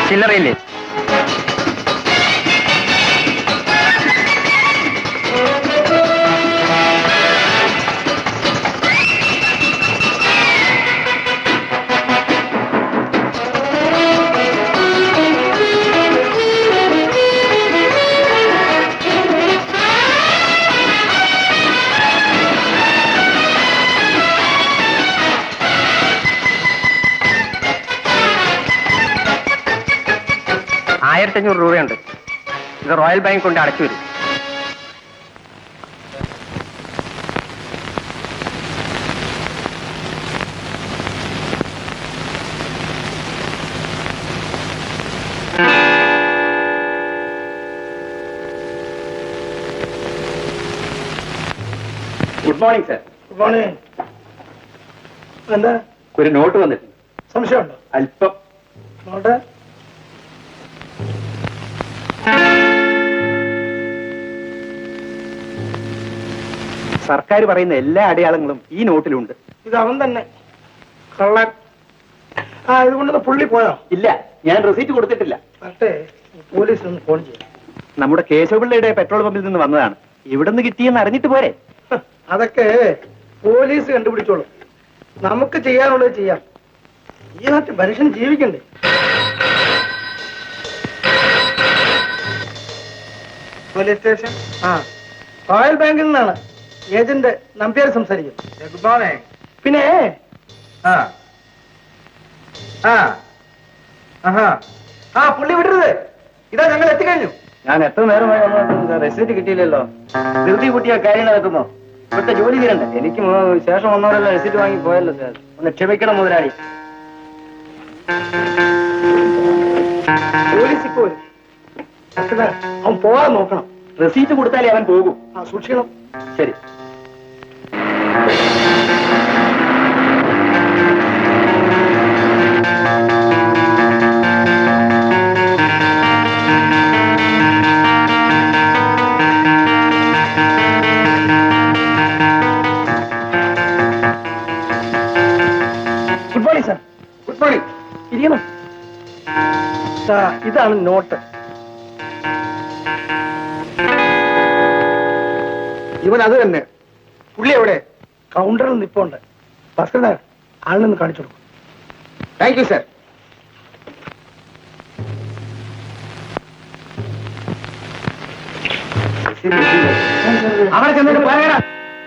ചില്ലറയില്ലേ ആയിരത്തി അഞ്ഞൂറ് രൂപയുണ്ട് ഇത് റോയൽ ബാങ്ക് കൊണ്ട് അടച്ചു വരും good morning sir good morning എന്താ ഒരു നോട്ട് വന്നിട്ടുണ്ട് സംശയമുണ്ടോ അല്പം നോട്ട് സർക്കാർ പറയുന്ന എല്ലാ അടയാളങ്ങളും ഈ നോട്ടിലുണ്ട് ഇത് അവൻ തന്നെ കള്ളൻ ആ ഇതുകൊണ്ട് പുള്ളി പോയോ ഇല്ല ഞാൻ റെസീറ്റ് കൊടുത്തിട്ടില്ല മറ്റേ പോലീസ് ഒന്ന് ഫോൺ ചെയ്യാം നമ്മുടെ കേശവപിള്ളയുടെ പെട്രോൾ പമ്പിൽ നിന്ന് വന്നതാണ് ഇവിടെ നിന്ന് കിട്ടിയെന്ന് അറിഞ്ഞിട്ട് പോരെ ഹ്, അതൊക്കെ പോലീസ് കണ്ടുപിടിച്ചോളും നമുക്ക് ചെയ്യാനുള്ളത് ചെയ്യാം ഈ നാട്ടിൽ മനുഷ്യൻ ജീവിക്കണ്ടേ പോലീസ് സ്റ്റേഷൻ ആ റോയൽ ബാങ്കിൽ നിന്നാണ് ഏജന്റ് നമ്പ്യാർ സംസാരിക്കുന്നത് ഗുഡ് മോർണിംഗ് പിന്നെ ആ ആ ആഹാ ആ പുള്ളി വിടരുത് ഇതാ ഞങ്ങൾ എത്തിക്കഴിഞ്ഞു ഞാൻ എത്ര നേരമായി വന്നു റെസീറ്റ് കിട്ടിയില്ലല്ലോ ധൃതി കൂട്ടിയ കാര്യം നടക്കുമോ ഇവിടുത്തെ ജോലി തീരണ്ടേ എനിക്ക് മു- ശേഷം വന്നവരെല്ലാം റെസീറ്റ് വാങ്ങി പോയല്ലോ സാർ ഒന്ന് ക്ഷമിക്കണം മുതലാളി പോലീസ് ഇപ്പോ വരും. ഡോക്ടറെ, അവൻ പോവാൻ നോക്കണം റെസീറ്റ് കൊടുത്താലേ അവൻ പോകും ആ സൂക്ഷിക്കണം ശരി good morning sir good morning ഇരിക്കണം സാർ ഇതാണ് നോട്ട് ഇവൻ അത് തന്നെ പുള്ളി എവിടെ കൗണ്ടറിൽ നിപ്പുണ്ട് ബസ്സിന് ആളിനൊന്ന് കാണിച്ചു കൊടുക്കും താങ്ക് യു സാർ അവിടെ ചെന്നിട്ട് പറയണം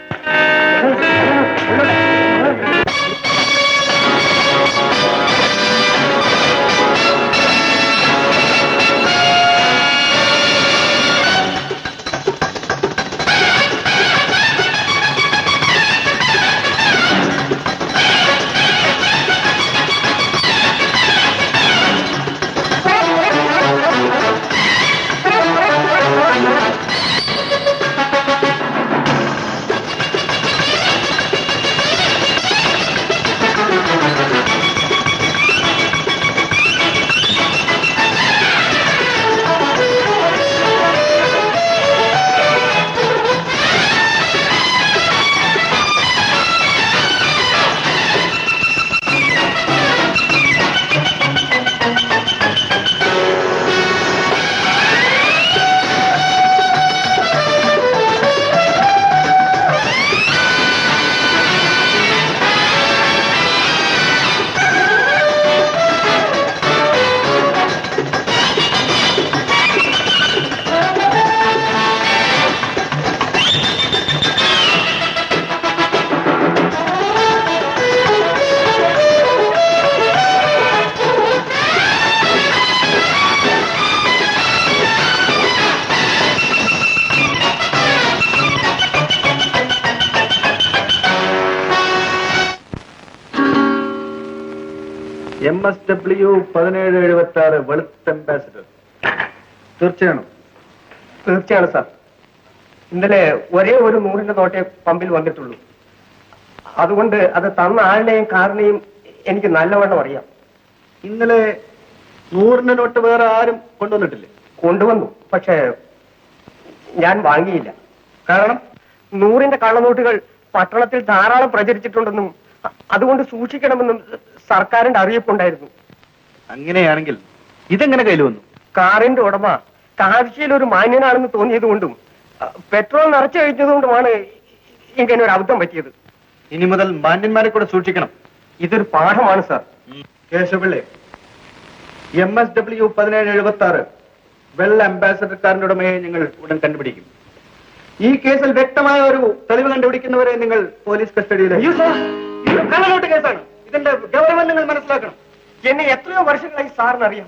എം എസ് ഡബ്ല്യു പതിനേഴ് എഴുപത്തി ആറ് വെളുത്ത് അംബാസിഡർ തീർച്ചയാണോ തീർച്ചയാണ് സാർ ഇന്നലെ ഒരേ ഒരു നൂറിന്റെ നോട്ടേ പമ്പിൽ വന്നിട്ടുള്ളൂ അതുകൊണ്ട് അത് തന്ന ആളിനെയും കാറിനെയും എനിക്ക് നല്ലവണ്ണം അറിയാം ഇന്നലെ നൂറിന്റെ നോട്ട് വേറെ ആരും കൊണ്ടുവന്നിട്ടില്ലേ കൊണ്ടുവന്നു പക്ഷേ ഞാൻ വാങ്ങിയില്ല കാരണം നൂറിന്റെ കള്ളനോട്ടുകൾ പട്ടണത്തിൽ ധാരാളം പ്രചരിച്ചിട്ടുണ്ടെന്നും അ- അതുകൊണ്ട് സൂക്ഷിക്കണമെന്നും സർക്കാരിന്റെ അറിയിപ്പുണ്ടായിരുന്നു അങ്ങനെയാണെങ്കിൽ ഇതെങ്ങനെ കയ്യിൽ വന്നു കാറിന്റെ ഉടമ കാഴ്ചയിൽ ഒരു മാന്യനാണെന്ന് തോന്നിയത് കൊണ്ടും അഹ് പെട്രോൾ നിറച്ചു കഴിച്ചതുകൊണ്ടുമാണ് ഇങ്ങനെ ഒരു അബദ്ധം പറ്റിയത് ഇനി മുതൽ മാന്യന്മാരെ കൂടെ സൂക്ഷിക്കണം ഇതൊരു പാഠമാണ് സാർ കേശവപിള്ളേ എം എസ് ഡബ്ല്യു പതിനേഴ് എഴുപത്തി ആറ് വെള്ള അംബാസഡർ കാറിന്റെ ഉടമയെ നിങ്ങൾ ഉടൻ കണ്ടുപിടിക്കും ഈ കേസിൽ വ്യക്തമായ ഒരു തെളിവ് കണ്ടുപിടിക്കുന്നവരെ നിങ്ങൾ പോലീസ് കസ്റ്റഡിയിൽ അയ്യോ സാർ ഇത് കള്ളനോട്ട് കേസാണ് ഇതിന്റെ ഗൗരവം നിങ്ങൾ മനസ്സിലാക്കണം എന്നെ എത്രയോ വർഷങ്ങളായി സാറിന് അറിയാം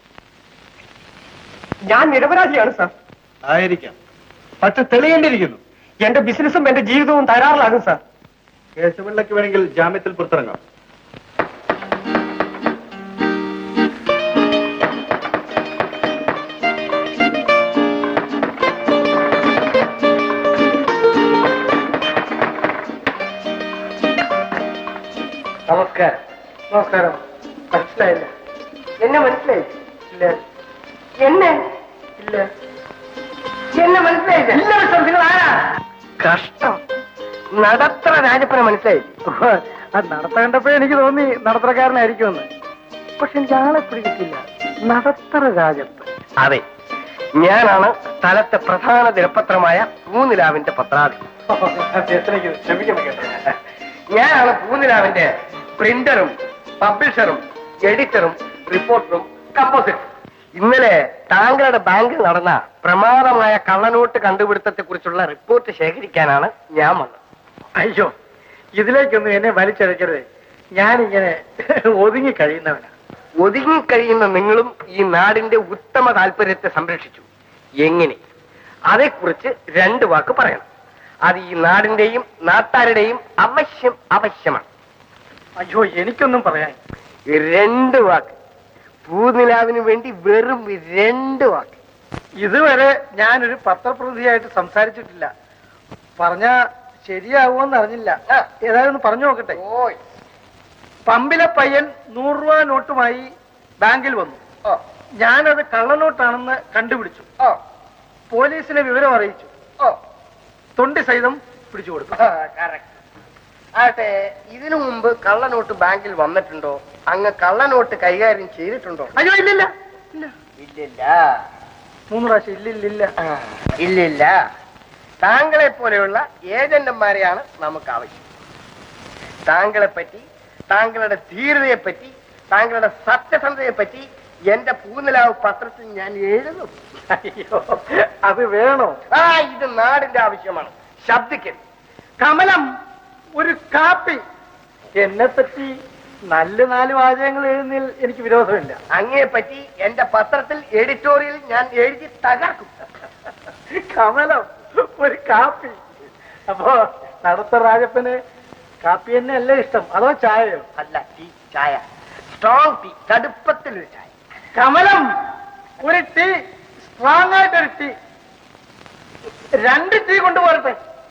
ഞാൻ നിരപരാധിയാണ് സാർ ആയിരിക്കാം പക്ഷെ തെളിയേണ്ടിയിരിക്കുന്നു എന്റെ ബിസിനസ്സും എന്റെ ജീവിതവും തകരാറിലാകും സാർ കേശവപിള്ളയ്ക്ക് വേണമെങ്കിൽ ജാമ്യത്തിൽ പുറത്തിറങ്ങാം നമസ്കാരം നമസ്കാരം മനസ്സിലായില്ല എന്നെ മനസ്സിലായി ഇല്ല എന്നെ ഇല്ല എന്നെ മനസ്സിലായില്ല ഇല്ല മിസ്റ്റർ നിങ്ങൾ ആരാ കഷ്ടം നടത്ര രാജപ്പനെ മനസ്സിലായി അത് നടത്തേണ്ടപ്പോ എനിക്ക് തോന്നി നടത്തക്കാരനായിരിക്കുമെന്ന് പക്ഷെ എനിക്ക് ആളെ പിടിക്കില്ല നടത്തറ രാജപ്പൻ അതെ ഞാനാണ് സ്ഥലത്തെ പ്രധാന ദിനപത്രമായ പൂനിലാവിന്റെ പത്രാധി ഞാനാണ് പൂനിലാവിന്റെ പ്രിന്ററും പബ്ലിഷറും എഡിറ്ററും റിപ്പോർട്ടറും കമ്പോസിറ്ററും ഇന്നലെ താങ്കളുടെ ബാങ്കിൽ നടന്ന പ്രമാദമായ കള്ളനോട്ട് കണ്ടുപിടുത്തത്തെ കുറിച്ചുള്ള റിപ്പോർട്ട് ശേഖരിക്കാനാണ് ഞാൻ വന്നത് അയ്യോ ഇതിലേക്കൊന്നും എന്നെ വലിച്ചഴക്കരുത് ഞാനിങ്ങനെ ഒതുങ്ങി കഴിയുന്നവനാ ഒതുങ്ങിക്കഴിയുന്ന നിങ്ങളും ഈ നാടിന്റെ ഉത്തമ താല്പര്യത്തെ സംരക്ഷിച്ചു എങ്ങനെ അതേക്കുറിച്ച് രണ്ട് വാക്ക് പറയണം അത് ഈ നാടിന്റെയും നാട്ടാരുടെയും അവശ്യം അവശ്യമാണ് അയ്യോ എനിക്കൊന്നും പറയാൻ രണ്ട് വാക്ക് പൂനിലാവിന് വേണ്ടി വെറും രണ്ട് വാക്ക് ഇതുവരെ ഞാനൊരു പത്രപ്രതിയായിട്ട് സംസാരിച്ചിട്ടില്ല പറഞ്ഞ ശരിയാവുമെന്ന് അറിഞ്ഞില്ല ആ, ഏതായാലും ഒന്ന് പറഞ്ഞു നോക്കട്ടെ ഓയ് പമ്പിലെ പയ്യൻ നൂറ് രൂപ നോട്ടുമായി ബാങ്കിൽ വന്നു ഓ ഞാനത് കള്ളനോട്ടാണെന്ന് കണ്ടുപിടിച്ചു ഓ പോലീസിനെ വിവരം അറിയിച്ചു ഓ തൊണ്ടി സഹിതം പിടിച്ചു കൊടുത്തു കറക്റ്റ് ആട്ടെ ഇതിനു മുമ്പ് കള്ളനോട്ട് ബാങ്കിൽ വന്നിട്ടുണ്ടോ അങ്ങ് കള്ളനോട്ട് കൈകാര്യം ചെയ്തിട്ടുണ്ടോ അയ്യോ ഇല്ലില്ല ഇല്ല ഇല്ലില്ല മൂന്ന് പ്രാവശ്യം ഇല്ലില്ലില്ല ഇല്ലില്ല താങ്കളെ പോലെയുള്ള ഏജന്റന്മാരെയാണ് നമുക്ക് ആവശ്യം താങ്കളെ പറ്റി താങ്കളുടെ ധീരതയെ പറ്റി താങ്കളുടെ സത്യസന്ധതയെ പറ്റി എന്റെ പൂനിലാവ് പത്രത്തിൽ ഞാൻ എഴുതും അയ്യോ അത് വേണോ ആ ഇത് നാടിന്റെ ആവശ്യമാണ് ശബ്ദിക്കൽ കമലം ഒരു കാപ്പി എന്നെ പറ്റി നല്ല നാല് വാചകങ്ങൾ എഴുതുന്നതിൽ എനിക്ക് വിരോധമില്ല അങ്ങയെ പറ്റി എന്റെ പത്രത്തിൽ എഡിറ്റോറിയൽ ഞാൻ എഴുതി തകർക്കും കമലം ഒരു കാപ്പി അപ്പോ നടത്ത രാജപ്പന് കാപ്പി തന്നെ അല്ലേ ഇഷ്ടം അതോ ചായയോ അല്ല ടീ ചായ സ്ട്രോങ് ടീ കടുപ്പത്തിലൊരു ചായ കമലം ഒരു ടീ സ്ട്രോങ് ആയിട്ടൊരു ടീ രണ്ട് ടീ കൊണ്ടുപോരട്ടെ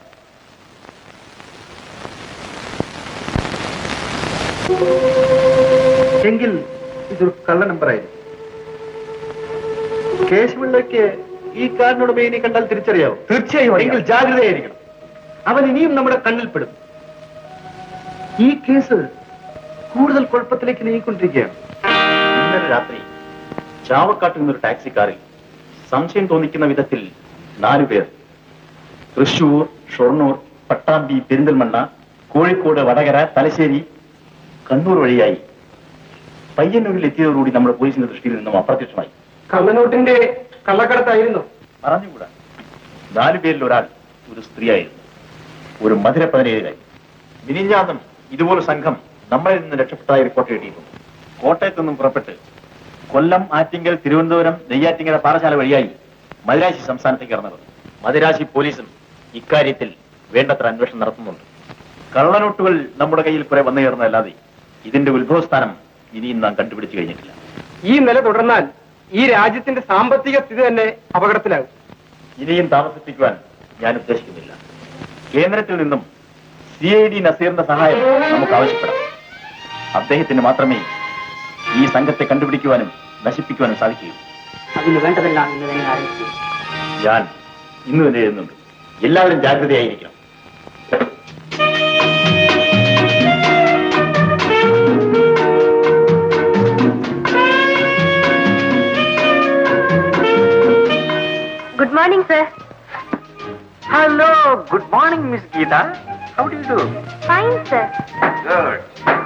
എങ്കിൽ ഇതൊരു കള്ള നമ്പറായിരിക്കും കേശവപിള്ളയ്ക്ക് ഈ കാറിനുടമയെ ഇനി കണ്ടാൽ തിരിച്ചറിയാവും തീർച്ചയായും എങ്കിൽ ജാഗ്രതയായിരിക്കണം അവൻ ഇനിയും നമ്മുടെ കണ്ണിൽപ്പെടും ഈ കേസ് കൂടുതൽ കുഴപ്പത്തിലേക്ക് നീങ്ങിക്കൊണ്ടിരിക്കുകയാണ് ഇന്നലെ രാത്രി ചാവക്കാട്ടിൽ നിന്നൊരു ടാക്സി കാറിൽ സംശയം തോന്നിക്കുന്ന വിധത്തിൽ നാലുപേർ തൃശൂർ ഷൊർണൂർ പട്ടാമ്പി പെരിന്തൽമണ്ണ കോഴിക്കോട് വടകര തലശ്ശേരി കണ്ണൂർ വഴിയായി പയ്യന്നൂരിൽ എത്തിയതോടുകൂടി നമ്മുടെ പോലീസിന്റെ ദൃഷ്ടിയിൽ നിന്നും അപ്രത്യക്ഷമായി കള്ളനോട്ടിന്റെ കള്ളക്കടത്തായിരുന്നു പറഞ്ഞുകൂടാ നാലുപേരിൽ ഒരാൾ ഒരു സ്ത്രീയായിരുന്നു ഒരു മധുര പതിനേഴുകാരി മിനിഞ്ഞാന്നും ഇതുപോലെ സംഘം നമ്മളിൽ നിന്ന് രക്ഷപ്പെട്ടതായി റിപ്പോർട്ട് കിട്ടിയിരുന്നു കോട്ടയത്തു നിന്നും പുറപ്പെട്ട് കൊല്ലം ആറ്റിങ്കൽ തിരുവനന്തപുരം നെയ്യാറ്റിങ്കര പാറശാല വഴിയായി മദിരാശി സംസ്ഥാനത്തേക്ക് കടന്നത് മദിരാശി പോലീസും ഇക്കാര്യത്തിൽ വേണ്ടത്ര അന്വേഷണം നടത്തുന്നുണ്ട് കള്ളനോട്ടുകൾ നമ്മുടെ കയ്യിൽ കുറെ വന്നു ചേർന്നതല്ലാതെ ഇതിന്റെ ഉത്ഭവസ്ഥാനം ഇനിയും നാം കണ്ടുപിടിച്ചു കഴിഞ്ഞിട്ടില്ല ഈ നില തുടർന്നാൽ ഈ രാജ്യത്തിന്റെ സാമ്പത്തിക സ്ഥിതി തന്നെ അപകടത്തിലാകും ഇനിയും താമസിപ്പിക്കുവാൻ ഞാൻ ഉദ്ദേശിക്കുന്നില്ല കേന്ദ്രത്തിൽ നിന്നും സി ഐ ഡി നസീറിന്റെ സഹായം നമുക്ക് ആവശ്യപ്പെടാം അദ്ദേഹത്തിന് മാത്രമേ ഈ സംഘത്തെ കണ്ടുപിടിക്കുവാനും നശിപ്പിക്കുവാനും സാധിക്കൂ അതിന് വേണ്ടതെല്ലാം ഇന്ന് തന്നെ ആരംഭിച്ചു ഞാൻ ഇന്ന് തന്നെ എഴുതുന്നുണ്ട് എല്ലാവരും ജാഗ്രതയായിരിക്കണം good morning sir hello good morning miss Geetha how do do fine sir good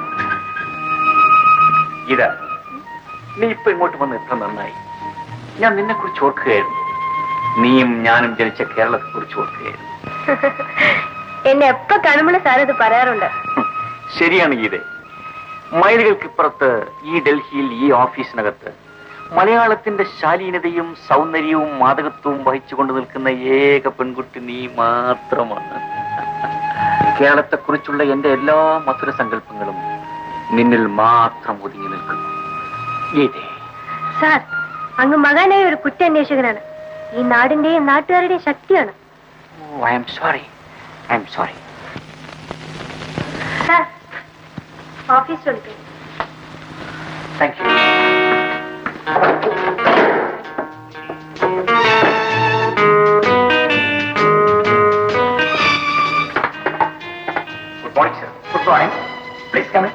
Geetha നീ ഇപ്പൊ ഇങ്ങോട്ട് വന്ന് എത്ര നന്നായി ഞാൻ നിന്നെ കുറിച്ച് ഓർക്കുകയായിരുന്നു നീയും ഞാനും ജനിച്ച കേരളത്തെ കുറിച്ച് ഓർക്കുകയായിരുന്നു എന്നെ എപ്പോ കാണുമ്പോഴും സാർ ഇത് പറയാറുണ്ട് ഹും, ശരിയാണ് ഗീതെ മൈലുകൾക്കിപ്പുറത്ത് ഈ ഡൽഹിയിൽ ഈ ഓഫീസിനകത്ത് മലയാളത്തിന്റെ ശാലീനതയും സൗന്ദര്യവും മാതകത്വവും വഹിച്ചുകൊണ്ട് നിൽക്കുന്ന ഏക പെൺകുട്ടി നീ മാത്രമാണ് കേരളത്തെക്കുറിച്ചുള്ള എന്റെ എല്ലാ മധുര സങ്കല്പങ്ങളും നിന്നിൽ മാത്രം ഒതുങ്ങി നിൽക്കുന്നു ഗീതേ സാർ അങ്ങ് മകാനായ ഒരു കുറ്റാന്വേഷകനാണ് ഈ നാടിന്റെയും നാട്ടുകാരുടെയും ശക്തിയാണ് I'm sorry I'm sorry sir office വിളിക്കും thank you good morning sir good morning please come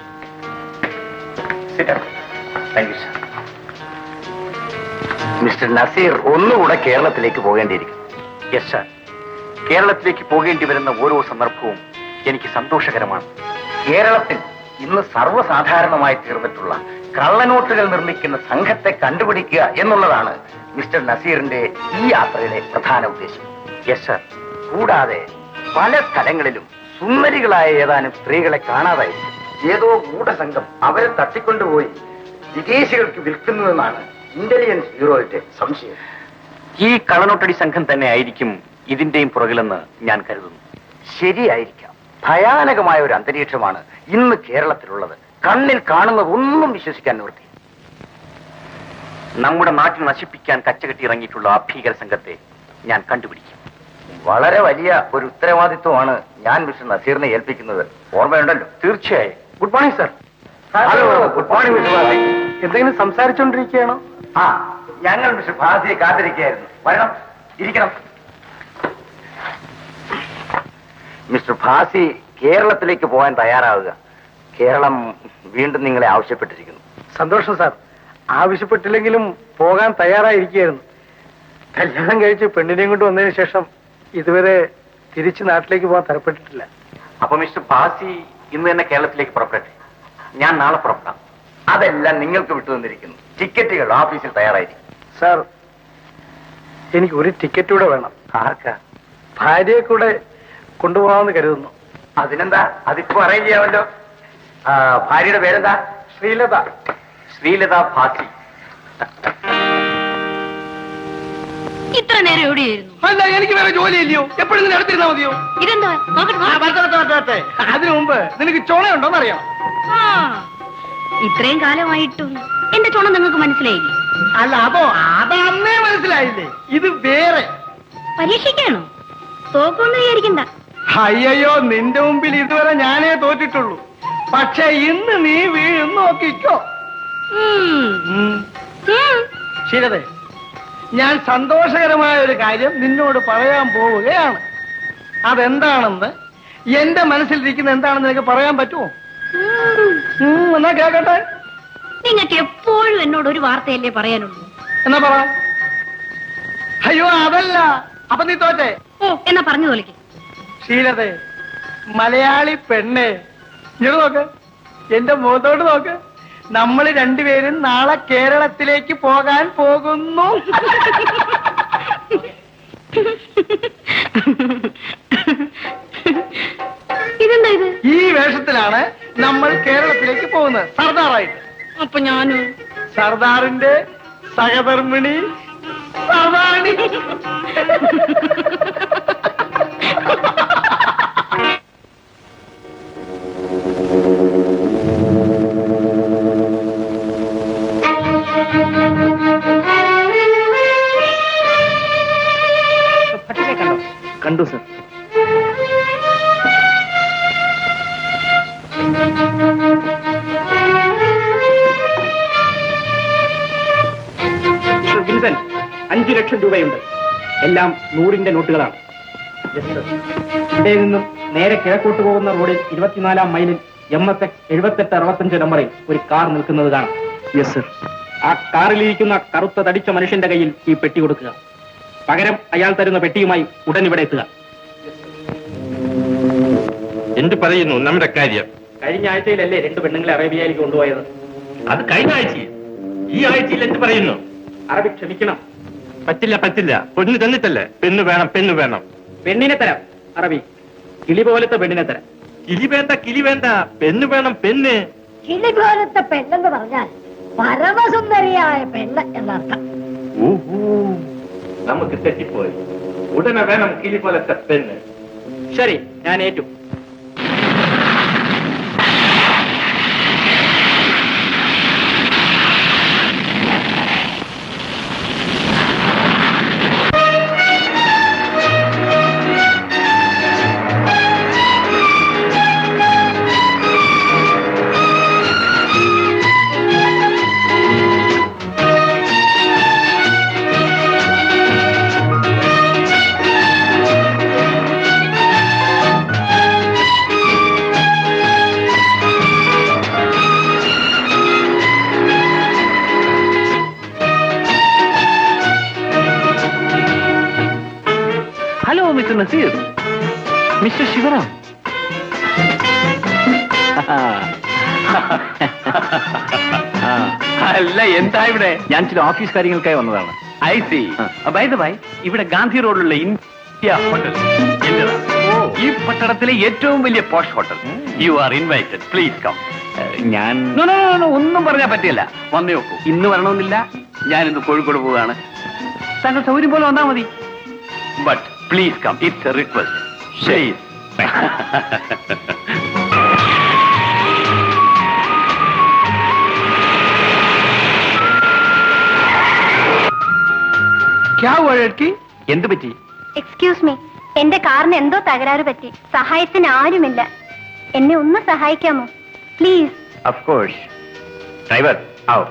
sit thank you sir mister Nazeer ഒന്നുകൂടെ കേരളത്തിലേക്ക് പോകേണ്ടിയിരിക്കും യെസ് സർ കേരളത്തിലേക്ക് പോകേണ്ടി വരുന്ന ഓരോ സന്ദർഭവും എനിക്ക് സന്തോഷകരമാണ് കേരളത്തിൽ ഇന്ന് സർവ്വസാധാരണമായി തീർന്നിട്ടുള്ള കള്ളനോട്ടുകൾ നിർമ്മിക്കുന്ന സംഘത്തെ കണ്ടുപിടിക്കുക എന്നുള്ളതാണ് മിസ്റ്റർ നസീറിന്റെ ഈ യാത്രയുടെ പ്രധാന ഉദ്ദേശം യെസ് സർ കൂടാതെ പല സ്ഥലങ്ങളിലും സുന്ദരികളായ ഏതാനും സ്ത്രീകളെ കാണാതായി ഏതോ ഗൂഢസംഘം അവരെ തട്ടിക്കൊണ്ടുപോയി വിദേശികൾക്ക് വിൽക്കുന്നുവെന്നാണ് ഇന്റലിജൻസ് ബ്യൂറോയുടെ സംശയം ഈ കള്ളനോട്ടടി സംഘം തന്നെ ആയിരിക്കും ഇതിന്റെയും പുറകിലെന്ന് ഞാൻ കരുതുന്നു ശരിയായിരിക്കാം ഭയാനകമായ ഒരു അന്തരീക്ഷമാണ് ഇന്ന് കേരളത്തിലുള്ളത് കണ്ണിൽ കാണുന്നത് ഒന്നും വിശ്വസിക്കാൻ നിവൃത്തി നമ്മുടെ നാട്ടിൽ നശിപ്പിക്കാൻ കച്ചകെട്ടി ഇറങ്ങിയിട്ടുള്ള ആ ഭീകര സംഘത്തെ ഞാൻ കണ്ടുപിടിക്കും വളരെ വലിയ ഒരു ഉത്തരവാദിത്വമാണ് ഞാൻ മിസ്റ്റർ നസീറിനെ ഏൽപ്പിക്കുന്നത് ഓർമ്മയുണ്ടല്ലോ തീർച്ചയായും good morning sir hello good morning mister Bhasi എന്തെങ്കിലും സംസാരിച്ചുകൊണ്ടിരിക്കുകയാണോ ആ ഞങ്ങൾ മിസ്റ്റർ ഭാസിയെ കാത്തിരിക്കുകയായിരുന്നു വരണം ഇരിക്കണം മിസ്റ്റർ ഭാസി കേരളത്തിലേക്ക് പോകാൻ തയ്യാറാവുക കേരളം വീണ്ടും നിങ്ങളെ ആവശ്യപ്പെട്ടിരിക്കുന്നു സന്തോഷം സാർ ആവശ്യപ്പെട്ടില്ലെങ്കിലും പോകാൻ തയ്യാറായിരിക്കുകയായിരുന്നു കല്യാണം കഴിച്ച് പെണ്ണിനെയും കൊണ്ട് വന്നതിന് ശേഷം ഇതുവരെ തിരിച്ച് നാട്ടിലേക്ക് പോകാൻ തരപ്പെട്ടിട്ടില്ല അപ്പൊ മിസ്റ്റർ ബാസി ഇന്ന് തന്നെ കേരളത്തിലേക്ക് പുറപ്പെടട്ടെ ഞാൻ നാളെ പുറപ്പെടാം അതെല്ലാം നിങ്ങൾക്ക് വിട്ടു തന്നിരിക്കുന്നു ടിക്കറ്റുകൾ ഓഫീസിൽ തയ്യാറായിരിക്കും സാർ എനിക്ക് ഒരു ടിക്കറ്റ് കൂടെ വേണം ആർക്കാ ഭാര്യയെ കൂടെ കൊണ്ടുപോകാമെന്ന് കരുതുന്നു അതിനെന്താ അതിപ്പോ അറേഞ്ച് ചെയ്യാമല്ലോ ആ, ഭാര്യയുടെ പേരെന്താ ശ്രീലത ശ്രീലത ഭാസി ഇത്ര നേരം എവിടെയായിരുന്നു അല്ല എനിക്ക് വേറെ ജോലിയില്ലയോ എപ്പോഴും ഇങ്ങനെ അടുത്തിരുന്നാ മതിയോ ഇതെന്താ നോക്കട്ടെ അതിനു മുമ്പ് നിനക്ക് ചുണയുണ്ടോന്ന് അറിയാം ആ, ഇത്രയും കാലമായിട്ടും എന്റെ ചുണ നിങ്ങൾക്ക് മനസ്സിലായില്ലേ അല്ല അതോ അതന്നേ മനസ്സിലായില്ലേ ഇത് വേറെ പരീക്ഷിക്കാണോ തോക്കൊന്നും വിചാരിക്കണ്ട അയ്യോ നിന്റെ മുമ്പിൽ ഇതുവരെ ഞാനേ തോറ്റിട്ടുള്ളൂ പക്ഷെ ഇന്ന് നീ വീഴും നോക്കിക്കോ ഉം. ഉം. ഉം. ശീലതേ ഞാൻ സന്തോഷകരമായ ഒരു കാര്യം നിന്നോട് പറയാൻ പോവുകയാണ് അതെന്താണെന്ന് എന്റെ മനസ്സിലിരിക്കുന്ന എന്താണെന്ന് നിനക്ക് പറയാൻ പറ്റുമോ ഉം. ഉം, എന്നാ കേക്കട്ടെ നിങ്ങൾക്ക് എപ്പോഴും എന്നോട് ഒരു വാർത്തയല്ലേ പറയാനുള്ളൂ എന്നാ പറ അയ്യോ അതല്ല അപ്പൊ നീ തോറ്റേ ഓ എന്നാ പറഞ്ഞു തോലിക്ക് ശീലതേ മലയാളി പെണ്ണെ ഇങ്ങോട്ട് നോക്ക് എന്റെ മുഖത്തോട്ട് നോക്ക് നമ്മൾ രണ്ടുപേരും നാളെ കേരളത്തിലേക്ക് പോകാൻ പോകുന്നു ഇതെന്താ ഇത് ഈ വേഷത്തിലാണ് നമ്മൾ കേരളത്തിലേക്ക് പോകുന്നത് സർദാറായിട്ട് അപ്പൊ ഞാനും സർദാറിന്റെ സഹധർമ്മിണി സവാണി കണ്ടു സർ വിൻസെന്റ് അഞ്ചു ലക്ഷം രൂപയുണ്ട് എല്ലാം നൂറിന്റെ നോട്ടുകളാണ് ഇവിടെ നിന്നും നേരെ കിഴക്കോട്ട് പോകുന്ന റോഡിൽ ഇരുപത്തിനാലാം മൈലിൽ എം എസ് എക്സ് എഴുപത്തെട്ട് അറുപത്തഞ്ച് നമ്പറിൽ ഒരു കാർ നിൽക്കുന്നത് കാണാം യെസ് സർ ആ കാറിലിരിക്കുന്ന കറുത്ത തടിച്ച മനുഷ്യന്റെ കയ്യിൽ ഈ പെട്ടി കൊടുക്കുക പകരം അയാൾ തരുന്ന പെട്ടിയുമായി ഉടൻ ഇവിടെ എത്തുക എന്ത് പറയുന്നു നമ്മുടെ കാര്യം കഴിഞ്ഞ ആഴ്ചയിലല്ലേ രണ്ട് പെണ്ണുങ്ങളെ അറേബ്യയിലേക്ക് കൊണ്ടുപോയത് അത് കഴിഞ്ഞ ആഴ്ചയിൽ ഈ ആഴ്ചയിൽ എന്ത് പറയുന്നു അറബി ക്ഷമിക്കണം പറ്റില്ല പറ്റില്ല പെണ്ണ് തന്നിട്ടല്ലേ പെണ്ണ് വേണം പെണ്ണ് വേണം പെണ്ണിനെ തരാം അറബി കിളി പോലത്തെ പെണ്ണിനെ തരാം കിളി വേണ്ട കിളി വേണ്ട പെണ്ണ് വേണം പെണ്ണ് കിളി പോലത്തെ പെണ്ണെന്ന് പറഞ്ഞാൽ പരമസുന്ദരിയായ പെണ്ണ് എന്നർത്ഥം ഊഹൂ. നമുക്ക് തെറ്റിപ്പോയി ഉടനെ വേണം കിളി പോലത്തെ പെണ്ണ് ശരി ഞാൻ ഏറ്റു hello mister Nazeer mister Sivaram അല്ല എന്താ ഇവിടെ ഞാൻ ചില ഓഫീസ് കാര്യങ്ങൾക്കായി വന്നതാണ് I see by the by ഇവിടെ ഗാന്ധി റോഡിലുള്ള ഇന്ത്യ ഹോട്ടൽ എന്റേതാ. ഈ പട്ടണത്തിലെ ഏറ്റവും വലിയ posh hotel you are invited please come ഞാൻ No, no, no, no, ഒന്നും പറഞ്ഞാൽ പറ്റില്ല വന്നേ നോക്കൂ ഇന്ന് വരണമെന്നില്ല ഞാൻ ഇന്ന് കോഴിക്കോട് പോവുകയാണ് താങ്കൾ സൗകര്യം പോലെ വന്നാൽ മതി but please come it's a request please എന്ത് പറ്റി എക്സ്ക്യൂസ് മീ എന്റെ കാറിന് എന്തോ തകരാറ് പറ്റി സഹായത്തിന് ആരുമില്ല എന്നെ ഒന്ന് സഹായിക്കാമോ പ്ലീസ് ഓഫ് കോഴ്സ് ഡ്രൈവർ ആവോ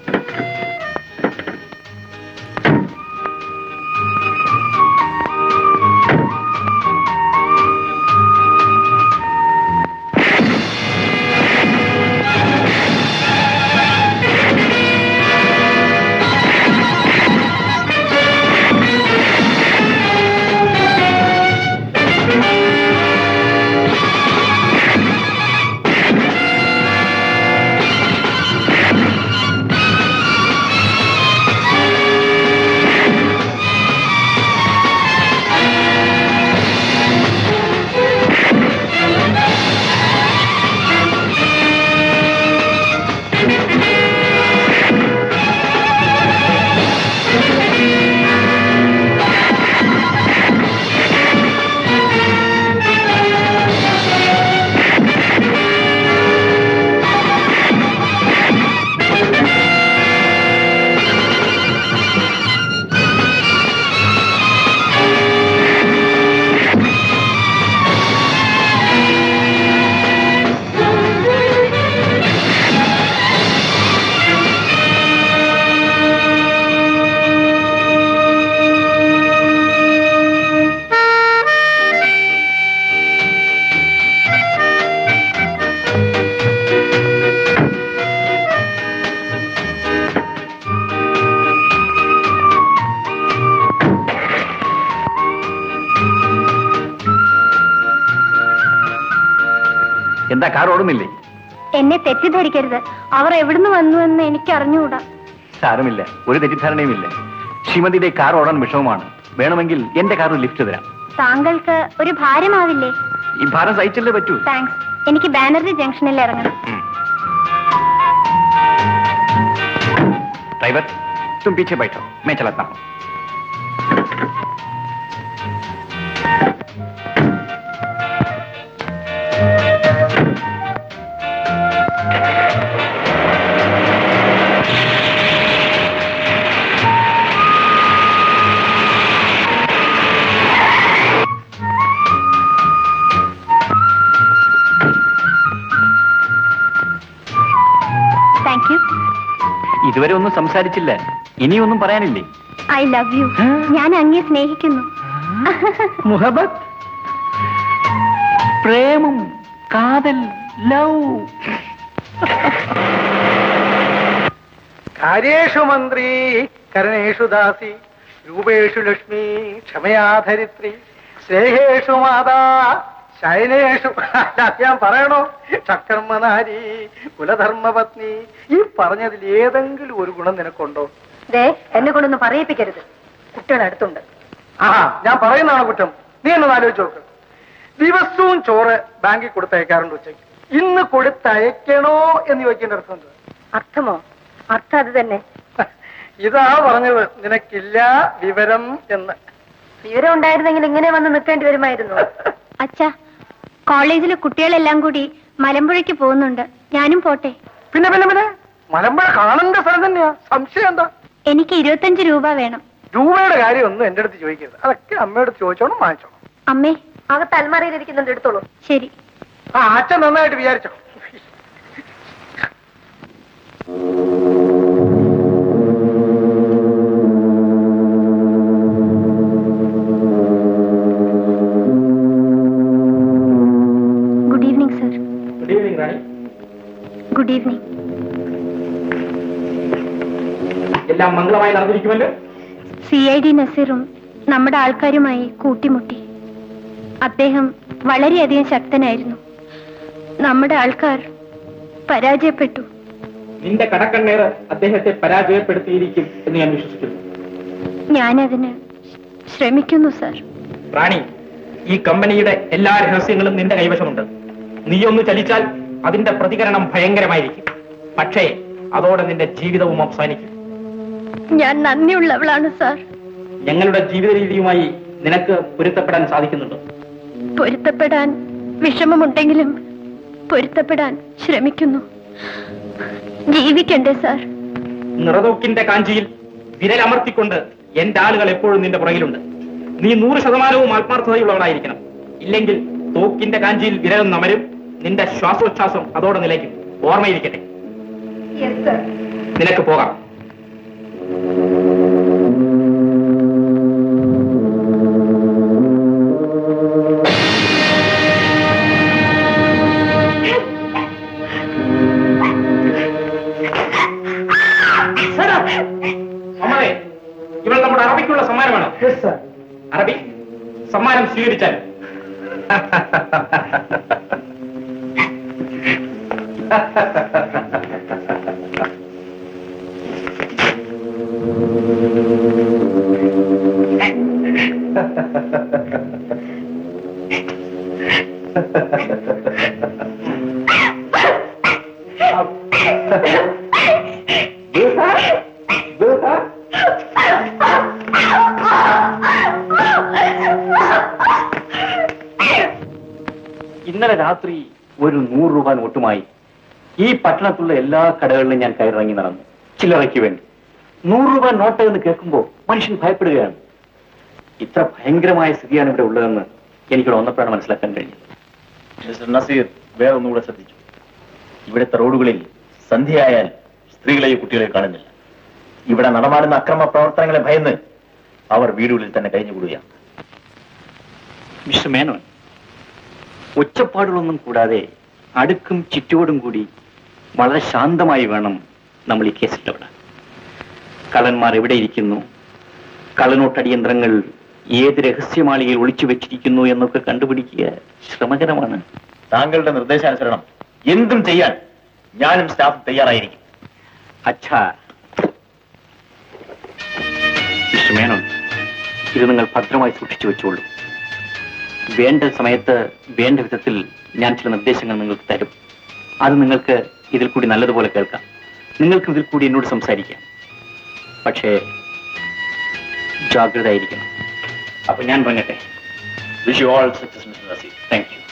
എന്താ കാർ ഓടുന്നില്ലേ എന്നെ തെറ്റിദ്ധരിക്കരുത് അവർ എവിടുന്ന് വന്നു എന്ന് എനിക്ക് അറിഞ്ഞുകൂടാ സാരമില്ല ഒരു തെറ്റിദ്ധാരണയുമില്ല ശ്രീമതിയുടെ കാർ ഓടാൻ വിഷമമാണ് വേണമെങ്കിൽ എന്റെ കാറിൽ ലിഫ്റ്റ് തരാം താങ്കൾക്ക് ഒരു ഭാരമാവില്ലേ ഈ ഭാരം സഹിച്ചല്ലേ പറ്റൂ താങ്ക്സ് എനിക്ക് ബാനർജി ജംഗ്ഷനിൽ ഇറങ്ങണം ड्राइवर तुम पीछे बैठो मैं चलाता हूँ താങ്ക് യു ഇതുവരെ ഒന്നും സംസാരിച്ചില്ല ഇനിയൊന്നും പറയാനില്ലേ ഐ ലവ് യു ഞാൻ അങ്ങേ സ്നേഹിക്കുന്നു മുഹബത്ത് പ്രേമം കാതൽ ലവ് കാര്യേഷു മന്ത്രി കരണേഷു ദാസി രൂപേഷു ലക്ഷ്മി ക്ഷമയാധരിത്രി സ്നേഹേഷു മാതാ ശയനേഷു അല്ല, അത് ഞാൻ പറയണോ ചക്കർമ്മനാരി കുലധർമ്മപത്നി ഈ പറഞ്ഞതിൽ ഏതെങ്കിലും ഒരു ഗുണം നിനക്കുണ്ടോ ദേ എന്നെ കൊണ്ടൊന്ന് പറയിപ്പിക്കരുത് കുട്ടികൾ അടുത്തുണ്ട് ആ ഞാൻ പറയുന്നതാണ് കുറ്റം നീ എന്നൊന്ന് ആലോചിച്ച് നോക്ക് ദിവസവും ചോറ് ബാങ്കിൽ കൊടുത്തയക്കാറുണ്ട് ഉച്ചയ്ക്ക് ഇന്ന് കൊടുത്തയക്കണോ എന്ന് ചോദിക്കേണ്ട അർത്ഥം എന്ത് അർത്ഥമോ അർത്ഥം അത് തന്നെ ഇതാ പറഞ്ഞത് നിനക്കില്ല വിവരം എന്ന് വിവരം ഉണ്ടായിരുന്നെങ്കിൽ ഇങ്ങനെ വന്ന് നിൽക്കേണ്ടി വരുമായിരുന്നു അച്ഛാ കോളേജിലെ കുട്ടികളെല്ലാം കൂടി മലമ്പുഴയ്ക്ക് പോകുന്നുണ്ട് ഞാനും പോട്ടെ പിന്നെ പിന്നെ പിന്നെ മലമ്പുഴ കാണേണ്ട സ്ഥലം തന്നെയാ സംശയം എന്താ എനിക്ക് ഇരുപത്തഞ്ച് രൂപ വേണം രൂപയുടെ കാര്യം ഒന്നും എന്റെ അടുത്ത് ചോദിക്കരുത് അതൊക്കെ അമ്മയോട് ചോദിച്ചോണം വാങ്ങിച്ചോണം അമ്മേ അകത്ത് അൽമാരയിൽ ഇരിക്കുന്നുണ്ട് എടുത്തോളൂ ശരി ആ അച്ഛൻ നന്നായിട്ട് വിചാരിച്ചോ good evening sir good evening Rani good evening എല്ലാം മംഗളമായി നടന്നിരിക്കുമല്ലോ സി ഐ ഡി നസീറും നമ്മുടെ ആൾക്കാരുമായി കൂട്ടിമുട്ടി അദ്ദേഹം വളരെയധികം ശക്തനായിരുന്നു നമ്മുടെ ആൾക്കാർ പരാജയപ്പെട്ടു നിന്റെ കടക്കണ്ണേർ അദ്ദേഹത്തെ പരാജയപ്പെടുത്തിയിരിക്കും എന്ന് ഞാൻ വിശ്വസിക്കുന്നു ഞാനതിന് ശ്രമിക്കുന്നു സർ റാണി ഈ കമ്പനിയുടെ എല്ലാ രഹസ്യങ്ങളും നിന്റെ കൈവശമുണ്ട് നീ ഒന്ന് ചലിച്ചാൽ അതിന്റെ പ്രതികരണം ഭയങ്കരമായിരിക്കും പക്ഷേ അതോടെ നിന്റെ ജീവിതവും അവസാനിക്കും ഞാൻ നന്ദിയുള്ളവളാണ് സാർ ഞങ്ങളുടെ ജീവിത രീതിയുമായി നിനക്ക് പൊരുത്തപ്പെടാൻ സാധിക്കുന്നുണ്ടോ പൊരുത്തപ്പെടാൻ വിഷമമുണ്ടെങ്കിലും പൊരുത്തപ്പെടാൻ ശ്രമിക്കുന്നു ജീവിക്കണ്ടേ സാർ നിറതൂക്കിന്റെ കാഞ്ചിയിൽ വിരലമർത്തിക്കൊണ്ട് എന്റെ ആളുകൾ എപ്പോഴും നിന്റെ പുറകിലുണ്ട് നീ നൂറ് ശതമാനവും ആത്മാർത്ഥതയുള്ളവളായിരിക്കണം ഇല്ലെങ്കിൽ തോക്കിന്റെ കാഞ്ചിയിൽ വിരൽ നമരും നിന്റെ ശ്വാസോച്ഛ്വാസം അതോടെ നിലയ്ക്കും ഓർമ്മയിരിക്കട്ടെ നിനക്ക് പോകാം അമ്മേ ഇവൾ നമ്മുടെ അറബിക്കുള്ള സമ്മാനമാണ് അറബി സമ്മാനം സ്വീകരിച്ചാൽ ഇന്നലെ രാത്രി ഒരു നൂറ് രൂപ നോട്ടുമായി ഈ പട്ടണത്തുള്ള എല്ലാ കടകളിലും ഞാൻ കയറിറങ്ങി നടന്നു ചില്ലറയ്ക്ക് വേണ്ടി നൂറ് രൂപ നോട്ട് എന്ന് കേൾക്കുമ്പോൾ മനുഷ്യൻ ഭയപ്പെടുകയാണ് ഇത്ര ഭയങ്കരമായ സ്ഥിതിയാണ് ഇവിടെ ഉള്ളതെന്ന് എനിക്കിവിടെ വന്നപ്പോഴാണ് മനസ്സിലാക്കാൻ കഴിഞ്ഞത് മിസ്റ്റർ നസീർ വേറെ ഒന്നുകൂടെ ശ്രദ്ധിച്ചു ഇവിടുത്തെ റോഡുകളിൽ സന്ധ്യയായാൽ സ്ത്രീകളെയോ കുട്ടികളെയോ കാണുന്നില്ല ഇവിടെ നടമാടുന്ന അക്രമ പ്രവർത്തനങ്ങളെ ഭയന്ന് അവർ വീടുകളിൽ തന്നെ കഴിഞ്ഞുകൂടുകയാണ് മിസ്റ്റർ മേനോൻ ഒച്ചപ്പാടുകളൊന്നും കൂടാതെ അടുക്കും ചുറ്റോടും കൂടി വളരെ ശാന്തമായി വേണം നമ്മൾ ഈ കേസിൽ ഇടപെടാൻ കള്ളന്മാർ എവിടെ ഇരിക്കുന്നു കള്ളനോട്ടടിയന്ത്രങ്ങൾ ഏത് രഹസ്യമാളികയിൽ ഒളിച്ചു വെച്ചിരിക്കുന്നു എന്നൊക്കെ കണ്ടുപിടിക്കുക ശ്രമകരമാണ് താങ്കളുടെ നിർദ്ദേശാനുസരണം എന്തും ചെയ്യാൻ ഞാനും സ്റ്റാഫും തയ്യാറായിരിക്കും അച്ഛാ മിസ്റ്റർ മേനോൻ ഇത് നിങ്ങൾ ഭദ്രമായി സൂക്ഷിച്ചു വെച്ചോളൂ വേണ്ട സമയത്ത് വേണ്ട വിധത്തിൽ ഞാൻ ചില നിർദ്ദേശങ്ങൾ നിങ്ങൾക്ക് തരും അത് നിങ്ങൾക്ക് ഇതിൽ കൂടി നല്ലതുപോലെ കേൾക്കാം നിങ്ങൾക്ക് ഇതിൽ കൂടി എന്നോട് സംസാരിക്കാം പക്ഷേ ജാഗ്രത ആയിരിക്കണം അപ്പൊ ഞാൻ പറഞ്ഞട്ടെ wish you all success mister Nazeer thank you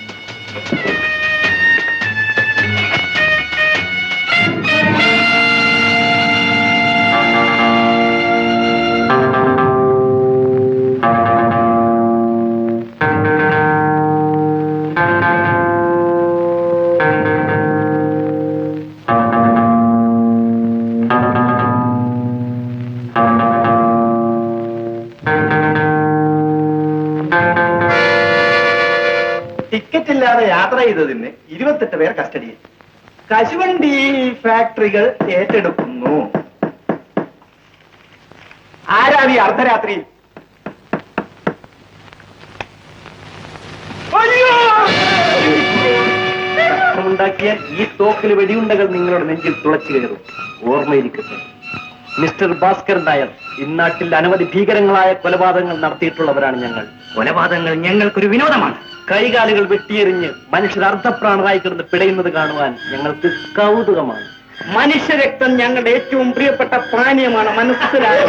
ticket ഇല്ലാതെ യാത്ര ചെയ്തതിന് ഇരുപത്തെട്ട് പേർ കസ്റ്റഡിയിൽ കശുവണ്ടി ഫാക്ടറികൾ ഏറ്റെടുക്കുന്നു ആരാ നീ അർദ്ധരാത്രിയിൽ ഉണ്ടാക്കിയ ഈ തോക്കിന് വെടിയുണ്ടകൾ നിങ്ങളുടെ നെഞ്ചിൽ തുളച്ചു കയറും ഓർമ്മയിരിക്കട്ടെ മിസ്റ്റർ ഭാസ്കർ നായർ ഇന്നാട്ടിൽ അനവധി ഭീകരങ്ങളായ കൊലപാതകങ്ങൾ നടത്തിയിട്ടുള്ളവരാണ് ഞങ്ങൾ കൊലപാതകങ്ങൾ ഞങ്ങൾക്കൊരു വിനോദമാണ് കൈകാലുകൾ വെട്ടിയെറിഞ്ഞ് മനുഷ്യർ അർദ്ധപ്രാണരായി കിടന്ന് പിടയുന്നത് കാണുവാൻ ഞങ്ങൾക്ക് കൗതുകമാണ് മനുഷ്യരക്തം ഞങ്ങളുടെ ഏറ്റവും പ്രിയപ്പെട്ട പാനീയമാണ് മനസ്സിലായോ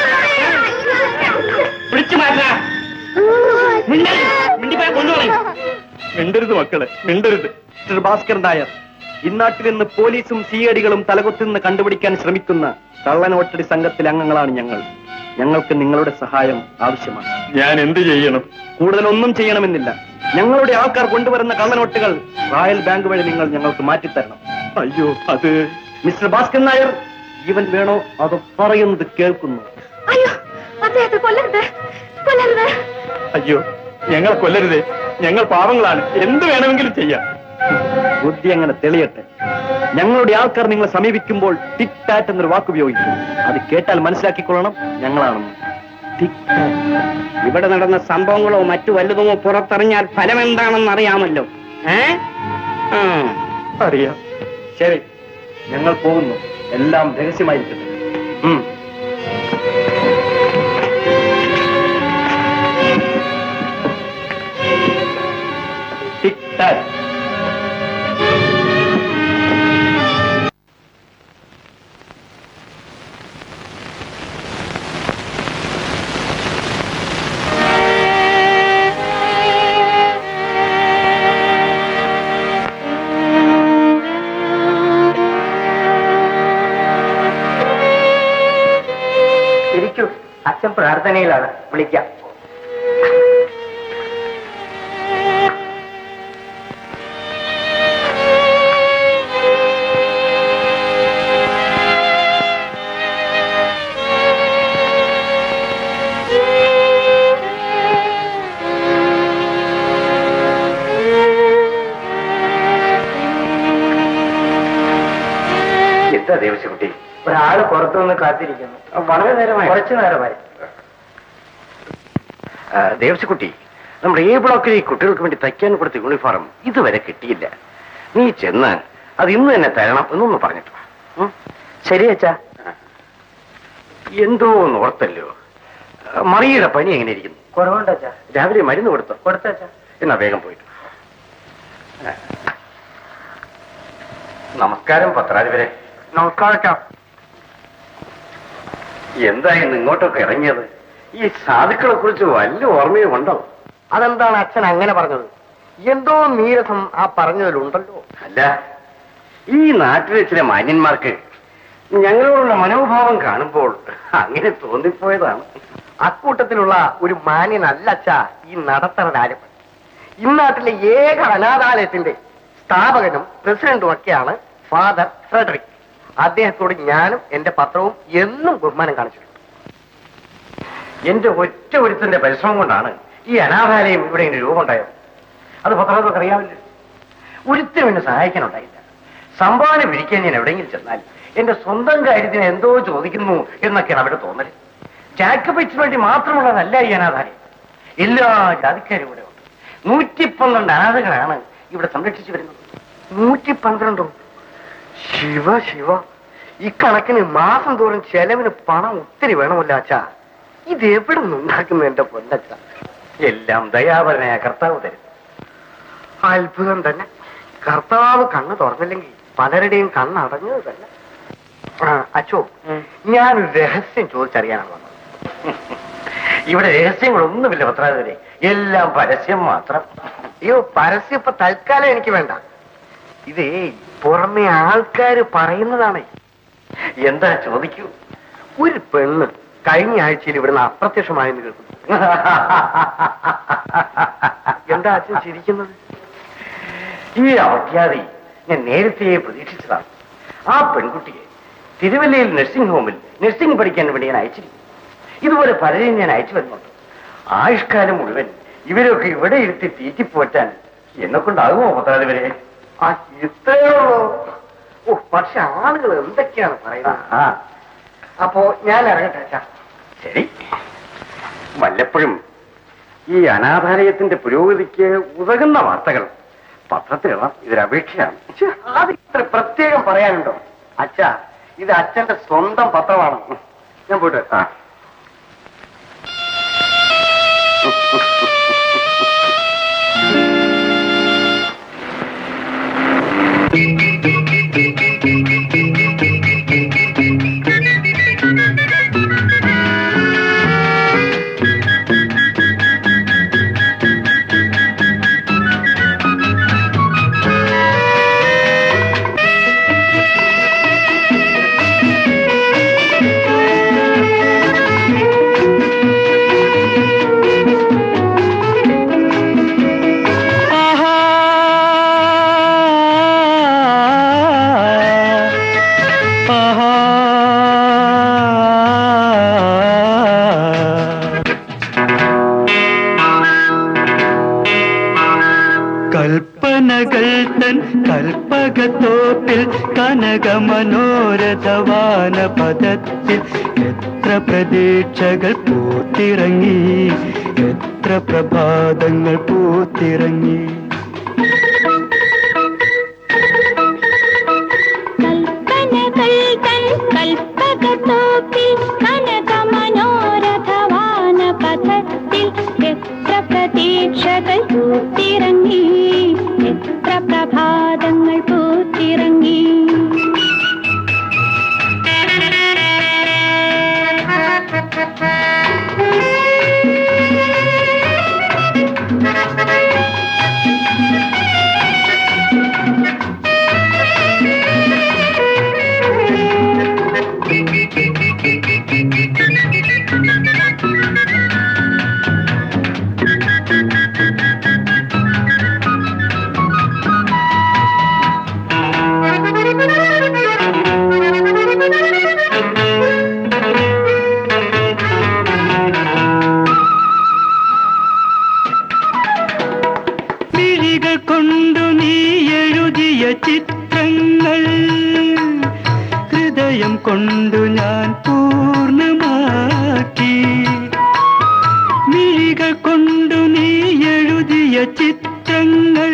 പിടിച്ചു മാറ്റാ മിണ്ടിപ്പോയി കൊണ്ടുപോയി മിണ്ടരുത് മക്കളെ മിണ്ടരുത് മിസ്റ്റർ ഭാസ്കർ നായർ ഇന്നാട്ടിൽ നിന്ന് പോലീസും സിഐഡികളും തലകുത്തുനിന്ന് കണ്ടുപിടിക്കാൻ ശ്രമിക്കുന്ന കള്ളനോട്ടടി സംഘത്തിലെ അംഗങ്ങളാണ് ഞങ്ങൾ ഞങ്ങൾക്ക് നിങ്ങളുടെ സഹായം ആവശ്യമാണ് ഞാൻ എന്ത് ചെയ്യണം കൂടുതലൊന്നും ചെയ്യണമെന്നില്ല ഞങ്ങളുടെ ആൾക്കാർ കൊണ്ടുവരുന്ന കള്ളനോട്ടുകൾ റോയൽ ബാങ്ക് വഴി നിങ്ങൾ ഞങ്ങൾക്ക് മാറ്റിത്തരണം അയ്യോ അത് മിസ്റ്റർ ഭാസ്കർ നായർ ജീവൻ വേണോ അത് പറയുന്നത് കേൾക്കുന്നു അയ്യോ അദ്ദേഹത്തെ കൊല്ലരുത് കൊല്ലരുത് അയ്യോ ഞങ്ങൾ കൊല്ലരുതേ ഞങ്ങൾ പാവങ്ങളാണ് എന്ത് വേണമെങ്കിലും ചെയ്യാം ബുദ്ധി അങ്ങനെ തെളിയട്ടെ ഞങ്ങളുടെ ആൾക്കാർ നിങ്ങളെ സമീപിക്കുമ്പോൾ ടിക് ടാറ്റ് എന്നൊരു വാക്ക് ഉപയോഗിക്കും അത് കേട്ടാൽ മനസ്സിലാക്കിക്കൊള്ളണം ഞങ്ങളാണെന്ന് ടിക് ടാറ്റ് ഇവിടെ നടന്ന സംഭവങ്ങളോ മറ്റു വല്ലതുമോ പുറത്തറിഞ്ഞാൽ ഫലം എന്താണെന്ന് അറിയാമല്ലോ ഏ ആ. അറിയാം ശരി ഞങ്ങൾ പോകുന്നു എല്ലാം രഹസ്യമായിരിക്കട്ടെ ഉം. ടിക് ടാറ്റ് ഇരിക്കൂ അച്ഛൻ പ്രാർത്ഥനയിലാണ് വിളിക്കാം എന്താ ദേവസ്വകുട്ടി ഒരാള് പുറത്തുനിന്ന് കാത്തിരിക്കുന്നു വളരെ നേരമായി കുറച്ചു നേരമായി ദേവസ്വകുട്ടി നമ്മുടെ എ ബ്ലോക്കിൽ ഈ കുട്ടികൾക്ക് വേണ്ടി തയ്ക്കാൻ കൊടുത്ത യൂണിഫോം ഇതുവരെ കിട്ടിയില്ല നീ ചെന്ന് അത് ഇന്ന് തന്നെ തരണം എന്നൊന്ന് പറഞ്ഞിട്ട് വാ. ഉം? ശരി അച്ഛാ എന്തോ ഒന്ന് ഓർത്തല്ലോ ആ, മറിയുടെ പനി എങ്ങനെ ഇരിക്കുന്നു കുറവുണ്ട് അച്ഛാ രാവിലെ മരുന്ന് കൊടുത്തോ കൊടുത്തച്ഛാ എന്നാ വേഗം പോയിട്ട് വാ. നമസ്കാരം പത്രാധിപരെ നമസ്കാരം എന്തായിരുന്നു ഇങ്ങോട്ടൊക്കെ ഇറങ്ങിയത് ഈ സാധുക്കളെ കുറിച്ച് വല്ല ഓർമ്മയും ഉണ്ടോ അതെന്താണ് അച്ഛൻ അങ്ങനെ പറഞ്ഞത് എന്തോ നീരസം ആ പറഞ്ഞതിലുണ്ടല്ലോ അല്ല ഈ നാട്ടിലെ ചില മാന്യന്മാർക്ക് ഞങ്ങളോടുള്ള മനോഭാവം കാണുമ്പോൾ അങ്ങനെ തോന്നിപ്പോയതാണ് അക്കൂട്ടത്തിലുള്ള ഒരു മാന്യനല്ല അച്ഛാ ഈ നടത്തറ ഇന്നാട്ടിലെ ഏക അനാഥാലയത്തിന്റെ സ്ഥാപകനും പ്രസിഡന്റും ഒക്കെയാണ് ഫാദർ ഫ്രെഡറിക് അദ്ദേഹത്തോട് ഞാനും എന്റെ പത്രവും എന്നും ബഹുമാനം കാണിച്ചിട്ടുണ്ട് എന്റെ ഒറ്റ ഒരുത്തിന്റെ പരിശ്രമം കൊണ്ടാണ് ഈ അനാഥാലയം ഇവിടെ ഇങ്ങനെ രൂപമുണ്ടായത് അത് പത്രങ്ങൾക്ക് അറിയാവില്ല ഒരുത്തരും എന്നെ സഹായിക്കാനുണ്ടായില്ല സംഭാവന പിരിക്കാൻ ഞാൻ എവിടെയെങ്കിലും ചെന്നാൽ എന്റെ സ്വന്തം കാര്യത്തിന് എന്തോ ചോദിക്കുന്നു എന്നൊക്കെയാണ് അവിടെ തോന്നല് ജാക്കബൈറ്റ്സിന് വേണ്ടി മാത്രമുള്ളതല്ല ഈ അനാഥാലയം എല്ലാ ജാതിക്കാരും ഇവിടെ ഉണ്ട് നൂറ്റി പന്ത്രണ്ട് അനാഥകളാണ് ഇവിടെ സംരക്ഷിച്ചു വരുന്നത് നൂറ്റി പന്ത്രണ്ടോ ശിവ ശിവ ഇക്കണക്കിന് മാസം തോറും ചെലവിന് പണം ഒത്തിരി വേണമല്ല അച്ഛാ ഇത് എവിടെ നിന്നുണ്ടാക്കുന്നു എന്റെ പൊന്നച്ഛ എല്ലാം ദയാപരനായ കർത്താവ് തരും അത്ഭുതം തന്നെ കർത്താവ് കണ്ണ് തുറന്നില്ലെങ്കിൽ പലരുടെയും കണ്ണ് അടഞ്ഞത് തന്നെ ആ, അച്ചോ ഞാനൊരു രഹസ്യം ചോദിച്ചറിയാനാണ് വന്നത് ഇവിടെ രഹസ്യങ്ങളൊന്നുമില്ല പത്രാധിപരെ എല്ലാം പരസ്യം മാത്രം അയ്യോ പരസ്യം ഇപ്പൊ തൽക്കാലം എനിക്ക് വേണ്ട ഇതേ പുറമെ ആൾക്കാര് പറയുന്നതാണ് എന്താ ചോദിക്കൂ ഒരു പെണ്ണ് കഴിഞ്ഞ ആഴ്ചയിൽ ഇവിടുന്ന് അപ്രത്യക്ഷമായെന്ന് കേൾക്കുന്നു എന്താ അച്ഛൻ ചിരിക്കുന്നത് ഈ അവഖ്യാതി ഞാൻ നേരത്തെ പ്രതീക്ഷിച്ചതാണ് ആ പെൺകുട്ടിയെ തിരുവല്ലയിൽ നഴ്സിംഗ് ഹോമിൽ നഴ്സിംഗ് പഠിക്കാൻ വേണ്ടി ഞാൻ അയച്ചിരിക്കും ഇതുപോലെ പലരെയും ഞാൻ അയച്ചു വരുന്നുണ്ട് ആയുഷ്കാലം മുഴുവൻ ഇവരൊക്കെ ഇവിടെ ഇരുത്തി തീറ്റിപ്പോറ്റാൻ എന്നെ കൊണ്ടാകുമോ പത്രാധിപരെ ആ ഇത്രയോ ഓ പക്ഷെ ആളുകൾ എന്തൊക്കെയാണ് പറയുന്നത് അപ്പോ ഞാൻ ഇറങ്ങട്ടെ അച്ഛാ ശരി വല്ലപ്പോഴും ഈ അനാഥാലയത്തിന്റെ പുരോഗതിക്ക് ഉതകുന്ന വാർത്തകൾ പത്രത്തിലിടണം ഇതൊരു അപേക്ഷയാണ് ഛെ, അത് ഇത്ര പ്രത്യേകം പറയാനുണ്ടോ അച്ഛാ ഇത് അച്ഛന്റെ സ്വന്തം പത്രമാണ് ഞാൻ പോയിട്ട് ആ കൽപ്പനകൾ തൻ കൽപ്പകത്തോപ്പിൽ കനക മനോരഥവാന പദത്തിൽ എത്ര പ്രതീക്ഷകൾ പൂത്തിറങ്ങി എത്ര പ്രഭാതങ്ങൾ പൂത്തിറങ്ങി കൽപ്പനകൾ തൻ കൽപ്പകത്തോപ്പിൽ കനക മനോരഥവാന പഥത്തിൽ എത്ര പ്രതീക്ഷകൾ പൂത്തിറങ്ങി എത്ര പ്രഭാതങ്ങൾ പൂത്തിറങ്ങി മിഴികൾ കൊണ്ടു നീ എഴുതിയ ചിത്രങ്ങൾ ഹൃദയം കൊണ്ടു ഞാൻ പൂർണ്ണമാക്കി മിഴികൾ കൊണ്ടു നീ എഴുതിയ ചിത്രങ്ങൾ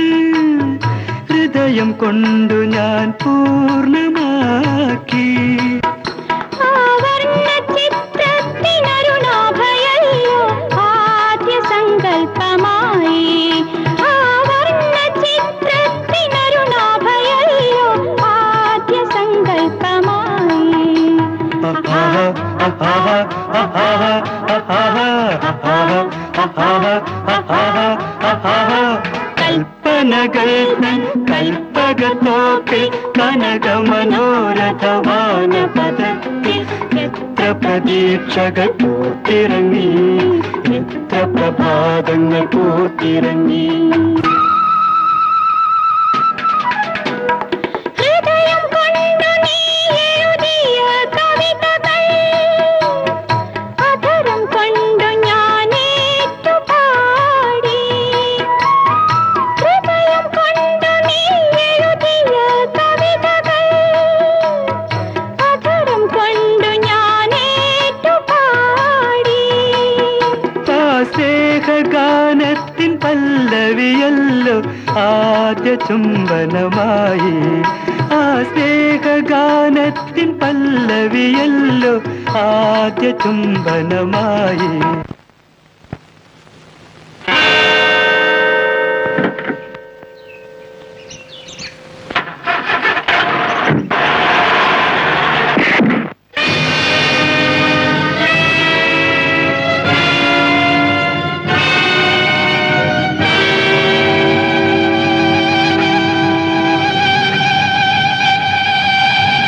ഹൃദയം കൊണ്ടു ഞാൻ പൂർണ്ണമാക്കി ആവർണ്ണ ചിത്രത്തിനരുണാഭയല്ലോ ആദ്യ സങ്കല്പമായി ആവർണ്ണ ചിത്രത്തിനരുണാഭയല്ലോ ആദ്യ സങ്കല്പമായി കൽപ്പനകൾ തൻ കൽപ്പകത്തോപ്പിൽ കനക മനോരഥവാന പദത്തിൽ എത്ര പ്രതീക്ഷകൾ പൂത്തിറങ്ങി എത്ര പ്രഭാതങ്ങൾ പൂത്തിറങ്ങി ഹൃദയം കൊണ്ടു നീ എഴുതിയ കവിതകൾ അധരം കൊണ്ടു ഞാൻ ഏറ്റുപാടി ഹൃദയം കൊണ്ടു നീ എഴുതിയ കവിതകൾ അധരം കൊണ്ടു ഞാൻ ഏറ്റുപാടി ആ സ്നേഹഗാനത്തിൻ പല്ലവിയല്ലോ ആദ്യ ചുംബനമായി ആ സ്നേഹഗാനത്തിൻ പല്ലവിയല്ലോ ആദ്യ ചുംബനമായി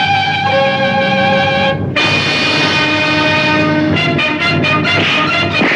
ആ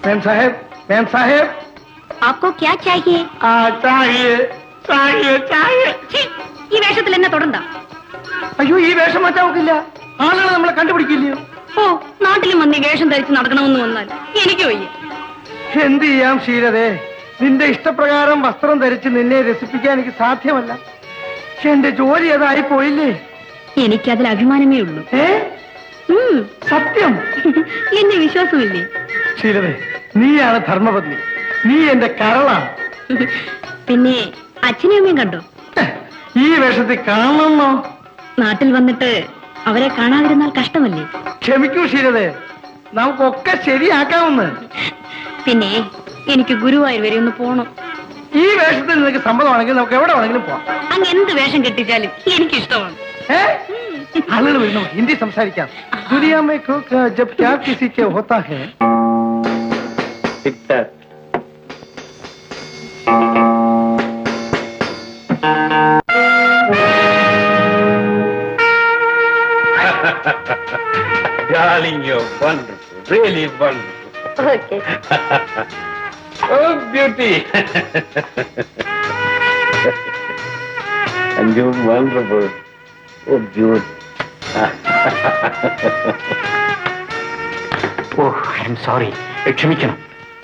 मैम साहेब मैम साहेब आपको क्या चाहिए ആ ചായേ ചായേ ചായേ ഛീ, ഈ വേഷത്തിൽ എന്നെ തൊടണ്ട അയ്യോ ഈ വേഷം മാറ്റാൻ നോക്കില്ല ആളുകൾ നമ്മളെ കണ്ടുപിടിക്കില്ലയോ ഓ നാട്ടിലും വന്ന് ഈ വേഷം ധരിച്ച് നടക്കണമെന്ന് വന്നാൽ എനിക്ക് വയ്യ എന്ത് ചെയ്യാം ശീലതേ നിന്റെ ഇഷ്ടപ്രകാരം വസ്ത്രം ധരിച്ച് നിന്നെ രസിപ്പിക്കാൻ എനിക്ക് സാധ്യമല്ല പക്ഷെ എന്റെ ജോലി അതായി പോയില്ലേ എനിക്കതിൽ അഭിമാനമേ ഉള്ളൂ ഏ ഉം. സത്യം എന്നെ വിശ്വാസമില്ലേ ശീലതേ നീയാണ് ധർമ്മപത്നി നീ എന്റെ കരളാണ് പിന്നെ അച്ഛനെയും അമ്മയും കണ്ടോ ഈ വേഷത്തിൽ കാണണമെന്നോ നാട്ടിൽ വന്നിട്ട് അവരെ കാണാതിരുന്നാൽ കഷ്ടമല്ലേ ക്ഷമിക്കൂ ശീലതേ നമുക്കൊക്കെ ശരിയാക്കാമെന്ന് പിന്നെ എനിക്ക് ഗുരുവായൂർ വരെ ഒന്ന് പോണം ഈ വേഷത്തിൽ നിനക്ക് സമ്മതമാണെങ്കിൽ നമുക്ക് എവിടെ വേണമെങ്കിലും പോവാം അങ്ങ് എന്ത് വേഷം കെട്ടിച്ചാലും എനിക്കിഷ്ടമാണ് ഏ? ആളുകൾ വരുന്നു ഹിന്ദി സംസാരിക്കാം ദുനിയാ മേ കോ ക- ജബ് ക്യാ കിസി കെ ഹോത്താ ഹെ Darling, you're wonderful, really wonderful. Okay Oh, beauty. and you're wonderful. Oh, beauty. Oh I'm sorry ക്ഷമിക്കണം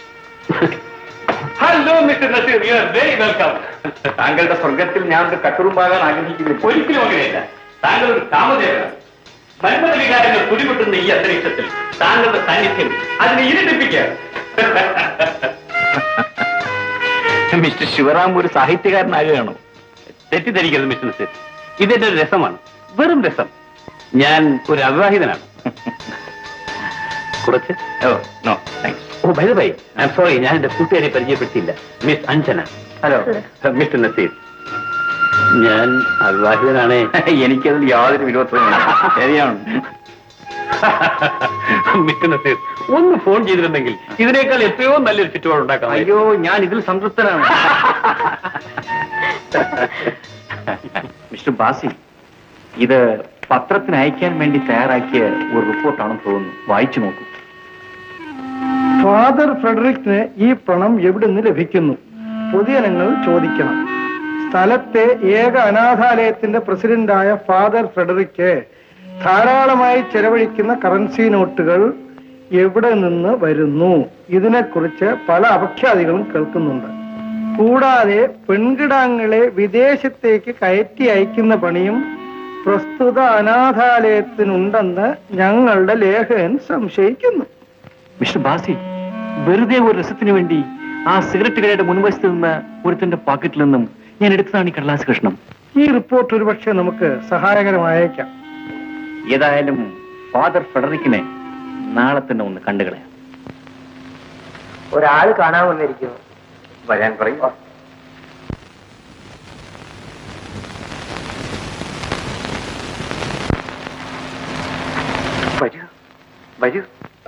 hello mister Nazeer you are very welcome താങ്കളുടെ സ്വർഗത്തിൽ ഞാൻ ഒരു കട്ടുറുമ്പാകാൻ ആഗ്രഹിക്കുന്നില്ല ഒരിക്കലും അങ്ങനെയല്ല താങ്കൾ ഒരു കാമദേവനാണ് മന്മത വികാരങ്ങൾ തുടികൊട്ടുന്ന ഈ അന്തരീക്ഷത്തിൽ താങ്കളുടെ സാന്നിധ്യം അതിനെ ഇരട്ടിപ്പിക്കുക മിസ്റ്റർ ശിവറാം ഒരു സാഹിത്യകാരനാകുകയാണോ തെറ്റിദ്ധരിക്കരുത് മിസ്റ്റർ നസീർ ഇതെന്റെ ഒരു രസമാണ് വെറും രസം ഞാൻ ഒരു അവിവാഹിതനാണ് കുറച്ച് oh no thanks oh bye bye I'm sorry ഞാൻ എന്റെ കൂട്ടുകാരെ പരിചയപ്പെടുത്തിയില്ല miss Anjana hello mister Nazeer ഞാൻ അവിവാഹിതനാണ് എനിക്കതിൽ യാതൊരു വിരോധവുമില്ല ശരിയാണ് മിസ്റ്റർ നസീർ ഒന്ന് ഫോൺ ചെയ്തിരുന്നെങ്കിൽ ഇതിനേക്കാൾ എത്രയോ നല്ലൊരു ചുറ്റുപാട് ഉണ്ടാക്കാം അയ്യോ ഞാൻ ഇതിൽ സംതൃപ്തനാണ് മിസ്റ്റർ ബാസി ഇത് പത്രത്തിന് അയക്കാൻ വേണ്ടി തയ്യാറാക്കിയ ഒരു റിപ്പോർട്ടാണെന്ന് തോന്നുന്നു വായിച്ചു നോക്കൂ ഫാദർ ഫ്രെഡറിക്കിന് ഈ പണം എവിടെ നിന്ന് ലഭിക്കുന്നു പൊതുജനങ്ങൾ ചോദിക്കണം സ്ഥലത്തെ ഏക അനാഥാലയത്തിന്റെ പ്രസിഡന്റായ ഫാദർ ഫ്രെഡറിക്ക് ധാരാളമായി ചെലവഴിക്കുന്ന കറൻസി നോട്ടുകൾ എവിടെ നിന്ന് വരുന്നു ഇതിനെക്കുറിച്ച് പല അപഖ്യാതികളും കേൾക്കുന്നുണ്ട് കൂടാതെ പെൺകിടാങ്ങളെ വിദേശത്തേക്ക് കയറ്റി അയക്കുന്ന പണിയും പ്രസ്തുത അനാഥാലയത്തിനുണ്ടെന്ന് ഞങ്ങളുടെ ലേഖകൻ സംശയിക്കുന്നു മിസ്റ്റർ ബാസി വെറുതെ ഒരു രസത്തിന് വേണ്ടി ആ സിഗരറ്റ് കടയുടെ മുൻവശത്ത് നിന്ന് ഒരുത്തന്റെ പോക്കറ്റിൽ നിന്നും ഞാൻ എടുത്തതാണ് ഈ കടലാസ് കൃഷ്ണം ഈ റിപ്പോർട്ട് ഒരുപക്ഷെ നമുക്ക് സഹായകരമായേക്കാം ഏതായാലും ഫാദർ ഫെഡറിക്കിനെ നാളെ തന്നെ ഒന്ന് കണ്ടുകളയാം ഒരാള് കാണാൻ വന്നിരിക്കുന്നു വരാൻ പറയും വരൂ വരൂ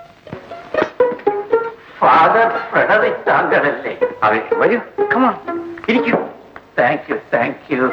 ഫാദർ ഫ്രെഡറിക് താങ്കളല്ലേ അതെ വരൂ കമാ ഇരിക്കൂ താങ്ക് യു താങ്ക് യു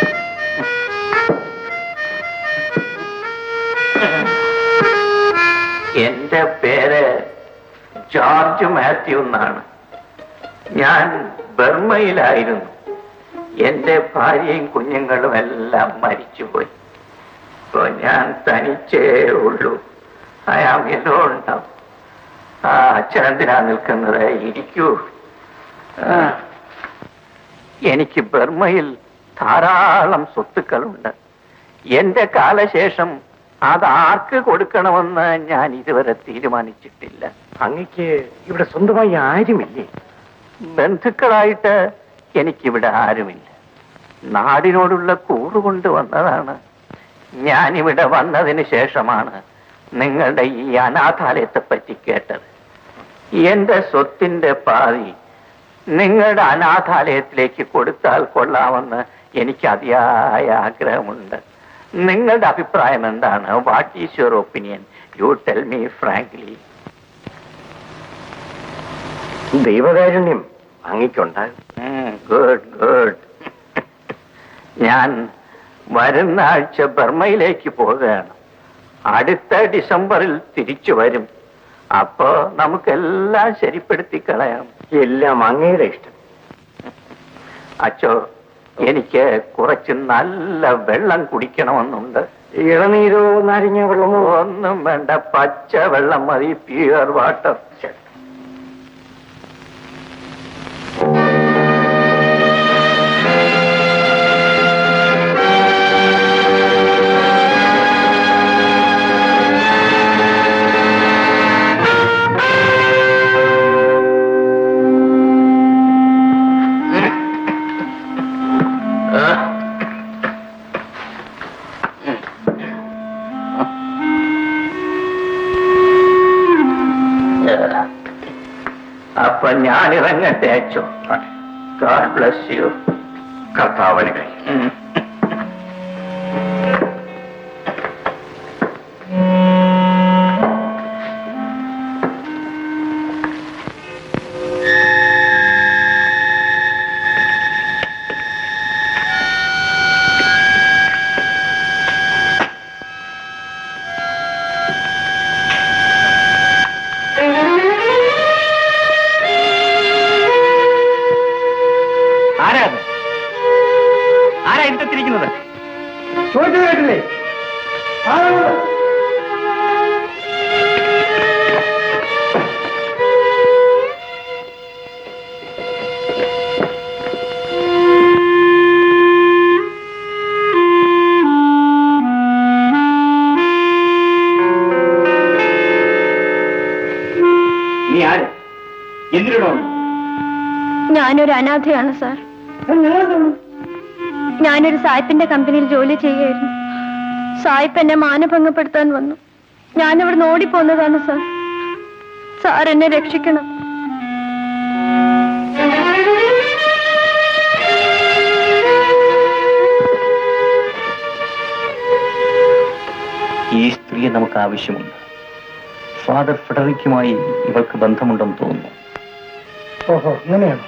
എന്റെ പേര് ജോർജ് മാത്യു എന്നാണ് ഞാൻ ബർമയിലായിരുന്നു എന്റെ ഭാര്യയും കുഞ്ഞുങ്ങളും എല്ലാം മരിച്ചുപോയി ഇപ്പൊ ഞാൻ തനിച്ചേ ഉള്ളൂ അയാമിലോ ഉണ്ടാവും ആ അച്ഛനെന്തിനാ നിൽക്കുന്നത് ഇരിക്കൂ ആ, എനിക്ക് ബർമയിൽ ധാരാളം സ്വത്തുക്കളുണ്ട് എന്റെ കാലശേഷം അത് ആർക്ക് കൊടുക്കണമെന്ന് ഞാൻ ഇതുവരെ തീരുമാനിച്ചിട്ടില്ല അങ്ങക്ക് ഇവിടെ സ്വന്തമായി ആരുമില്ലേ ബന്ധുക്കളായിട്ട് എനിക്കിവിടെ ആരുമില്ല നാടിനോടുള്ള കൂറുകൊണ്ട് വന്നതാണ് ഞാനിവിടെ വന്നതിന് ശേഷമാണ് നിങ്ങളുടെ ഈ അനാഥാലയത്തെ പറ്റി കേട്ടത് എന്റെ സ്വത്തിന്റെ പാതി നിങ്ങളുടെ അനാഥാലയത്തിലേക്ക് കൊടുത്താൽ കൊള്ളാമെന്ന് എനിക്ക് അതിയായ ആഗ്രഹമുണ്ട് നിങ്ങളുടെ അഭിപ്രായം എന്താണ് what is your opinion you tell me frankly ദൈവകാരുണ്യം അങ്ങക്കുണ്ടാകും ഗുഡ് ഗുഡ് ഞാൻ വരുന്ന ആഴ്ച ബർമയിലേക്ക് പോവുകയാണ് അടുത്ത ഡിസംബറിൽ തിരിച്ചു വരും അപ്പോ നമുക്കെല്ലാം ശരിപ്പെടുത്തി കളയാം എല്ലാം അങ്ങയുടെ ഇഷ്ടം അച്ചോ എനിക്ക് കുറച്ച് നല്ല വെള്ളം കുടിക്കണമെന്നുണ്ട് ഇളനീരോ നാരങ്ങ വെള്ളമോ ഒന്നും വേണ്ട പച്ച വെള്ളം മതി പ്യുവർ വാട്ടർ അപ്പൊ ഞാൻ ഇറങ്ങട്ടെ അച്ചോ ഗാഡ് ബ്ലസ് യു കർത്താവിന് കൈ ആരാ അത്? ആരാ ഇരുത്തത്തിരിക്കുന്നത് ചോദിച്ചു കേട്ടില്ലേ ആരാണ്? നീ ആര് എന്തിനോ ഞാനൊരു അനാഥയാണ് സാർ ഞാനൊരു സായിപ്പിന്റെ കമ്പനിയിൽ ജോലി ചെയ്യുകയായിരുന്നു സായിപ്പ് എന്നെ മാനഭംഗപ്പെടുത്താൻ വന്നു ഞാനിവിടെ ഓടിപ്പോന്നതാണ് സാർ സാർ എന്നെ രക്ഷിക്കണം ഈ സ്ത്രീയെ നമുക്ക് ആവശ്യമുണ്ട് ഫാദർ ഫെഡറിക്കുമായി ഇവൾക്ക് ബന്ധമുണ്ടെന്ന് തോന്നുന്നു ഓഹോ അങ്ങനെയാണോ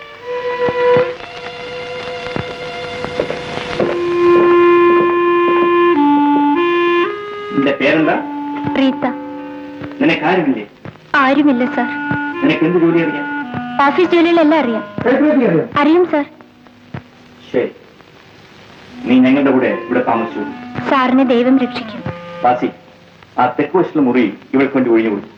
നിന്റെ പേരെന്താ റീത്ത നിനക്ക് ആരുമില്ലേ ആരുമില്ല സാർ നിനക്ക് എന്ത് ജോലി അറിയാം ഓഫീസ് ജോലിയിലെല്ലാം അറിയാം അറിയാം സാർ ശരി നീ ഞങ്ങളുടെ കൂടെ ഇവിടെ താമസിച്ചു സാറിനെ ദൈവം രക്ഷിക്കും ബാസി ആ തെക്ക് വശത്തുള്ള മുറി ഇവൾക്ക് വേണ്ടി ഒഴിഞ്ഞു കൊടുത്തു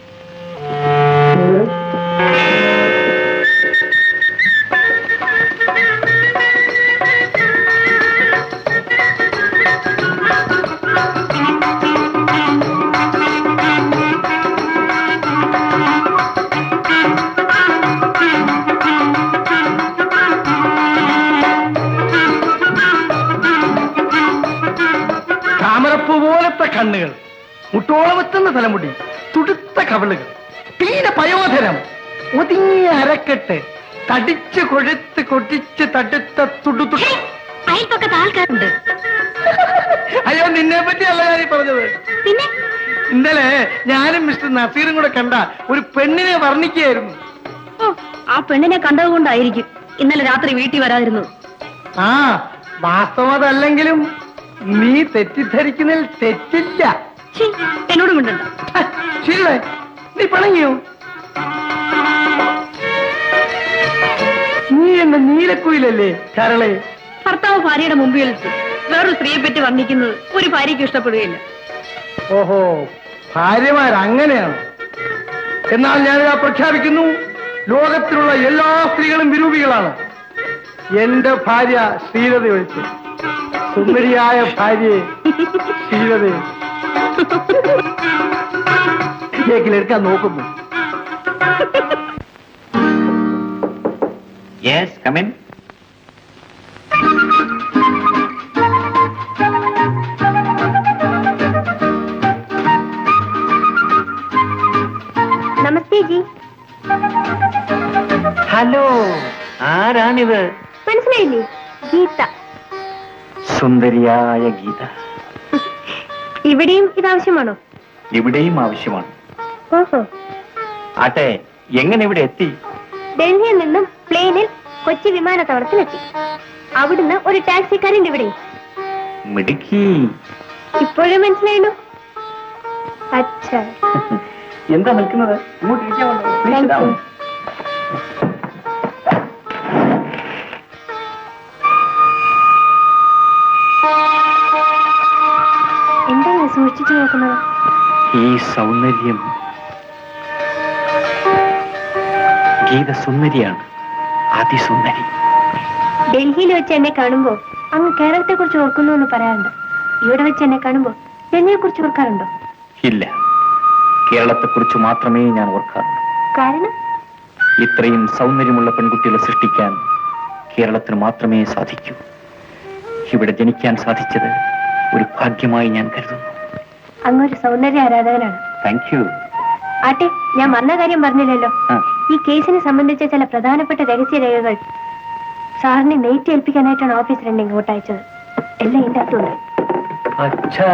താമരപ്പൂ പോലത്തെ കണ്ണുകൾ മുട്ടോളമെത്തുന്ന തലമുടി തുടുത്ത കവിളുകൾ തീരെ പയോധരം ഒതുങ്ങിയ അരക്കെട്ട് തടിച്ച് കൊഴുത്ത് കൊട്ടിച്ച് തടുത്ത തുടുത്തു അയൽപ്പക്കത്ത് ആൾക്കാരുണ്ട് അയ്യോ നിന്നെ പറ്റിയല്ല ഞാൻ ഈ പറഞ്ഞത് പിന്നെ ഇന്നലെ ഞാനും മിസ്റ്റർ നസീറും കൂടെ കണ്ട ഒരു പെണ്ണിനെ വർണ്ണിക്കുകയായിരുന്നു ഓ ആ പെണ്ണിനെ കണ്ടതുകൊണ്ടായിരിക്കും ഇന്നലെ രാത്രി വീട്ടിൽ വരാതിരുന്നത് ആ വാസ്തവം അതല്ലെങ്കിലും നീ തെറ്റിദ്ധരിക്കുന്നതിൽ തെറ്റില്ല ഛീ, എന്നോട് മിണ്ടണ്ട ശരിയല്ലേ നീ പിണങ്ങിയോ നീ എന്ന നീലക്കുയിലല്ലേ കരളെ ഭർത്താവ് ഭാര്യയുടെ മുമ്പിൽ വെച്ച് വേറൊരു സ്ത്രീയെ പറ്റി വർണ്ണിക്കുന്നത് ഒരു ഭാര്യയ്ക്ക് ഇഷ്ടപ്പെടുകയില്ല ഓഹോ ഭാര്യമാരങ്ങനെയാണ് എന്നാൽ ഞാനിതാ പ്രഖ്യാപിക്കുന്നു ലോകത്തിലുള്ള എല്ലാ സ്ത്രീകളും വിരൂപികളാണ് എന്റെ ഭാര്യ ശ്രീലത ഒഴിച്ചു സുന്ദരിയായ ഭാര്യയെ ശ്രീലതയെ കേക്കിലെടുക്കാൻ നോക്കുന്നു yes come in namaste ji hello ആരാണിത് മനസ്സിലായില്ലേ ഗീത സുന്ദരിയായ ഗീത ഇവിടെയും ഇതാവശ്യമാണോ ഇവിടെയും ആവശ്യമാണ് ഓഹോ ആട്ടെ എങ്ങനെ ഇവിടെ എത്തി ഡൽഹിയിൽ നിന്നും പ്ലെയിനിൽ കൊച്ചി വിമാനത്താവളത്തിലെത്തി അവിടുന്ന് ഒരു ടാക്സിക്കാരൻ്റെ ഇവിടെ മിടുക്കി ഇപ്പോഴും മനസ്സിലായല്ലോ അച്ഛാ എന്താ നിൽക്കുന്നത് ഇങ്ങോട്ട് ഇരിക്കാമല്ലോ Please sit down. എന്താ ഇങ്ങനെ സൂക്ഷിച്ചു നോക്കുന്നത് ഈ സൗന്ദര്യം ഗീത സുന്ദരിയാണ് അതിസുന്ദരി ഡൽഹിയിൽ വെച്ച് എന്നെ കാണുമ്പോ അങ്ങ് കേരളത്തെ കുറിച്ച് ഓർക്കുന്നു എന്ന് പറയാറുണ്ട് ഇവിടെ വെച്ച് എന്നെ കാണുമ്പോ ഡൽഹിയെ കുറിച്ച് ഓർക്കാറുണ്ടോ ഇല്ല കേരളത്തെക്കുറിച്ച് മാത്രമേ ഞാൻ ഓർക്കാറുള്ളൂ കാരണം ഇത്രയും സൗന്ദര്യമുള്ള പെൺകുട്ടികളെ സൃഷ്ടിക്കാൻ കേരളത്തിന് മാത്രമേ സാധിക്കൂ ഇവിടെ ജനിക്കാൻ സാധിച്ചത് ഒരു ഭാഗ്യമായി ഞാൻ കരുതുന്നു അങ്ങൊരു സൗന്ദര്യ ആരാധകനാണ് താങ്ക് യു ആട്ടെ ഞാൻ വന്ന കാര്യം പറഞ്ഞില്ലല്ലോ ഈ കേസിനെ സംബന്ധിച്ച ചില പ്രധാനപ്പെട്ട രഹസ്യ രേഖകൾ സാറിനെ നെയ്റ്റ് ഏൽപ്പിക്കാനായിട്ടാണ് ഓഫീസർ എന്നെ ഇങ്ങോട്ട് അയച്ചത് എല്ലാം ഇതിന്റെ അകത്തുണ്ട് അച്ഛാ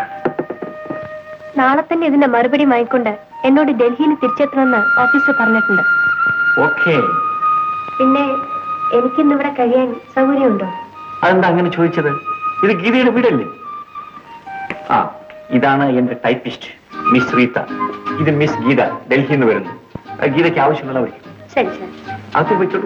നാളെ തന്നെ ഇതിന്റെ മറുപടി വാങ്ങിക്കൊണ്ട് എന്നോട് ഡൽഹിയിൽ തിരിച്ചെത്തണമെന്ന് ഓഫീസർ പറഞ്ഞിട്ടുണ്ട് ഓക്കേ പിന്നെ എനിക്കിന്ന് ഇവിടെ കഴിയാൻ സൗകര്യമുണ്ടോ അതെന്താ അങ്ങനെ ചോദിച്ചത് ഇത് ഗീതയുടെ വീടല്ലേ ആ ഇതാണ് എന്റെ ടൈപ്പിസ്റ്റ് മിസ് റീത്ത ഇത് മിസ് ഗീത ഡൽഹിയിൽ നിന്ന് വരുന്നു ആ, ഗീതയ്ക്ക് ആവശ്യമുള്ള വഴി ശരി ശരി അത് വെച്ചോളൂ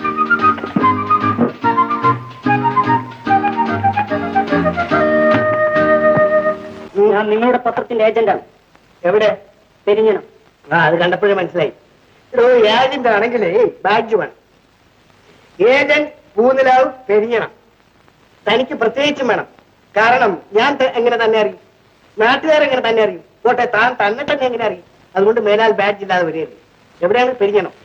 ഞാൻ നിങ്ങളുടെ പത്രത്തിന്റെ ഏജന്റാണ് എവിടെ പെരിഞ്ഞണം ആ അത് കണ്ടപ്പോഴേ മനസ്സിലായി എടോ ഏജന്റ് ആണെങ്കിലേ ബാഡ്ജ് വേണം ഏജന്റ് പൂനിലാവ് പെരിഞ്ഞണം തനിക്ക് പ്രത്യേകിച്ചും വേണം കാരണം ഞാൻ ത- എങ്ങനെ തന്നെ അറിയും നാട്ടുകാരെങ്ങനെ തന്നെ അറിയും പോട്ടെ താൻ തന്നെ തന്നെ എങ്ങനെ അറിയും അതുകൊണ്ട് മേലാൽ ബാഡ്ജ് ഇല്ലാതെ വരികയല്ലേ എവിടെയാണ് പെരിഞ്ഞണം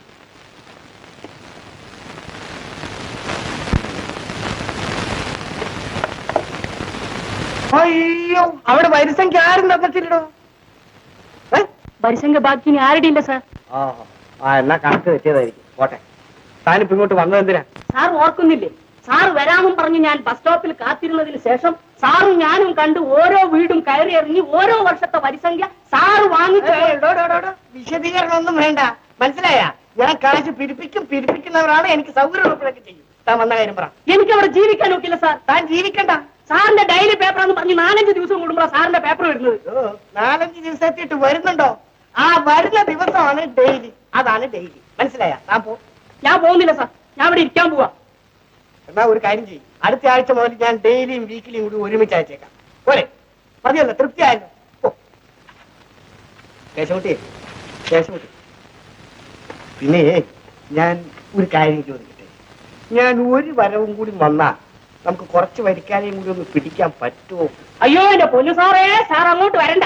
അയ്യോ അവിടെ വരിസംഖ്യ ആരും തന്നിട്ടില്ലടോ ഏ? പരിസംഗ ബാക്കി ഇനി ആരുടെ ഇല്ല സാർ ആ ആ എന്നാ കണക്ക് തെറ്റിയതായിരിക്കും പോട്ടെ താനിപ്പോ ഇങ്ങോട്ട് വന്നത് എന്തിനാ സാർ ഓർക്കുന്നില്ലേ സാർ വരാമെന്നും പറഞ്ഞ് ഞാൻ ബസ് സ്റ്റോപ്പിൽ കാത്തിരുന്നതിന് ശേഷം സാറും ഞാനും കണ്ട് ഓരോ വീടും കയറി ഇറങ്ങി ഓരോ വർഷത്തെ വരിസംഖ്യ സാറ് വാങ്ങിച്ചു ഏയ്, ഡോ, ഡോ, ഡോ, ഡോ. വിശദീകരണം ഒന്നും വേണ്ട മനസ്സിലായ ഞാൻ കാശ് പിരിപ്പിക്കും പിരിപ്പിക്കുന്നവരാണ് എനിക്ക് സൗകര്യമുള്ളപ്പോഴൊക്കെ ചെയ്യും താൻ വന്ന കാര്യം പറ എനിക്ക് അവിടെ ജീവിക്കാൻ ഒക്കില്ല സാർ താൻ ജീവിക്കണ്ട സാറിന്റെ ഡെയിലി പേപ്പർ എന്ന് പറഞ്ഞ് നാലഞ്ച് ദിവസം കൂടുമ്പോഴാണ് സാറിന്റെ പേപ്പർ വരുന്നത് ഓ, നാലഞ്ച് ദിവസത്തിട്ട് വരുന്നുണ്ടോ ആ വരുന്ന ദിവസമാണ് ഡെയിലി അതാണ് ഡെയിലി മനസ്സിലായ താൻ പോ ഞാൻ പോകുന്നില്ല സാർ ഞാൻ ഇവിടെ ഇരിക്കാൻ പോവാ എന്നാ ഒരു കാര്യം ചെയ്യും അടുത്ത ആഴ്ച മുതൽ ഞാൻ ഡെയിലിയും വീക്കിലിയും കൂടി ഒരുമിച്ച് അയച്ചേക്കാം പോരെ പറഞ്ഞല്ലോ തൃപ്തി ആയല്ലോ പോ കേശവട്ടി കേശവട്ടി പിന്നെ ഞാൻ ഒരു കാര്യം ചോദിക്കട്ടെ ഞാൻ ഒരു വരവും കൂടി വന്നാ നമുക്ക് കുറച്ച് വരിക്കാരെയും കൂടി ഒന്ന് പിടിക്കാൻ പറ്റുമോ അയ്യോ എന്റെ പൊന്നു സാറേ സാർ അങ്ങോട്ട് വരണ്ട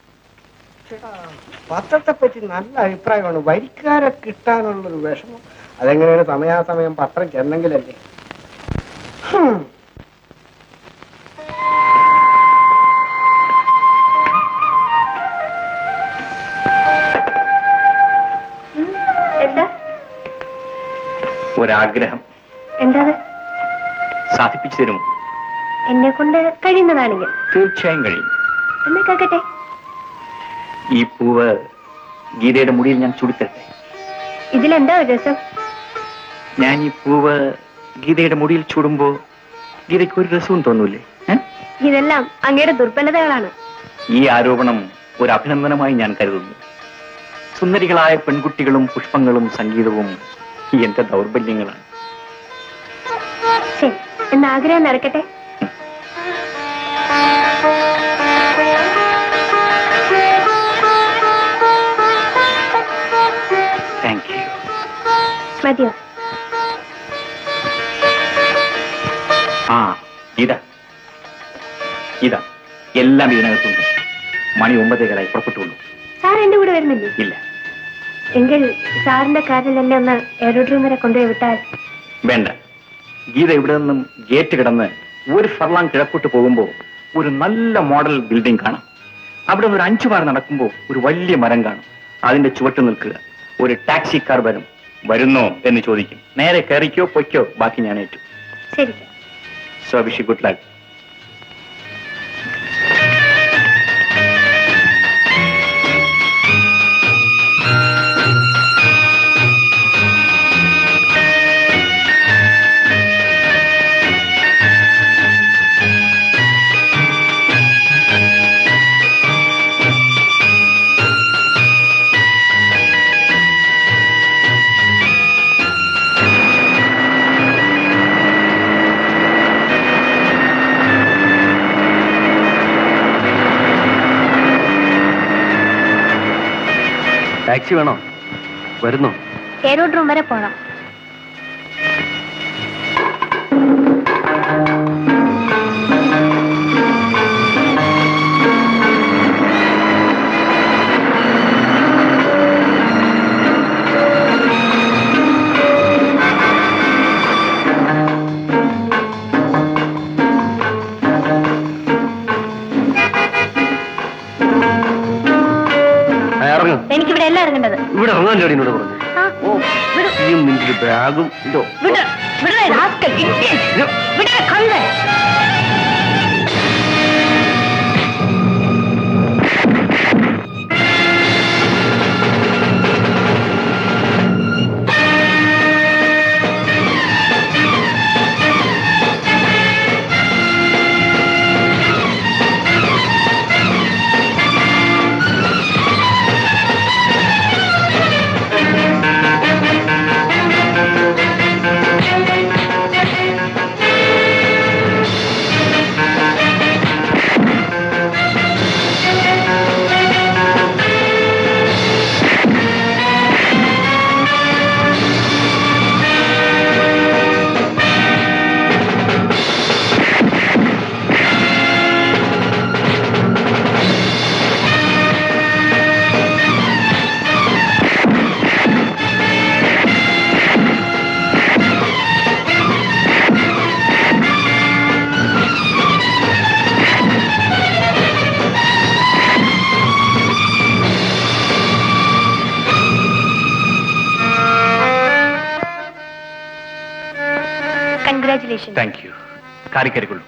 പത്രത്തെ പറ്റി നല്ല അഭിപ്രായമാണ് വരിക്കാരെ കിട്ടാനുള്ളൊരു വിഷമം അതെങ്ങനെയാണ് സമയാസമയം പത്രം ചെന്നെങ്കിലല്ലേ ഹും. എന്താ ഒരാഗ്രഹം എന്താ സാധിപ്പിച്ചു തരും എന്നെ കൊണ്ട് കഴിയുന്നതാണെങ്കിൽ തീർച്ചയായും കഴിയും എന്നാ കേക്കട്ടെ ഈ പൂവ് ഗീതയുടെ മുടിയിൽ ഞാൻ ചുടിത്തരട്ടെ ഇതിലെന്താ ഒരു രസം ഞാൻ ഈ പൂവ് ഗീതയുടെ മുടിയിൽ ചൂടുമ്പോ ഗീതയ്ക്ക് ഒരു രസവും തോന്നൂലേ ഏ? ഇതെല്ലാം അങ്ങയുടെ ദുർബലതകളാണ് ഈ ആരോപണം ഒരു അഭിനന്ദനമായി ഞാൻ കരുതുന്നു സുന്ദരികളായ പെൺകുട്ടികളും പുഷ്പങ്ങളും സംഗീതവും എന്റെ ദൗർബല്യങ്ങളാണ് ശരി എന്ന ആഗ്രഹം നടക്കട്ടെ താങ്ക് യു മതിയോ ആ ഗീത ഗീത എല്ലാം ഇതിനകത്തുണ്ട് മണി ഒമ്പതേകാലായി പുറപ്പെട്ടുള്ളൂ സാർ എന്റെ കൂടെ വരുന്നില്ലേ ഇല്ല എങ്കിൽ സാറിന്റെ കാറിൽ എന്നെ ഒന്ന് എയറോഡ്രോം വരെ കൊണ്ടുപോയി വിട്ടാൽ വേണ്ട ഗീത ഇവിടെ നിന്നും ഗേറ്റ് കിടന്ന് ഒരു ഫർലാങ് കിഴക്കോട്ട് പോകുമ്പോൾ ഒരു നല്ല മോഡൽ ബിൽഡിംഗ് കാണാം അവിടെ നിന്ന് ഒരു അഞ്ചു മാർ നടക്കുമ്പോൾ ഒരു വലിയ മരം കാണും അതിന്റെ ചുവട്ട് നിൽക്കുക ഒരു ടാക്സി കാർ വരും വരുന്നോ എന്ന് ചോദിക്കും നേരെ കയറിക്കോ പൊയ്ക്കോ ബാക്കി ഞാൻ ഏറ്റു ശരി so wish good luck taxi വേണോ വരുന്നു ഏരോഡ് റൂം വരെ പോണം ആ, ഇറങ്ങ് എനിക്കിവിടെ എല്ലാം ഇറങ്ങേണ്ടത് ഇവിടെ ഇറങ്ങാൻ ചേടി എന്നോട് പറഞ്ഞു ആ, വിടു. ഈ നിന്റെ ബാഗും ഇതോ വിട്. വിടണേ, rascal, idiot. വിടണേ, കള്ളൻ. കൺഗ്രാറ്റുലേഷൻ താങ്ക് യു കാറിക്കരിക്കുള്ളൂ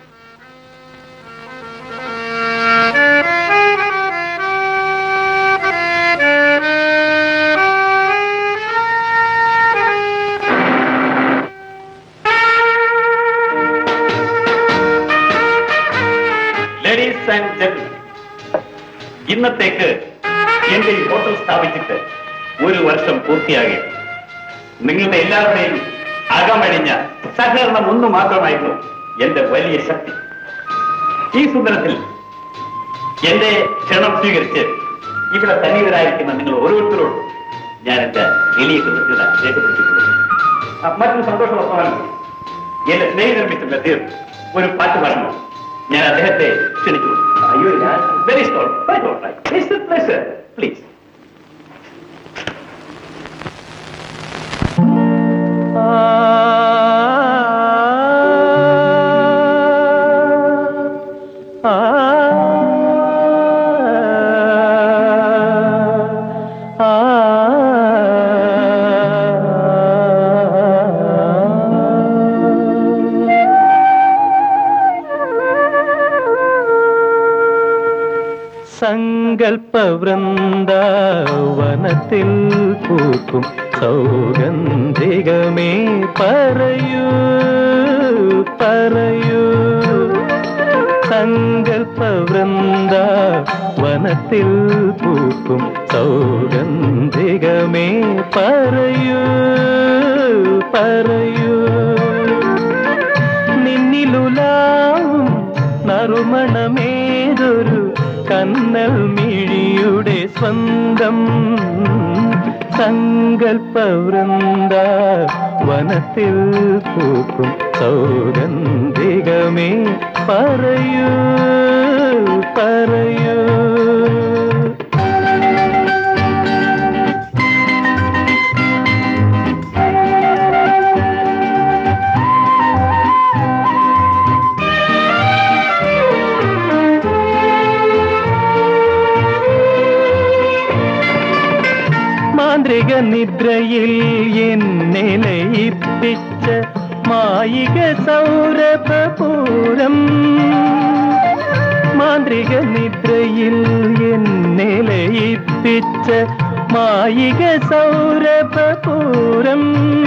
ലേഡീസ് ആൻഡ് ജെന്റിൽമെൻ ഇന്നത്തേക്ക് എന്റെ ഈ ഹോട്ടൽ സ്ഥാപിച്ചിട്ട് ഒരു വർഷം പൂർത്തിയാകും നിങ്ങളുടെ എല്ലാവരുടെയും അകമഴിഞ്ഞ സഹകരണം ഒന്നു മാത്രമായിരുന്നു എന്റെ വലിയ ശക്തി ഈ സുന്ദരത്തിൽ എന്റെ ക്ഷണം സ്വീകരിച്ച് ഇവിടെ സന്നിഹിതരായിരിക്കുന്ന നിങ്ങൾ ഓരോരുത്തരോടും ഞാൻ എന്റെ വലിയ കൃതജ്ഞത രേഖപ്പെടുത്തിയിട്ടുള്ളൂ ആ, മറ്റൊരു സന്തോഷ വർത്തമാനം എന്റെ സ്നേഹിതർ മിസ്റ്റർ നസീർ ഒരു പാട്ട് പറഞ്ഞു ഞാൻ അദ്ദേഹത്തെ ക്ഷണിച്ചു അയ്യോ ഞാൻ വെരി സോൾ പ്ലീസ് സങ്കൽപ്പവൃന്ദാവനത്തിൽ പൂക്കും സൗഗന്ധികമേ പറയൂ പറയൂ സങ്കൽപ്പവൃന്ദാവനത്തിൽ പൂക്കും സൗഗന്ധികമേ പറയൂ പറയൂ നിന്നിലുലാവും നറുമണമേതൊരു കന്നൽ മിഴിയുടെ സ്വന്തം സങ്കൽപ്പവൃന്ദ വനത്തിൽ പൂക്കും സൗഗന്ധികമേ പറയൂ പറയൂ മാന്ത്രിക നിദ്രയിൽ എന്നെ ലയിപ്പിച്ച മായിക സൗരഭപൂരം മാന്ത്രിക നിദ്രയിൽ എന്നെ ലയിപ്പിച്ച മായിക സൗരഭപൂരം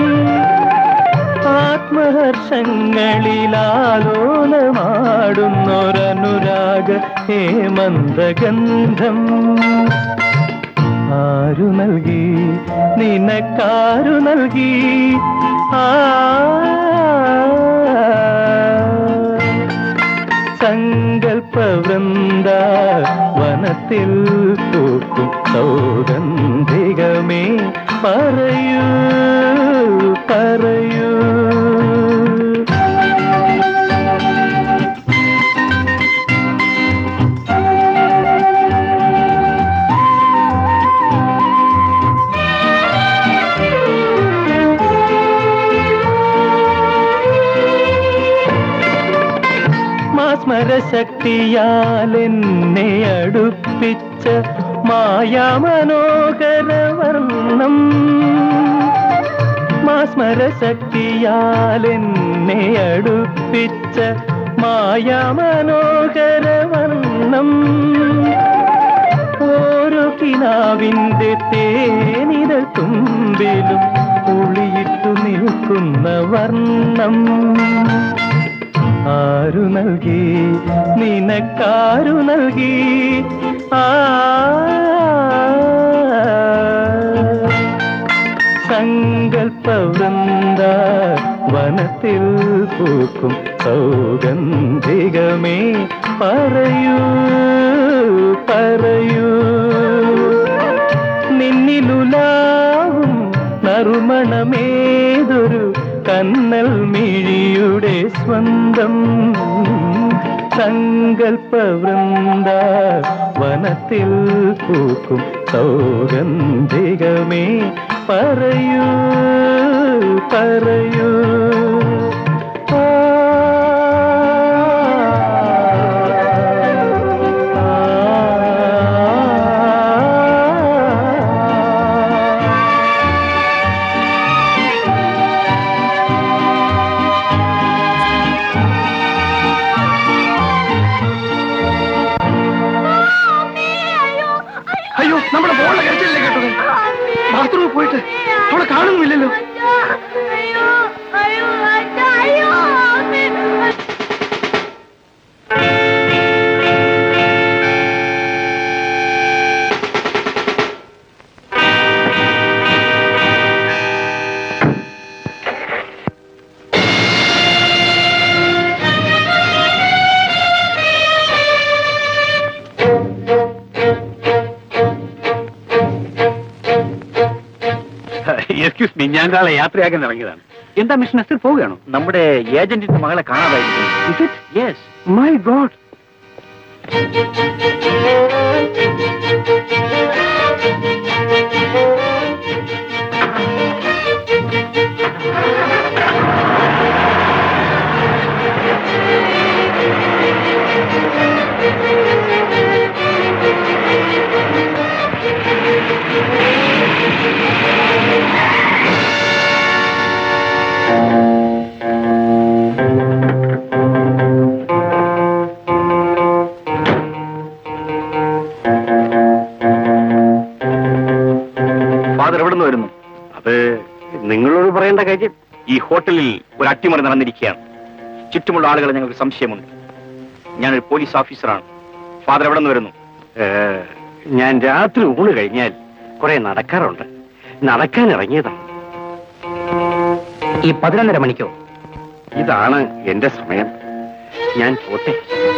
ആത്മഹർഷങ്ങളിലാലോലമാടുന്നൊരനുരാഗ ഹേമന്തഗന്ധം ആരു നൽകി നിനക്കാരു നൽകി ആ സങ്കൽപ്പവൃന്ദ വനത്തിൽ പൂക്കും സൗഗന്ധികമേ പറയൂ പറയൂ മാസ്മരശക്തിയാൽ എന്നെ അടുപ്പിച്ച മായാമനോഹര വർണ്ണം മാസ്മരശക്തിയാൽ എന്നെ അടുപ്പിച്ച മായാമനോഹര വർണ്ണം ഓരോ കിനാവിന്റെ തേനിര തുമ്പിലും കുളിയിട്ടു നിൽക്കുന്ന വർണ്ണം ആരു നൽകി നിനക്കാരു നൽകി ആ സങ്കൽപ്പവൃന്ദ വനത്തിൽ പൂക്കും സൗഗന്ധികമേ പറയൂ പറയൂ നിന്നിലുലാവും നറുമണമേതൊരു കന്നൽ മിഴിയുടെ സ്വന്തം സങ്കൽപ്പവൃന്ദ വനത്തിൽ പൂക്കും സൗഗന്ധികമേ പറയൂ പറയൂ ആ, ആ, ആ. അയ്യോ നമ്മുടെ മോളെ കരച്ചിലല്ലേ കേട്ടത് ബാത്റൂമിൽ പോയിട്ട് അവളെ കാണുന്നില്ലല്ലോ എക്സ്ക്യൂസ് മീ ഞാൻ ഒരാളെ യാത്രയാക്കാൻ ഇറങ്ങിയതാണ് എന്താ മിഷൻ നസീർ പോവുകയാണോ നമ്മുടെ ഏജന്റിന്റെ മകളെ കാണാതായിരിക്കും യെസ് മൈ ഗോഡ് ഫാദർ എവിടെ നിന്ന് വരുന്നു അത് നിങ്ങളോട് പറയേണ്ട കാര്യം ഈ ഹോട്ടലിൽ ഒരു അട്ടിമറി നടന്നിരിക്കുകയാണ് ചുറ്റുമുള്ള ആളുകളെ ഞങ്ങൾക്ക് സംശയമുണ്ട് ഞാനൊരു പോലീസ് ഓഫീസറാണ് ഫാദർ എവിടെ നിന്ന് വരുന്നു ഞാൻ രാത്രി ഊണ് കഴിഞ്ഞാൽ കുറെ നടക്കാറുണ്ട് നടക്കാൻ ഇറങ്ങിയതാണ് ഈ പതിനൊന്നര മണിക്കോ ഇതാണ് എന്റെ സമയം ഞാൻ പോട്ടെ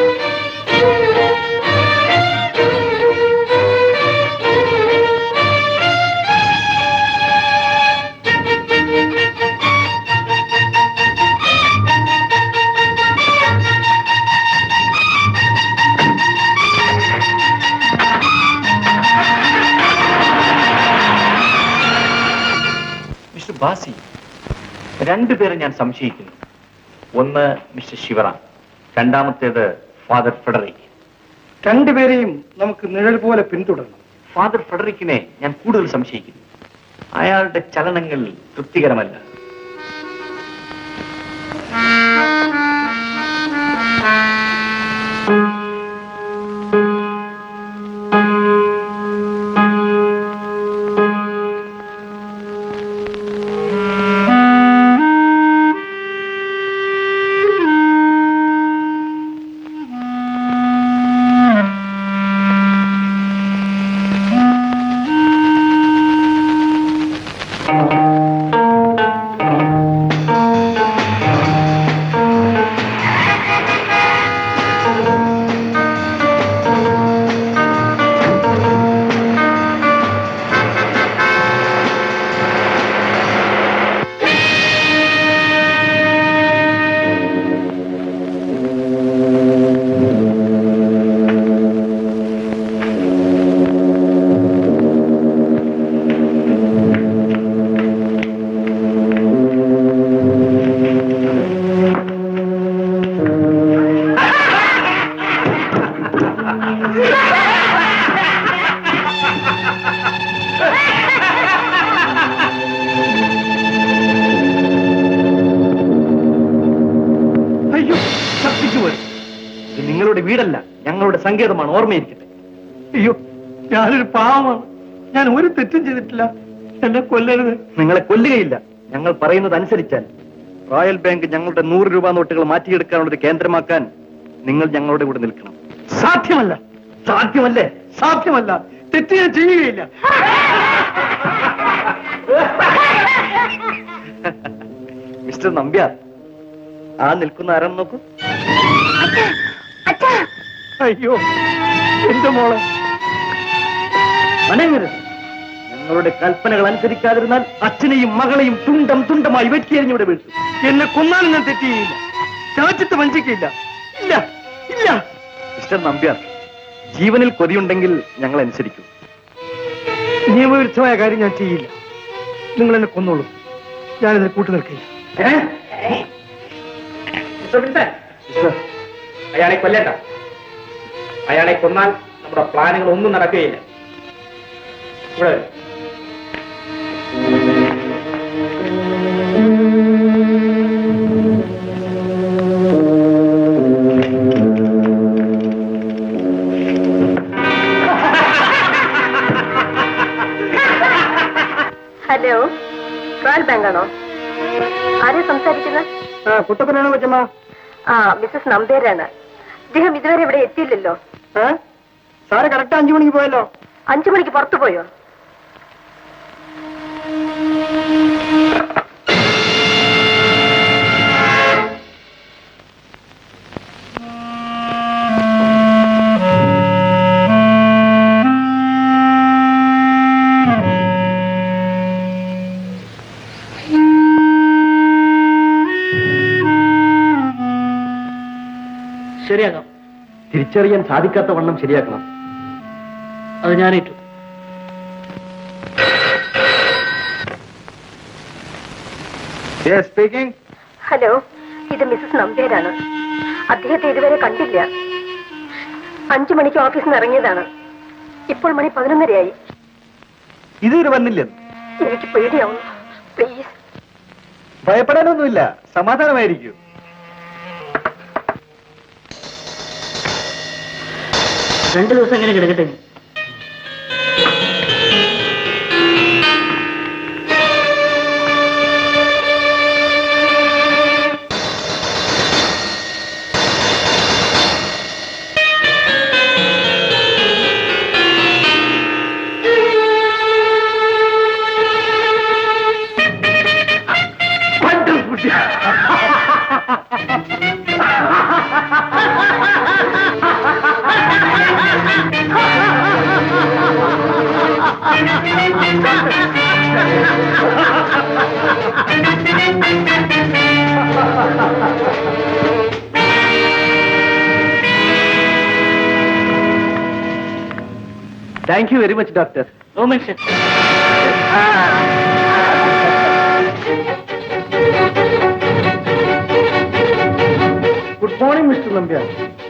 മിസ്റ്റർ ബാസി രണ്ടുപേരെ ഞാൻ സംശയിക്കുന്നു ഒന്ന് മിസ്റ്റർ ശിവറാം രണ്ടാമത്തേത് ഫാദർ ഫെഡറിക് രണ്ടുപേരെയും നമുക്ക് നിഴൽ പോലെ പിന്തുടരണം ഫാദർ ഫെഡറിക്കിനെ ഞാൻ കൂടുതൽ സംശയിക്കുന്നു അയാളുടെ ചലനങ്ങൾ തൃപ്തികരമല്ല നിങ്ങളുടെ വീടല്ല ഞങ്ങളുടെ സങ്കേതമാണ് ഓർമ്മയിരിക്കട്ടെ അയ്യോ ഞാനൊരു പാവമാണ് ഞാൻ ഒരു തെറ്റും ചെയ്തിട്ടില്ല എന്നെ കൊല്ലരുത് നിങ്ങളെ കൊല്ലുകയില്ല ഞങ്ങൾ പറയുന്നത് അനുസരിച്ചാൽ റോയൽ ബാങ്ക് ഞങ്ങളുടെ നൂറ് രൂപ നോട്ടുകൾ മാറ്റിയെടുക്കാനുള്ള ഒരു കേന്ദ്രമാക്കാൻ നിങ്ങൾ ഞങ്ങളുടെ കൂടെ നിൽക്കണം സാധ്യമല്ല സാധ്യമല്ലേ സാധ്യമല്ല തെറ്റ് ഞാൻ ചെയ്യുകയില്ല മിസ്റ്റർ നമ്പ്യാർ ആ നിൽക്കുന്ന ആരാന്ന് നോക്കൂ അയ്യോ എന്റെ മോളെ മനങ്ങരുത് ഞങ്ങളുടെ കൽപ്പനകൾ അനുസരിക്കാതിരുന്നാൽ അച്ഛനെയും മകളെയും തുണ്ടം തുണ്ടമായി വെട്ടിയെറിഞ്ഞിവിടെ വീഴ്ത്തും എന്നെ കൊന്നാലും ഞാൻ തെറ്റിയില്ല ചാച്ചത്ത് വഞ്ചിക്കില്ല ഇല്ല ഇല്ല മിസ്റ്റർ നമ്പ്യാർ ജീവനിൽ കൊതിയുണ്ടെങ്കിൽ ഞങ്ങൾ അനുസരിക്കും നിയമവിരുദ്ധമായ കാര്യം ഞാൻ ചെയ്യില്ല നിങ്ങൾ എന്നെ കൊന്നോളൂ ഞാനിതിന് കൂട്ടു നിൽക്കില്ല മിസ്റ്റർ വിൻസൻ, അയാളെ കൊല്ലണ്ട അയാളെ കൊന്നാൽ നമ്മുടെ പ്ലാനുകൾ ഒന്നും നടക്കുകയില്ല ഇവിടെ വരൂ. ഹലോ റോയൽ ബാങ്ക് ആണോ ആരാ സംസാരിക്കുന്നത് കുട്ടപ്പനാണോ കൊച്ചമ്മ ആ മിസ്സസ് നമ്പേരാണ് അദ്ദേഹം ഇതുവരെ ഇവിടെ എത്തിയില്ലല്ലോ സാറ് കറക്റ്റ് അഞ്ചു മണിക്ക് പോയല്ലോ അഞ്ചു മണിക്ക് പുറത്തു പോയോ ശരിയാക്കാം തിരിച്ചറിയാൻ സാധിക്കാത്ത വണ്ണം ശരിയാക്കണം അത് ഞാനേറ്റു സ്പീക്കിംഗ് ഹലോ ഇത് മിസ്സസ് നമ്പേരാണ് അദ്ദേഹത്തെ ഇതുവരെ കണ്ടില്ല അഞ്ചു മണിക്ക് ഓഫീസിൽ നിന്ന് ഇറങ്ങിയതാണ് ഇപ്പോൾ മണി പതിനൊന്നരയായി ഇതുവരെ വന്നില്ലെന്ന് എനിക്ക് പേടിയാവുന്നു പ്ലീസ് ഭയപ്പെടാനൊന്നുമില്ല സമാധാനമായിരിക്കും രണ്ടു ദിവസം എങ്ങനെ കിടക്കട്ടെ thank you very much doctor no mention good morning mister Nambiar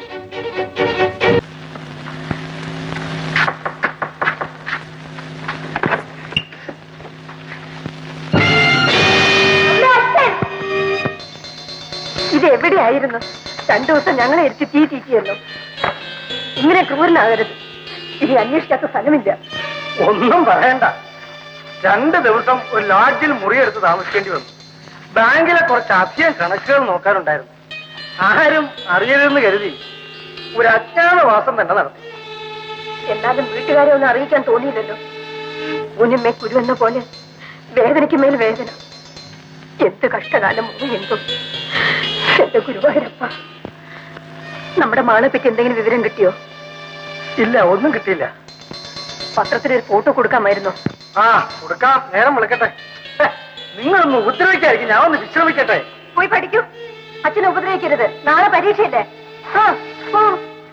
ഇത് എവിടെയായിരുന്നു രണ്ടു ദിവസം ഞങ്ങളെ ഇരുത്തി തീ തീറ്റിയല്ലോ ഇങ്ങനെ ക്രൂരനാകരുത് ഇനി അന്വേഷിക്കാത്ത സ്ഥലമില്ല ഒന്നും പറയണ്ട രണ്ട് ദിവസം ഒരു ലോഡ്ജിൽ മുറിയെടുത്ത് താമസിക്കേണ്ടി വന്നു ബാങ്കിലെ കുറച്ച് അധികം കണക്കുകൾ നോക്കാനുണ്ടായിരുന്നു ആരും അറിയരുതെന്ന് കരുതി ഒരു അജ്ഞാതവാസം തന്നെ നടത്തി എന്നാലും വീട്ടുകാരെ ഒന്നും അറിയിക്കാൻ തോന്നിയില്ലല്ലോ കുഞ്ഞമ്മേ കുരു എന്ന പോലെ വേദനയ്ക്ക് മേൽ വേദന എന്ത് കഷ്ടകാലം എന്തോ എന്റെ ഗുരുവായൂരപ്പ നമ്മുടെ മാളെ പറ്റി എന്തെങ്കിലും വിവരം കിട്ടിയോ ഇല്ല ഒന്നും കിട്ടിയില്ല പത്രത്തിൽ ഒരു ഫോട്ടോ കൊടുക്കാമായിരുന്നോ ആ കൊടുക്കാം നേരം വിളിക്കട്ടെ ഹെ, നിങ്ങളൊന്ന് ഉപദ്രവിക്കായിരിക്കും ഞാൻ ഒന്ന് വിശ്രമിക്കട്ടെ പോയി പഠിക്കൂ അച്ഛനെ ഉപദ്രവിക്കരുത് നാളെ പരീക്ഷയില്ലേ ആ, പോ.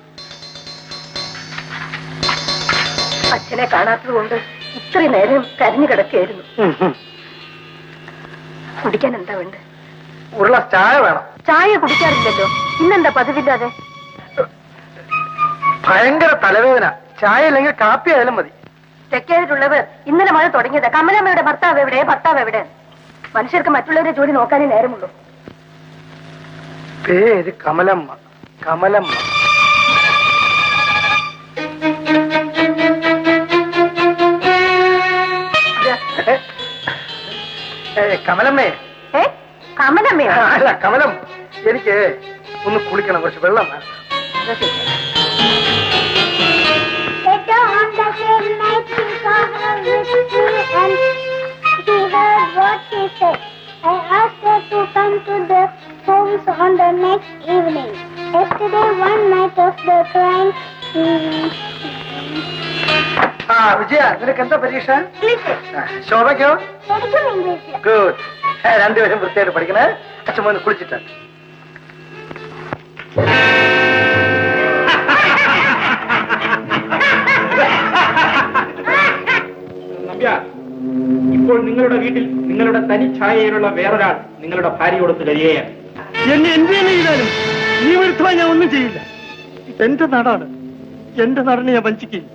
അച്ഛനെ കാണാത്തത് കൊണ്ട് ഇത്രയും നേരം കരഞ്ഞു കിടക്കുകയായിരുന്നു കുടിക്കാൻ എന്താ വേണ്ടത് ഉരുള ചായ വേണം ചായ കുടിക്കാറില്ലല്ലോ ഇന്നെന്താ പതിവില്ലാതെ ഭയങ്കര തലവേദന ചായ ഇല്ലെങ്കിൽ കാപ്പി ആയാലും മതി തെക്കേതിലുള്ളവർ ഇന്നലെ മഴ തുടങ്ങിയത് കമലമ്മയുടെ ഭർത്താവ് എവിടെ ഭർത്താവ് എവിടെ മനുഷ്യർക്ക് മറ്റുള്ളവരെ ജോലി നോക്കാനേ നേരമുള്ളൂ പേര് കമലമ്മ കമലമ്മ കമലമ്മേ ഏ കമലമ്മയോ അല്ല കമലം എനിക്ക് ഒന്ന് കുളിക്കണം കുറച്ച് വെള്ളം വേണം. Later on the same night, he saw her with me and he heard what she said. I asked her to come to the homes on the next evening. Yesterday, one night of the crime, mm, ആ വിജയ നിനക്ക് എന്താ പരീക്ഷ English. ആ, ശോഭയ്ക്കോ എനിക്കും ഇംഗ്ലീഷിൽ good രണ്ടുപേരും വൃത്തിയായിട്ട് പഠിക്കണേ അച്ഛൻ മോന് കുളിച്ചിട്ട് നമ്പ്യാർ ഇപ്പോൾ നിങ്ങളുടെ വീട്ടിൽ നിങ്ങളുടെ തനിച്ഛായയിലുള്ള വേറൊരാൾ നിങ്ങളുടെ ഭാര്യയോടൊത്ത് കഴിയുകയാണ് എന്നെ എന്ത് തന്നെ ചെയ്താലും ഈ വിരുദ്ധമായി ഞാൻ ഒന്നും ചെയ്യില്ല എന്റെ നാടാണ് എന്റെ നാടിനെ ഞാൻ വഞ്ചിക്കില്ല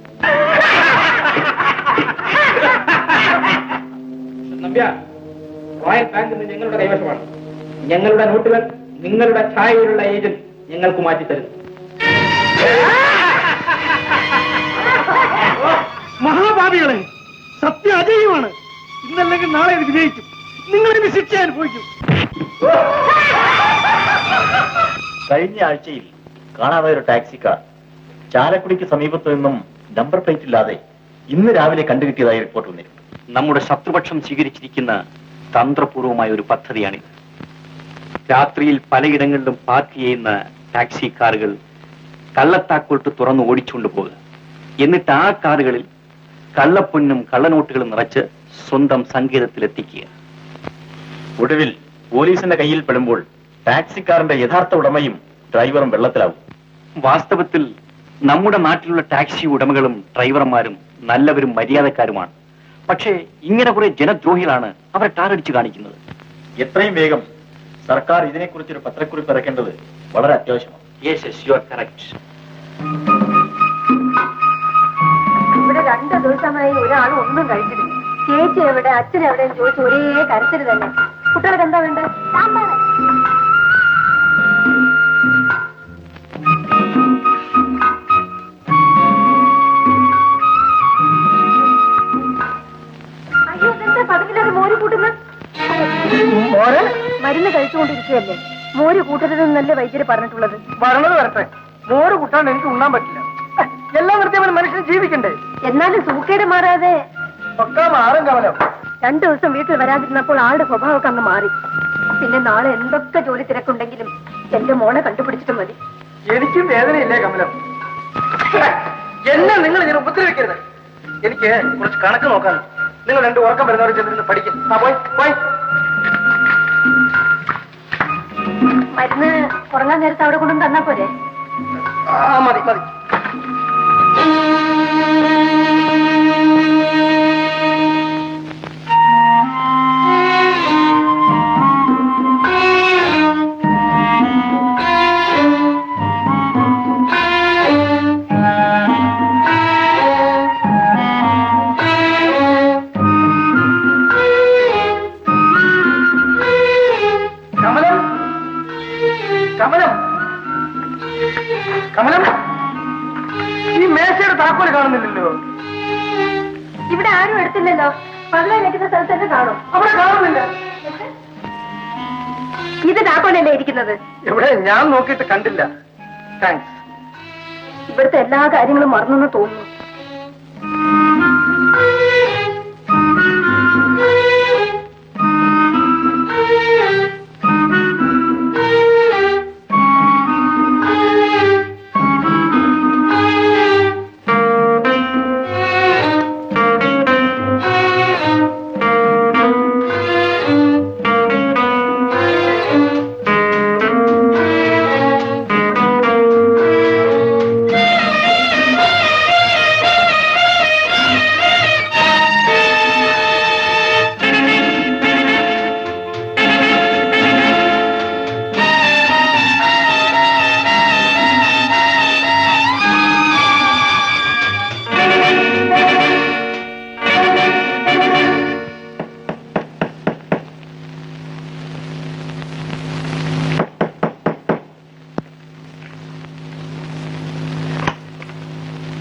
നമ്പ്യാർ റോയൽ ബാങ്ക് ഇന്ന് ഞങ്ങളുടെ കൈവശമാണ് ഞങ്ങളുടെ നോട്ടുകൾ നിങ്ങളുടെ ഛായയിലുള്ള ഏജന്റ് ഞങ്ങൾക്ക് മാറ്റിത്തരും മഹാഭാവികളെ സത്യം അജയ്യമാണ് ഇന്നല്ലെങ്കിൽ നാളെ ഇത് വിജയിക്കും നിങ്ങൾ ഇതിന് ശിക്ഷ അനുഭവിക്കും കഴിഞ്ഞ ആഴ്ചയിൽ കാണാതായ ഒരു ടാക്സിക്കാർ ചാലക്കുടിക്ക് സമീപത്തു നിന്നും നമ്പർ പ്ലേറ്റ് ഇല്ലാതെ ഇന്ന് രാവിലെ കണ്ടുകിട്ടിയതായി റിപ്പോർട്ട് വന്നിട്ടുണ്ട് നമ്മുടെ ശത്രുപക്ഷം സ്വീകരിച്ചിരിക്കുന്ന തന്ത്രപൂർവമായ ഒരു പദ്ധതിയാണിത് രാത്രിയിൽ പലയിടങ്ങളിലും പാർക്ക് ചെയ്യുന്ന ടാക്സി കാറുകൾ കള്ളത്താക്കോട്ട് തുറന്ന് ഓടിച്ചുകൊണ്ട് പോകുക എന്നിട്ട് ആ കാറുകളിൽ കള്ളപ്പൊന്നും കള്ളനോട്ടുകളും നിറച്ച് സ്വന്തം സങ്കേതത്തിലെത്തിക്കുക ഒടുവിൽ പോലീസിന്റെ കയ്യിൽ പെടുമ്പോൾ ടാക്സിക്കാരന്റെ യഥാർത്ഥ ഉടമയും ഡ്രൈവറും വെള്ളത്തിലാവും വാസ്തവത്തിൽ നമ്മുടെ നാട്ടിലുള്ള ടാക്സി ഉടമകളും ഡ്രൈവർമാരും നല്ലവരും മര്യാദക്കാരുമാണ് പക്ഷേ ഇങ്ങനെ കുറെ ജനദ്രോഹികളാണ് അവരെ ടാറടിച്ചു കാണിക്കുന്നത് എത്രയും വേഗം സർക്കാർ ഇതിനെക്കുറിച്ചൊരു പത്രക്കുറിപ്പ് ഇറക്കേണ്ടത് വളരെ അത്യാവശ്യമാണ് yes yes you are correct ഇവിടെ രണ്ടു ദിവസമായി ഒരാൾ ഒന്നും കഴിച്ചിട്ടില്ല ചേച്ചി എവിടെ അച്ഛൻ എവിടെയും ചോദിച്ച് ഒരേ കരച്ചിൽ തന്നെ കുട്ടികൾക്ക് എന്താ വേണ്ടത് സാമ്പാർ അയ്യോ ഇതെന്താ പതിവില്ലാതെ മോര് കൂട്ടുന്നത് മോര് മരുന്ന് കഴിച്ചുകൊണ്ടിരിക്കുകയല്ലേ മോര് കൂട്ടരുതെന്നല്ലേ വൈദ്യര് പറഞ്ഞിട്ടുള്ളത് വരണത് വരട്ടെ മോര് കൂട്ടാണ്ട് എനിക്ക് ഉണ്ണാൻ പറ്റില്ല എല്ലാം നിർത്തിയവൻ മനുഷ്യന് ജീവിക്കണ്ടേ എന്നാലും സൂക്കേട് മാറാതെ ഒക്കെ മാറും കമലം രണ്ടു ദിവസം വീട്ടിൽ വരാതിരുന്നപ്പോൾ ആളുടെ സ്വഭാവമൊക്കെ അങ്ങ് മാറി പിന്നെ നാളെ എന്തൊക്കെ ജോലി തിരക്കുണ്ടെങ്കിലും എന്റെ മോളെ കണ്ടുപിടിച്ചിട്ട് മതി എനിക്കും വേദനയില്ലേ കമലം എന്നെ നിങ്ങൾ ഇതിനെ ഉപദ്രവിക്കരുത് എനിക്ക് കുറച്ച് കണക്ക് നോക്കാൻ നിങ്ങൾ രണ്ട് ഉറക്കം വരുന്നവരെ ചെന്നിരുന്ന് പഠിക്കും ആ പോയി പോയി മരുന്ന് ഉറങ്ങാൻ നേരത്തെ അവിടെ കൊണ്ടുവന്ന് തന്നാ പോരെ ആ മതി മതി കമലം കമലം കമലം ഈ മേശയുടെ താക്കോല് കാണുന്നില്ലല്ലോ ഇവിടെ ആരും എടുത്തില്ലല്ലോ പള്ള വെക്കുന്ന സ്ഥലത്ത് തന്നെ കാണും അവിടെ കാണുന്നില്ല ഇത് താക്കോലല്ലേ ഇരിക്കുന്നത് എവിടെ ഞാൻ നോക്കിയിട്ട് കണ്ടില്ല താങ്ക്സ് ഇവിടുത്തെ എല്ലാ കാര്യങ്ങളും മറന്നെന്ന് തോന്നുന്നു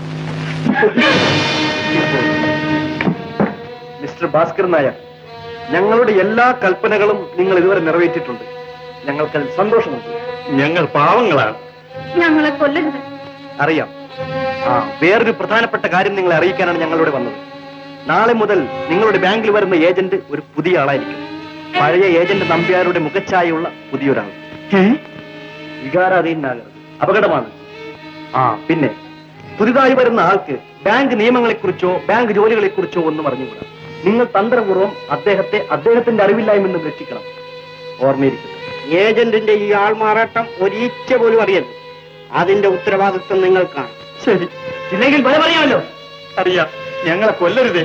മിസ്റ്റർ ഭാസ്കർ നായർ ഞങ്ങളുടെ എല്ലാ കൽപ്പനകളും നിങ്ങൾ ഇതുവരെ നിറവേറ്റിയിട്ടുണ്ട് ഞങ്ങൾക്ക് സന്തോഷമുണ്ട് ഞങ്ങൾ പാവങ്ങളാണ് ഞങ്ങളെ കൊല്ലരുത് അറിയാം ആ വേറൊരു പ്രധാനപ്പെട്ട കാര്യം നിങ്ങളെ അറിയിക്കാനാണ് ഞങ്ങളിവിടെ വന്നത് നാളെ മുതൽ നിങ്ങളുടെ ബാങ്കിൽ വരുന്ന ഏജന്റ് ഒരു പുതിയ ആളായിരിക്കും പഴയ ഏജന്റ് നമ്പ്യാരുടെ മുഖച്ഛായുള്ള പുതിയൊരാൾ വികാരാധീനാകരുത് അപകടമാണ് ആ പിന്നെ പുതിയതായി വരുന്ന ആൾക്ക് ബാങ്ക് നിയമങ്ങളെക്കുറിച്ചോ ബാങ്ക് ജോലികളെക്കുറിച്ചോ ഒന്നും അറിഞ്ഞുകൂടാ നിങ്ങൾ തന്ത്രപൂർവ്വം അദ്ദേഹത്തെ അദ്ദേഹത്തിന്റെ അറിവില്ലായ്മെന്ന് രക്ഷിക്കണം ഓർമ്മയിരിക്കട്ടെ ഏജന്റിന്റെ ഈ ആൾമാറാട്ടം ഒരീച്ച പോലും അറിയരുത് അതിന്റെ ഉത്തരവാദിത്വം നിങ്ങൾക്കാണ് ശരി ഇല്ലെങ്കിൽ ഭയം അറിയാമല്ലോ അറിയാം ഞങ്ങളെ കൊല്ലരുതേ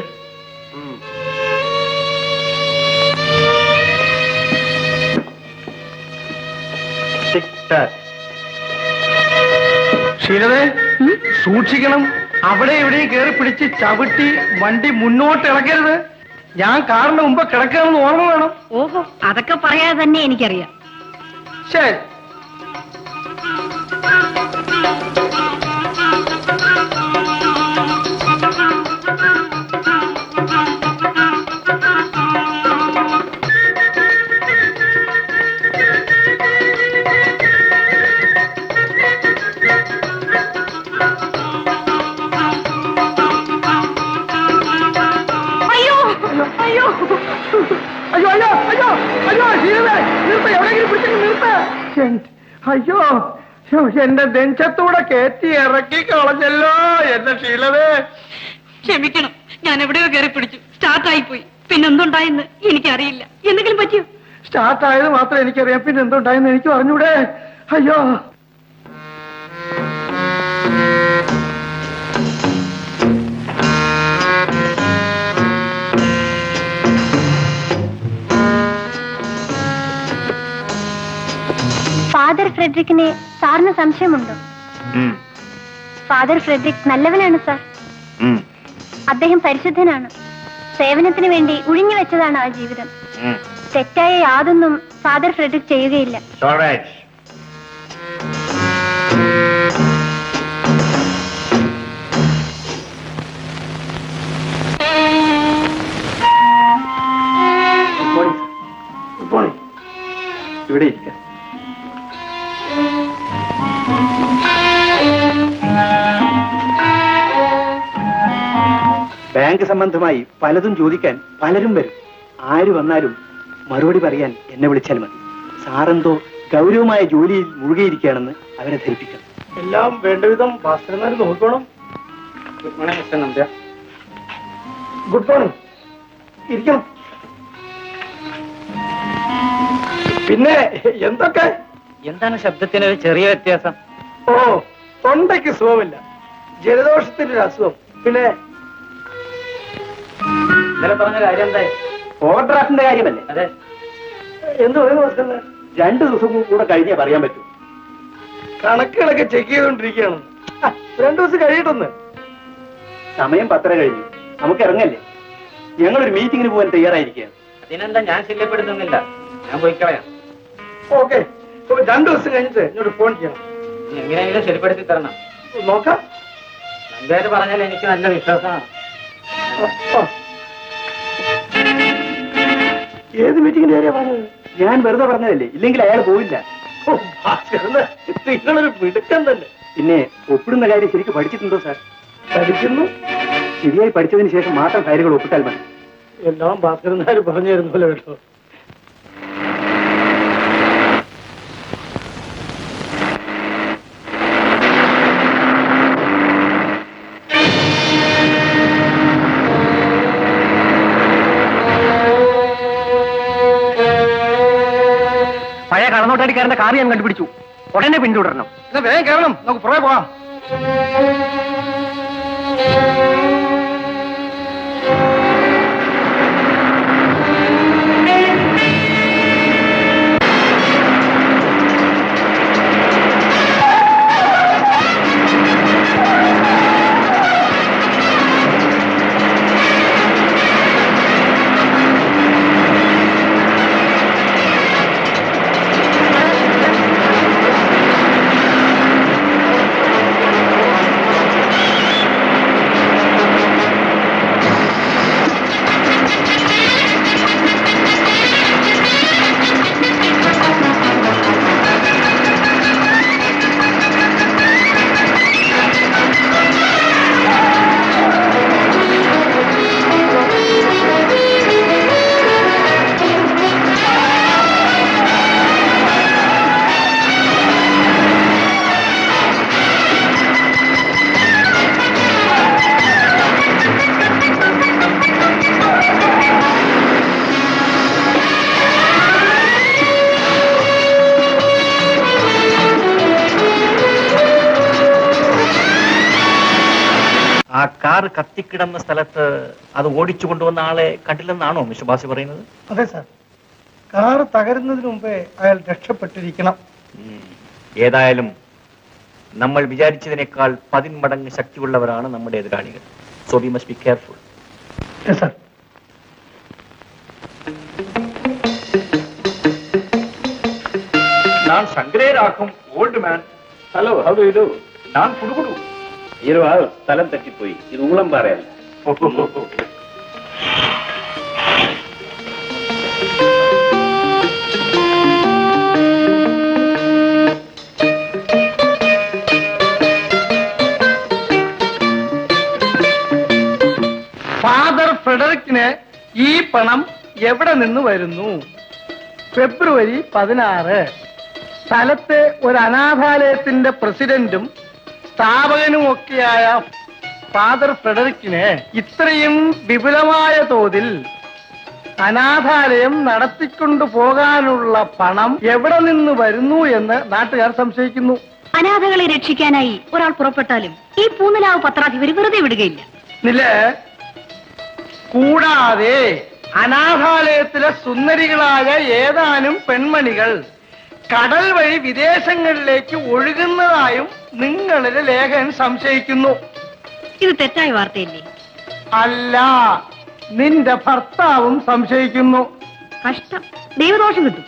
ശീലവേ സൂക്ഷിക്കണം അവിടെ എവിടെയും കയറി പിടിച്ച് ചവിട്ടി വണ്ടി മുന്നോട്ട് ഇളക്കരുത് ഞാൻ കാറിന് മുമ്പ് കിടക്കണമെന്ന് ഓർമ്മ വേണം ഓഹോ അതൊക്കെ പറയാതെ തന്നെ എനിക്കറിയാം ശരി അയ്യോ അയ്യോ അയ്യോ അയ്യോ അയ്യോ അയ്യോ ശീലവേ നിർത്ത എവിടെയെങ്കിലും പിടിച്ചു നിർത്ത അയ്യോ ശ്ശോ, എന്റെ നെഞ്ചത്തൂടെ കയറ്റി ഇറക്കി കളഞ്ഞല്ലോ എന്റെ ശീലവേ ക്ഷമിക്കണം ഞാൻ എവിടെയോ കയറി പിടിച്ചു സ്റ്റാർട്ടായി പോയി പിന്നെന്തുണ്ടായെന്ന് എനിക്കറിയില്ല എന്തെങ്കിലും പറ്റിയോ സ്റ്റാർട്ട് ആയത് മാത്രം എനിക്കറിയാം പിന്നെ എന്തുണ്ടായെന്ന് എനിക്ക് പറഞ്ഞൂടെ അയ്യോ ഫാദർ ഫ്രെഡറിക്കിനെ സാറിന് സംശയമുണ്ടോ ഫാദർ ഫ്രെഡറിക് നല്ലവനാണ് സാർ അദ്ദേഹം പരിശുദ്ധനാണ് സേവനത്തിന് വേണ്ടി ഉഴിഞ്ഞു വെച്ചതാണ് ആ ജീവിതം തെറ്റായ യാതൊന്നും ഫാദർ ഫ്രെഡറിക് ചെയ്യുകയില്ല ഗുഡ് മോർണിംഗ് ഇവിടെ ഇരിക്കാം ബാങ്ക് സംബന്ധമായി പലതും ചോദിക്കാൻ പലരും വരും ആര് വന്നാലും മറുപടി പറയാൻ എന്നെ വിളിച്ചാൽ മതി സാറെന്തോ ഗൗരവമായ ജോലിയിൽ മുഴുകിയിരിക്കുകയാണെന്ന് അവരെ ധരിപ്പിക്കണം എല്ലാം വേണ്ടവിധം ഭാസ്കരന്മാർ നോക്കണം good morning mister Nambiar good morning ഇരിക്കണം പിന്നെ എന്തൊക്കെ എന്താണ് ശബ്ദത്തിന് ഒരു ചെറിയ വ്യത്യാസം ഓ തൊണ്ടയ്ക്ക് സുഖമില്ല ജലദോഷത്തിന്റെ ഒരു അസുഖം പിന്നെ ഇന്നലെ പറഞ്ഞ കാര്യം എന്തായി ഓവർ ഡ്രാഫ്റ്റിന്റെ കാര്യമല്ലേ അതെ എന്ത് പറയുന്നു ഭാസ്കരന് രണ്ടു ദിവസം കൂടെ കഴിഞ്ഞേ പറയാൻ പറ്റൂ കണക്കുകളൊക്കെ ചെക്ക് ചെയ്തുകൊണ്ടിരിക്കുകയാണ് ആ, രണ്ടു ദിവസം കഴിയിട്ടൊന്ന് സമയം പത്തര കഴിഞ്ഞു നമുക്ക് ഇറങ്ങല്ലേ ഞങ്ങളൊരു മീറ്റിംഗിന് പോകാൻ തയ്യാറായിരിക്കുകയാണ് അതിനെന്താ ഞാൻ ശല്യപ്പെടുത്തുന്നില്ല ഞാൻ പോയി കളയാം ഓക്കെ രണ്ടു ദിവസം കഴിഞ്ഞിട്ട് എന്നോട് ഫോൺ ചെയ്യണം നീ എങ്ങനെയെങ്കിലും ശരിപ്പെടുത്തി തരണം നോക്കാം നമ്പേര് പറഞ്ഞാൽ എനിക്ക് നല്ല വിശ്വാസമാണ് ആ, ആ. ഏത് മീറ്റിംഗിന്റെ കാര്യ പറഞ്ഞത് ഞാൻ വെറുതെ പറഞ്ഞതല്ലേ ഇല്ലെങ്കിൽ അയാൾ പോവില്ല ഓ, ഭാസ്കരന് നിങ്ങളൊരു മിടുക്കൻ തന്നെ പിന്നെ ഒപ്പിടുന്ന കാര്യം ശരിക്കും പഠിച്ചിട്ടുണ്ടോ സാർ പഠിക്കുന്നു ശരിയായി പഠിച്ചതിന് ശേഷം മാത്രം ഫയലുകൾ ഒപ്പിട്ടാൽ മതി എല്ലാം ഭാസ്കരന്മാര് പറഞ്ഞു തരുന്നല്ലോ കേട്ടോ പഴയ കടന്നോട്ടടിക്കാരന്റെ കാർ ഞാൻ കണ്ടുപിടിച്ചു ഉടനെ പിന്തുടരണം എന്നാ വേഗം കയറണം നമുക്ക് പുറകെ പോവാം ആ കാർ കത്തിക്കിടന്ന സ്ഥലത്ത് അത് ഓടിച്ചു കൊണ്ടുവന്ന ആളെ കണ്ടില്ലെന്നാണോ മിസ്റ്റർ ബാസി പറയുന്നത് അതെ സാർ കാറ് തകരുന്നതിന് മുമ്പേ അയാൾ രക്ഷപ്പെട്ടിരിക്കണം ഏതായാലും നമ്മൾ വിചാരിച്ചതിനേക്കാൾ പതിന്മടങ്ങ് ശക്തിയുള്ളവരാണ് നമ്മുടെ എതിരാളികൾ so we must be careful sir நான் சங்கரே ராக்கும் ஓல்டு மேன் ஹலோ ஹவு இது நான் புடுகுடு இருவா സ്ഥലം തെറ്റിപ്പോയി ഇത് ഊളം പറയല്ല ഫാദർ ഫ്രെഡറിക്കിന് ഈ പണം എവിടെ നിന്ന് വരുന്നു ഫെബ്രുവരി പതിനാറ് സ്ഥലത്തെ ഒരു അനാഥാലയത്തിന്റെ പ്രസിഡന്റും സ്ഥാപകനും ഒക്കെയായ ഫാദർ ഫ്രെഡറിക്കിന് ഇത്രയും വിപുലമായ തോതിൽ അനാഥാലയം നടത്തിക്കൊണ്ടു പോകാനുള്ള പണം എവിടെ നിന്ന് വരുന്നു എന്ന് നാട്ടുകാർ സംശയിക്കുന്നു അനാഥകളെ രക്ഷിക്കാനായി ഒരാൾ പുറപ്പെട്ടാലും ഈ പൂന്നലാവ് പത്രാധിപര് വെറുതെ വിടുകയില്ല നില കൂടാതെ അനാഥാലയത്തിലെ സുന്ദരികളായ ഏതാനും പെൺമണികൾ കടൽ വഴി വിദേശങ്ങളിലേക്ക് ഒഴുകുന്നതായും നിങ്ങളുടെ ലേഖകൻ സംശയിക്കുന്നു ഇത് തെറ്റായ വാർത്തയല്ലേ അല്ല നിന്റെ ഭർത്താവും സംശയിക്കുന്നു കഷ്ടം ദൈവദോഷം കിട്ടും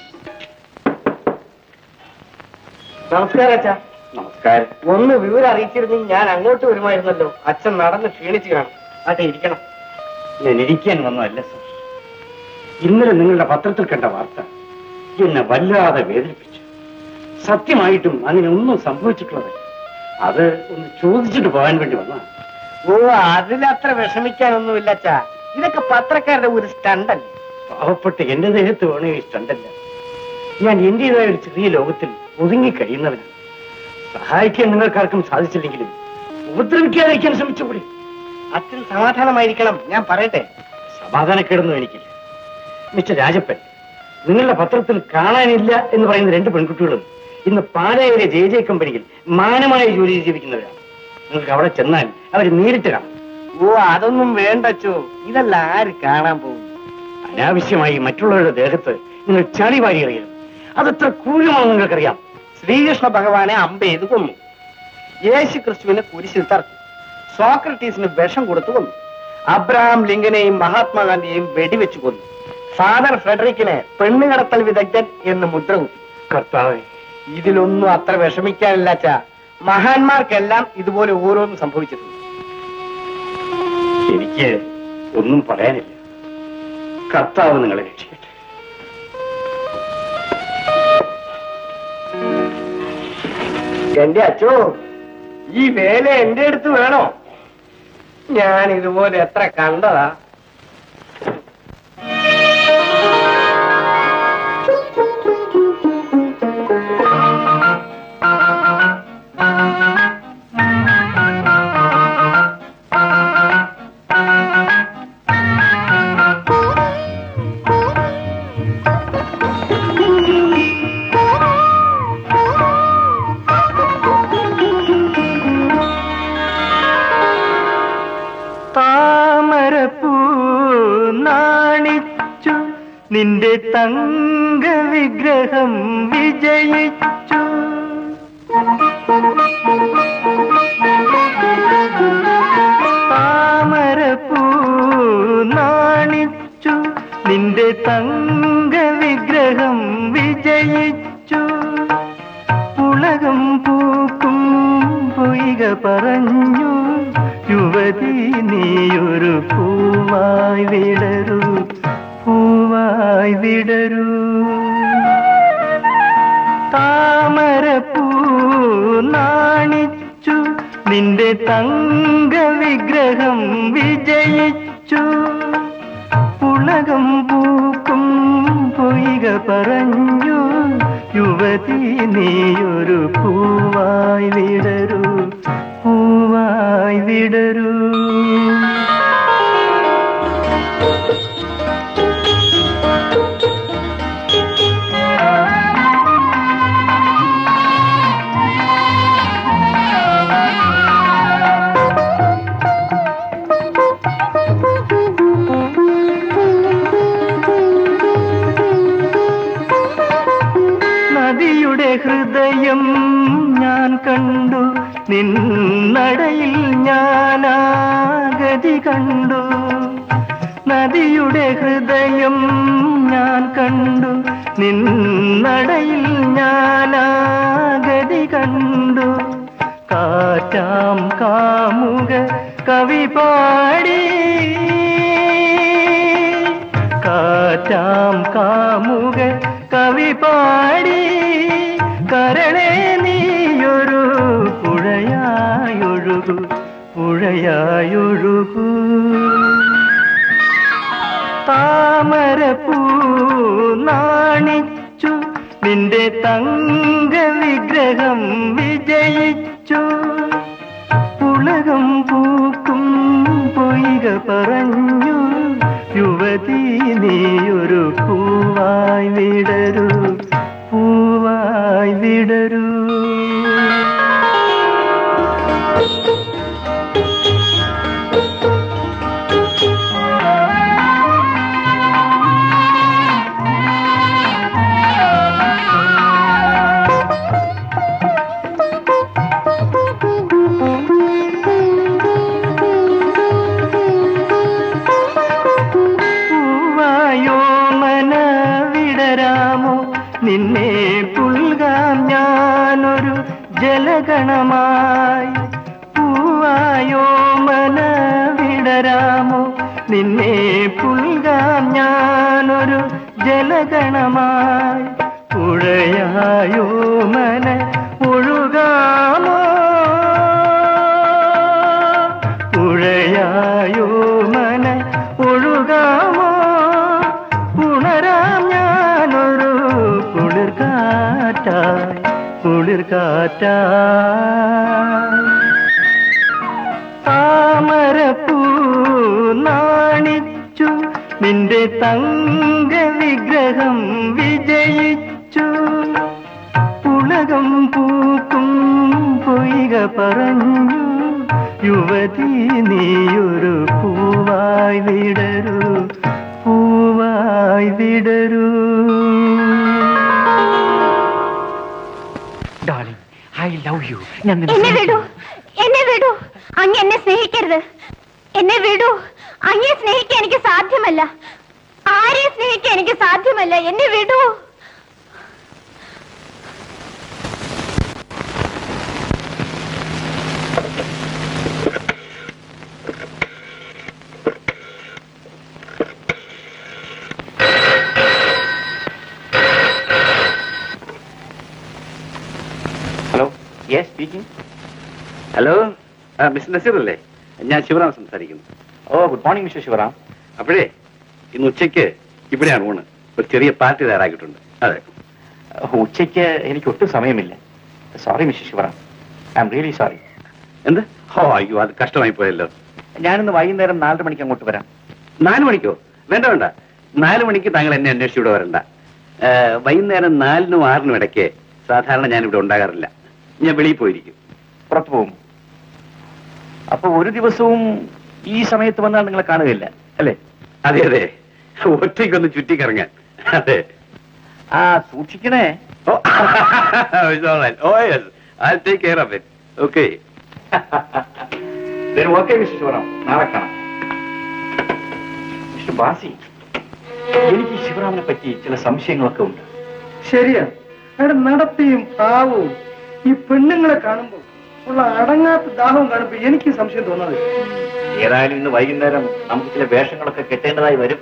നമസ്കാരം അച്ഛാ നമസ്കാരം ഒന്ന് വിവരം അറിയിച്ചിരുന്നെങ്കിൽ ഞാൻ അങ്ങോട്ട് വരുമായിരുന്നല്ലോ അച്ഛൻ നടന്ന് ക്ഷീണിച്ചു കാണും അതെ ഇരിക്കണം ഞാൻ ഇരിക്കാൻ വന്നതല്ല സർ ഇന്നലെ നിങ്ങളുടെ പത്രത്തിൽ കണ്ട വാർത്ത എന്നെ വല്ലാതെ വേദനിപ്പിച്ചു സത്യമായിട്ടും അങ്ങനെ ഒന്നും സംഭവിച്ചിട്ടുള്ളത് അത് ഒന്ന് ചോദിച്ചിട്ട് പോകാൻ വേണ്ടി വന്ന ഓ അതിലത്ര വിഷമിക്കാനൊന്നുമില്ല അച്ഛാ ഇതൊക്കെ പത്രക്കാരുടെ ഒരു സ്റ്റണ്ടല്ലേ പാവപ്പെട്ട എന്റെ ദേഹത്ത് വേണേ ഇഷ്ടണ്ടല്ല ഞാൻ എന്റേതായ ഒരു ചെറിയ ലോകത്തിൽ ഒതുങ്ങി കഴിയുന്നവനാണ് സഹായിക്കാൻ നിങ്ങൾക്കാർക്കും സാധിച്ചില്ലെങ്കിലും ഉപദ്രവിക്കാതിരിക്കാൻ ശ്രമിച്ചുകൂടി അച്ഛൻ സമാധാനമായിരിക്കണം ഞാൻ പറയട്ടെ സമാധാനക്കേടൊന്നും എനിക്കില്ല മിസ്റ്റർ രാജപ്പൻ നിങ്ങളുടെ പത്രത്തിൽ കാണാനില്ല എന്ന് പറയുന്ന രണ്ട് പെൺകുട്ടികളും ഇന്ന് പാലായിലെ ജെ ജെ കമ്പനിയിൽ മാനമായ ജോലി ജീവിക്കുന്നവരാണ് നിങ്ങൾക്ക് അവിടെ ചെന്നാൽ അവർ നേരിട്ട് കാണാം ഓ അതൊന്നും വേണ്ടച്ചോ ഇതല്ല ആര് കാണാൻ പോകും അനാവശ്യമായി മറ്റുള്ളവരുടെ ദേഹത്ത് നിങ്ങൾ ചളി വാരി എറിയരുത് അതത്ര ക്രൂരമാണെന്ന് നിങ്ങൾക്കറിയാം ശ്രീകൃഷ്ണ ഭഗവാനെ അമ്പ ചെയ്ത് കൊന്നു യേശു ക്രിസ്തുവിനെ കുരിശിൽ തറച്ചു സോക്രട്ടീസിന് വിഷം കൊടുത്തു കൊന്നു അബ്രഹാം ലിങ്കനെയും മഹാത്മാഗാന്ധിയെയും വെടിവെച്ച് കൊന്നു ഫാദർ ഫ്രെഡറിക്കിനെ പെണ്ണുകടത്തൽ വിദഗ്ധൻ എന്ന് മുദ്ര കുത്തി കർത്താവേ ഇതിലൊന്നും അത്ര വിഷമിക്കാനില്ല അച്ഛാ മഹാന്മാർക്കെല്ലാം ഇതുപോലെ ഓരോന്നും സംഭവിച്ചിട്ടുണ്ട് എനിക്ക് ഒന്നും പറയാനില്ല കർത്താവ് നിങ്ങളെ രക്ഷിക്കട്ടെ എന്റെ അച്ഛോ ഈ വേല എന്റെ അടുത്ത് വേണോ ഞാൻ ഇതുപോലെ എത്ര കണ്ടതാ താമരപ്പൂ നാണിച്ചു നിന്റെ തങ്ക വിഗ്രഹം വിജയിച്ചു താമരപ്പൂ നാണിച്ചു നിന്റെ തങ്ക വിഗ്രഹം വിജയിച്ചു പുളകം പൂക്കും പൊയ്ക പറഞ്ഞു യുവതി നീയൊരു പൂവായി വിടരൂ പൂവായി വിടരൂ താമരപ്പൂ നാണിച്ചു നിന്റെ തങ്ക വിഗ്രഹം വിജയിച്ചു പുളകം പൂക്കും പൊയ്ക പറഞ്ഞു യുവതി നീയൊരു പൂവായി വിടരൂ പൂവായി വിടരൂ ഹൃദയം ഞാൻ കണ്ടു നിന്നടയിൽ ഞാനാഗതി കണ്ടു നദിയുടെ ഹൃദയം ഞാൻ കണ്ടു നിന്നടയിൽ ഞാനാഗതി കണ്ടു കാറ്റാം കാമുക കവി പാടി കാറ്റാം കാമുക കവി പാടി കരളെ നീയൊരു പുഴയായൊഴുകു പുഴയായൊഴുകു താമരപ്പൂ നാണിച്ചു നിന്റെ തങ്ക വിഗ്രഹം വിജയിച്ചു ഉലകം പൂക്കും പൊയ്ക പറഞ്ഞു യുവതി നീയൊരു പൂവായി വിടരൂ പൂവായി വിടരൂ പൂവായോ മന വിടരാമോ നിന്നെ പുൽകാം ഞാനൊരു ജലഗണമായി പൂവായോ മന വിടരാമോ നിന്നെ പുൽകാം ഞാനൊരു ജലഗണമായി പുഴയായോ മന ഒഴുകാമോ പുഴയായോ മന ഒഴുകാമോ ഉണരാം ഞാനൊരു കുളിർക്കാറ്റായി കുളിർക്കാറ്റായി താമരപ്പൂ നാണിച്ചു നിന്റെ തങ്ക വിഗ്രഹം വിജയിച്ചു ഉലകം പൂക്കും പൊയ്ക പറഞ്ഞു യുവതി നീയൊരു പൂവായി വിടരൂ പൂവായി വിടരൂ ഐ ലവ് യു ഞാൻ എന്നെ വിടൂ എന്നെ വിടൂ അങ്ങ് എന്നെ സ്നേഹിക്കരുത് എന്നെ വിടൂ അങ്ങയെ സ്നേഹിക്കാൻ എനിക്ക് സാധ്യമല്ല ആരെയും സ്നേഹിക്കാൻ എനിക്ക് സാധ്യമല്ല എന്നെ വിടൂ hello yes speaking hello mister Nazeer അല്ലേ ഞാൻ ശിവറാം സംസാരിക്കുന്നു oh good morning mister Sivaram അപ്പോഴേ ഇന്ന് ഉച്ചയ്ക്ക് ഇവിടെയാണ് ഊണ് ഒരു ചെറിയ പാർട്ടി തയ്യാറാക്കിയിട്ടുണ്ട് അതെ ഉച്ചയ്ക്ക് എനിക്ക് ഒട്ടും സമയമില്ല sorry mister Sivaram I'm really sorry എന്ത് ഓ അയ്യോ അത് കഷ്ടമായി പോയല്ലോ ഞാനിന്ന് വൈകുന്നേരം നാലര മണിക്ക് അങ്ങോട്ട് വരാം നാല് മണിക്കോ വേണ്ട വേണ്ട നാല് മണിക്ക് താങ്കൾ എന്നെ അന്വേഷിച്ച് ഇവിടെ വരണ്ട ഏ, വൈകുന്നേരം നാലിനും ആറിനും ഇടയ്ക്ക് സാധാരണ ഞാൻ ഇവിടെ ഉണ്ടാകാറില്ല ഞാൻ വെളിയിൽ പോയിരിക്കും പുറത്തു പോകും അപ്പൊ ഒരു ദിവസവും ഈ സമയത്ത് വന്നാൽ നിങ്ങളെ കാണുകയില്ല അല്ലേ അതെ അതെ ഒറ്റയ്ക്കൊന്ന് ചുറ്റിക്കറങ്ങാൻ അതെ ആ സൂക്ഷിക്കണേ oh oh yes I take care of it okay okay mister Sivaram നാളെ കാണാം മിസ്റ്റർ ബാസി എനിക്ക് ഈ ശിവറാമിനെ പറ്റി ചില സംശയങ്ങളൊക്കെ ഉണ്ട് ശരിയാ അവിടെ നടത്തിയും ആവും ഈ പെണ്ണുങ്ങളെ കാണുമ്പോൾ ഉള്ള അടങ്ങാത്ത ദാഹവും കാണുമ്പോൾ എനിക്ക് സംശയം തോന്നാതെ ഏതായാലും ഇന്ന് വൈകുന്നേരം നമുക്ക് ചില വേഷങ്ങളൊക്കെ കെട്ടേണ്ടതായി വരും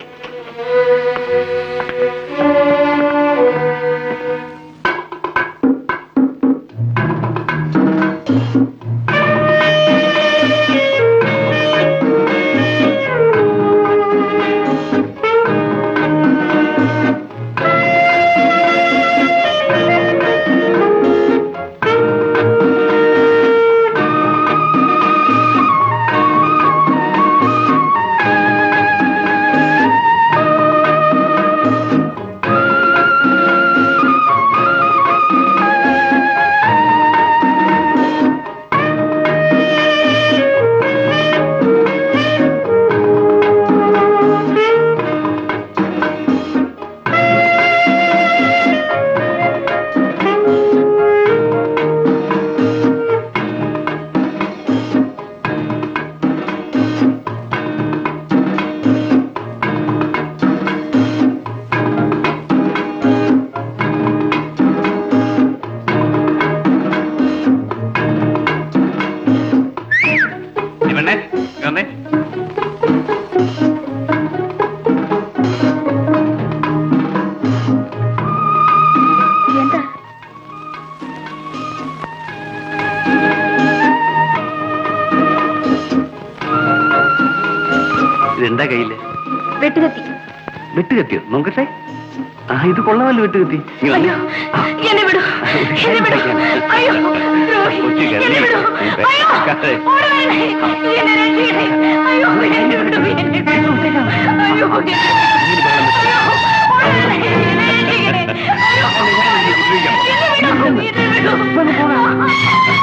എന്താ കയ്യില് വെട്ടുകത്തി വെട്ടുകത്തിയോ നോക്കട്ടെ ആ ഇത് കൊള്ളാമല്ലോ വെട്ടുകത്തി നീ വന്നേ. അയ്യോ എന്നെ വിടൂ എന്നെ വിടൂ അയ്യോ ദ്രോഹി കൊച്ചു കരടി. എന്നെ വിടൂ അയ്യോ കരടി. ഓടി വരണേ എന്നെ രക്ഷിക്കണേ അയ്യോ എന്നെ വിടൂ എന്നെ വിടൂ അയ്യോ എന്നെ അയ്യോ ഓടി വരണേ എന്നെ രക്ഷിക്കണേ അയ്യോ എന്നെ വിടൂ എന്നെ വിടൂ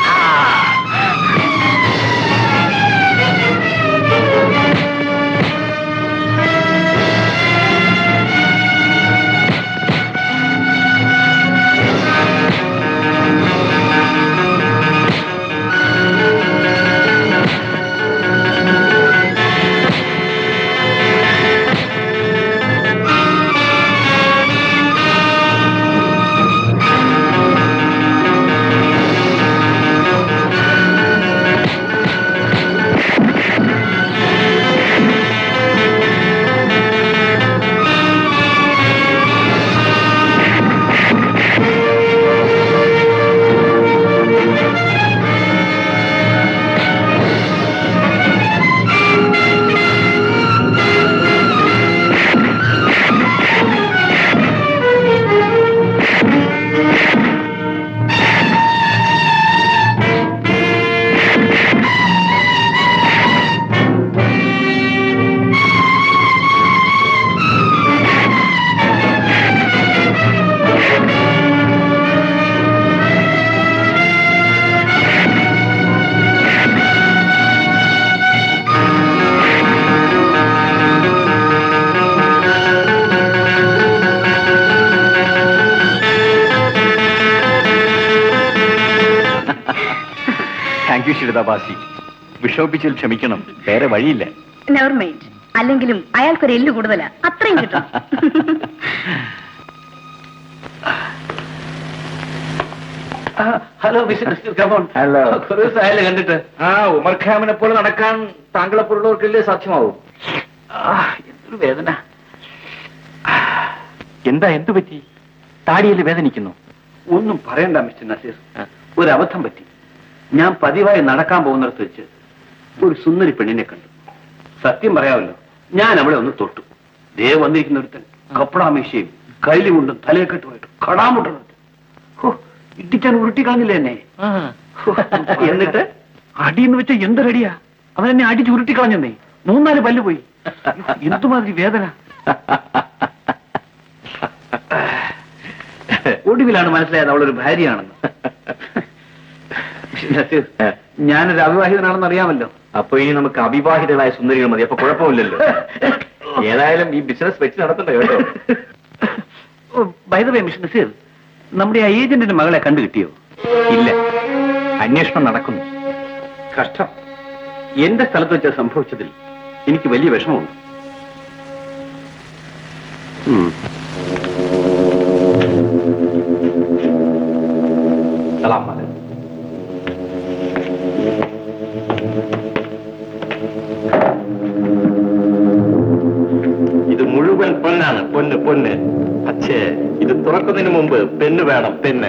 താങ്ക് യു ശിരിതാബാസി വിഷോപ്പിച്ചിൽ ക്ഷമിക്കണം വേറെ വഴിയില്ല നെവർ മൈൻഡ് അല്ലെങ്കിലും അയാൾക്കൊരു എല്ല് കൂടുതലാ അത്രയും കിട്ടും ഹലോ മിസ്റ്റർ കമോൺ ഹലോ കുറേ ദിവസമായല്ലേ കണ്ടിട്ട് ആ ഉമർ ഖാമിനെ പോലെ നടക്കാൻ താങ്കളെ പോലുള്ളവർക്കല്ലേ സാധ്യമാവും ആ, എന്തൊരു വേദന എന്താ എന്തു പറ്റി താടിയിൽ വേദനിക്കുന്നു ഒന്നും പറയണ്ട മിസ്റ്റർ നസീർ ഒരു അബദ്ധം പറ്റി ഞാൻ പതിവായി നടക്കാൻ പോകുന്നിടത്ത് വെച്ച് ഒരു സുന്ദരി പെണ്ണിനെ കണ്ടു സത്യം പറയാമല്ലോ ഞാൻ അവളെ ഒന്ന് തൊട്ടു ദേ വന്നിരിക്കുന്ന ഒരുത്തൻ കപ്പടാമീശയും കൈലി കൊണ്ടും തലയെക്കെട്ടുമായിട്ട് കടാമുട്ടുണ്ട് ഹോ, ഇടിക്കാൻ ഉരുട്ടി കളഞ്ഞില്ലേ എന്നെ ഹോ, എന്നിട്ട് അടിയെന്ന് വെച്ചാൽ എന്തൊരടിയാ അവൻ എന്നെ അടിച്ച് ഉരുട്ടി കളഞ്ഞെന്നേ മൂന്നാല് പല്ല് പോയി എന്തുമാതിരി വേദന ഒടുവിലാണ് മനസ്സിലായത് അവളൊരു ഭാര്യയാണെന്ന് മിസ്റ്റർ നസീർ, ഞാനൊരു അവിവാഹിതനാണെന്ന് അറിയാമല്ലോ അപ്പൊ ഇനി നമുക്ക് അവിവാഹിതകളായ സുന്ദരികൾ മതി അപ്പൊ കുഴപ്പമില്ലല്ലോ ഏതായാലും ഈ ബിസിനസ് വെച്ച് നടത്തണ്ടേ കേട്ടോ ബൈദവേ മിസ്റ്റർ നസീർ നമ്മുടെ ആ ഏജന്റിന്റെ മകളെ കണ്ടു കിട്ടിയോ ഇല്ല അന്വേഷണം നടക്കുന്നു കഷ്ടം എന്റെ സ്ഥലത്ത് വെച്ച് സംഭവിച്ചതിൽ എനിക്ക് വലിയ വിഷമമുണ്ട് ഉം. സലാം അലൈക്കും. ഇത് മുഴുവൻ പൊന്നാണ് പൊന്ന് പൊന്ന് പക്ഷേ ഇത് തുറക്കുന്നതിന് മുമ്പ് പെണ്ണ് വേണം പെണ്ണ്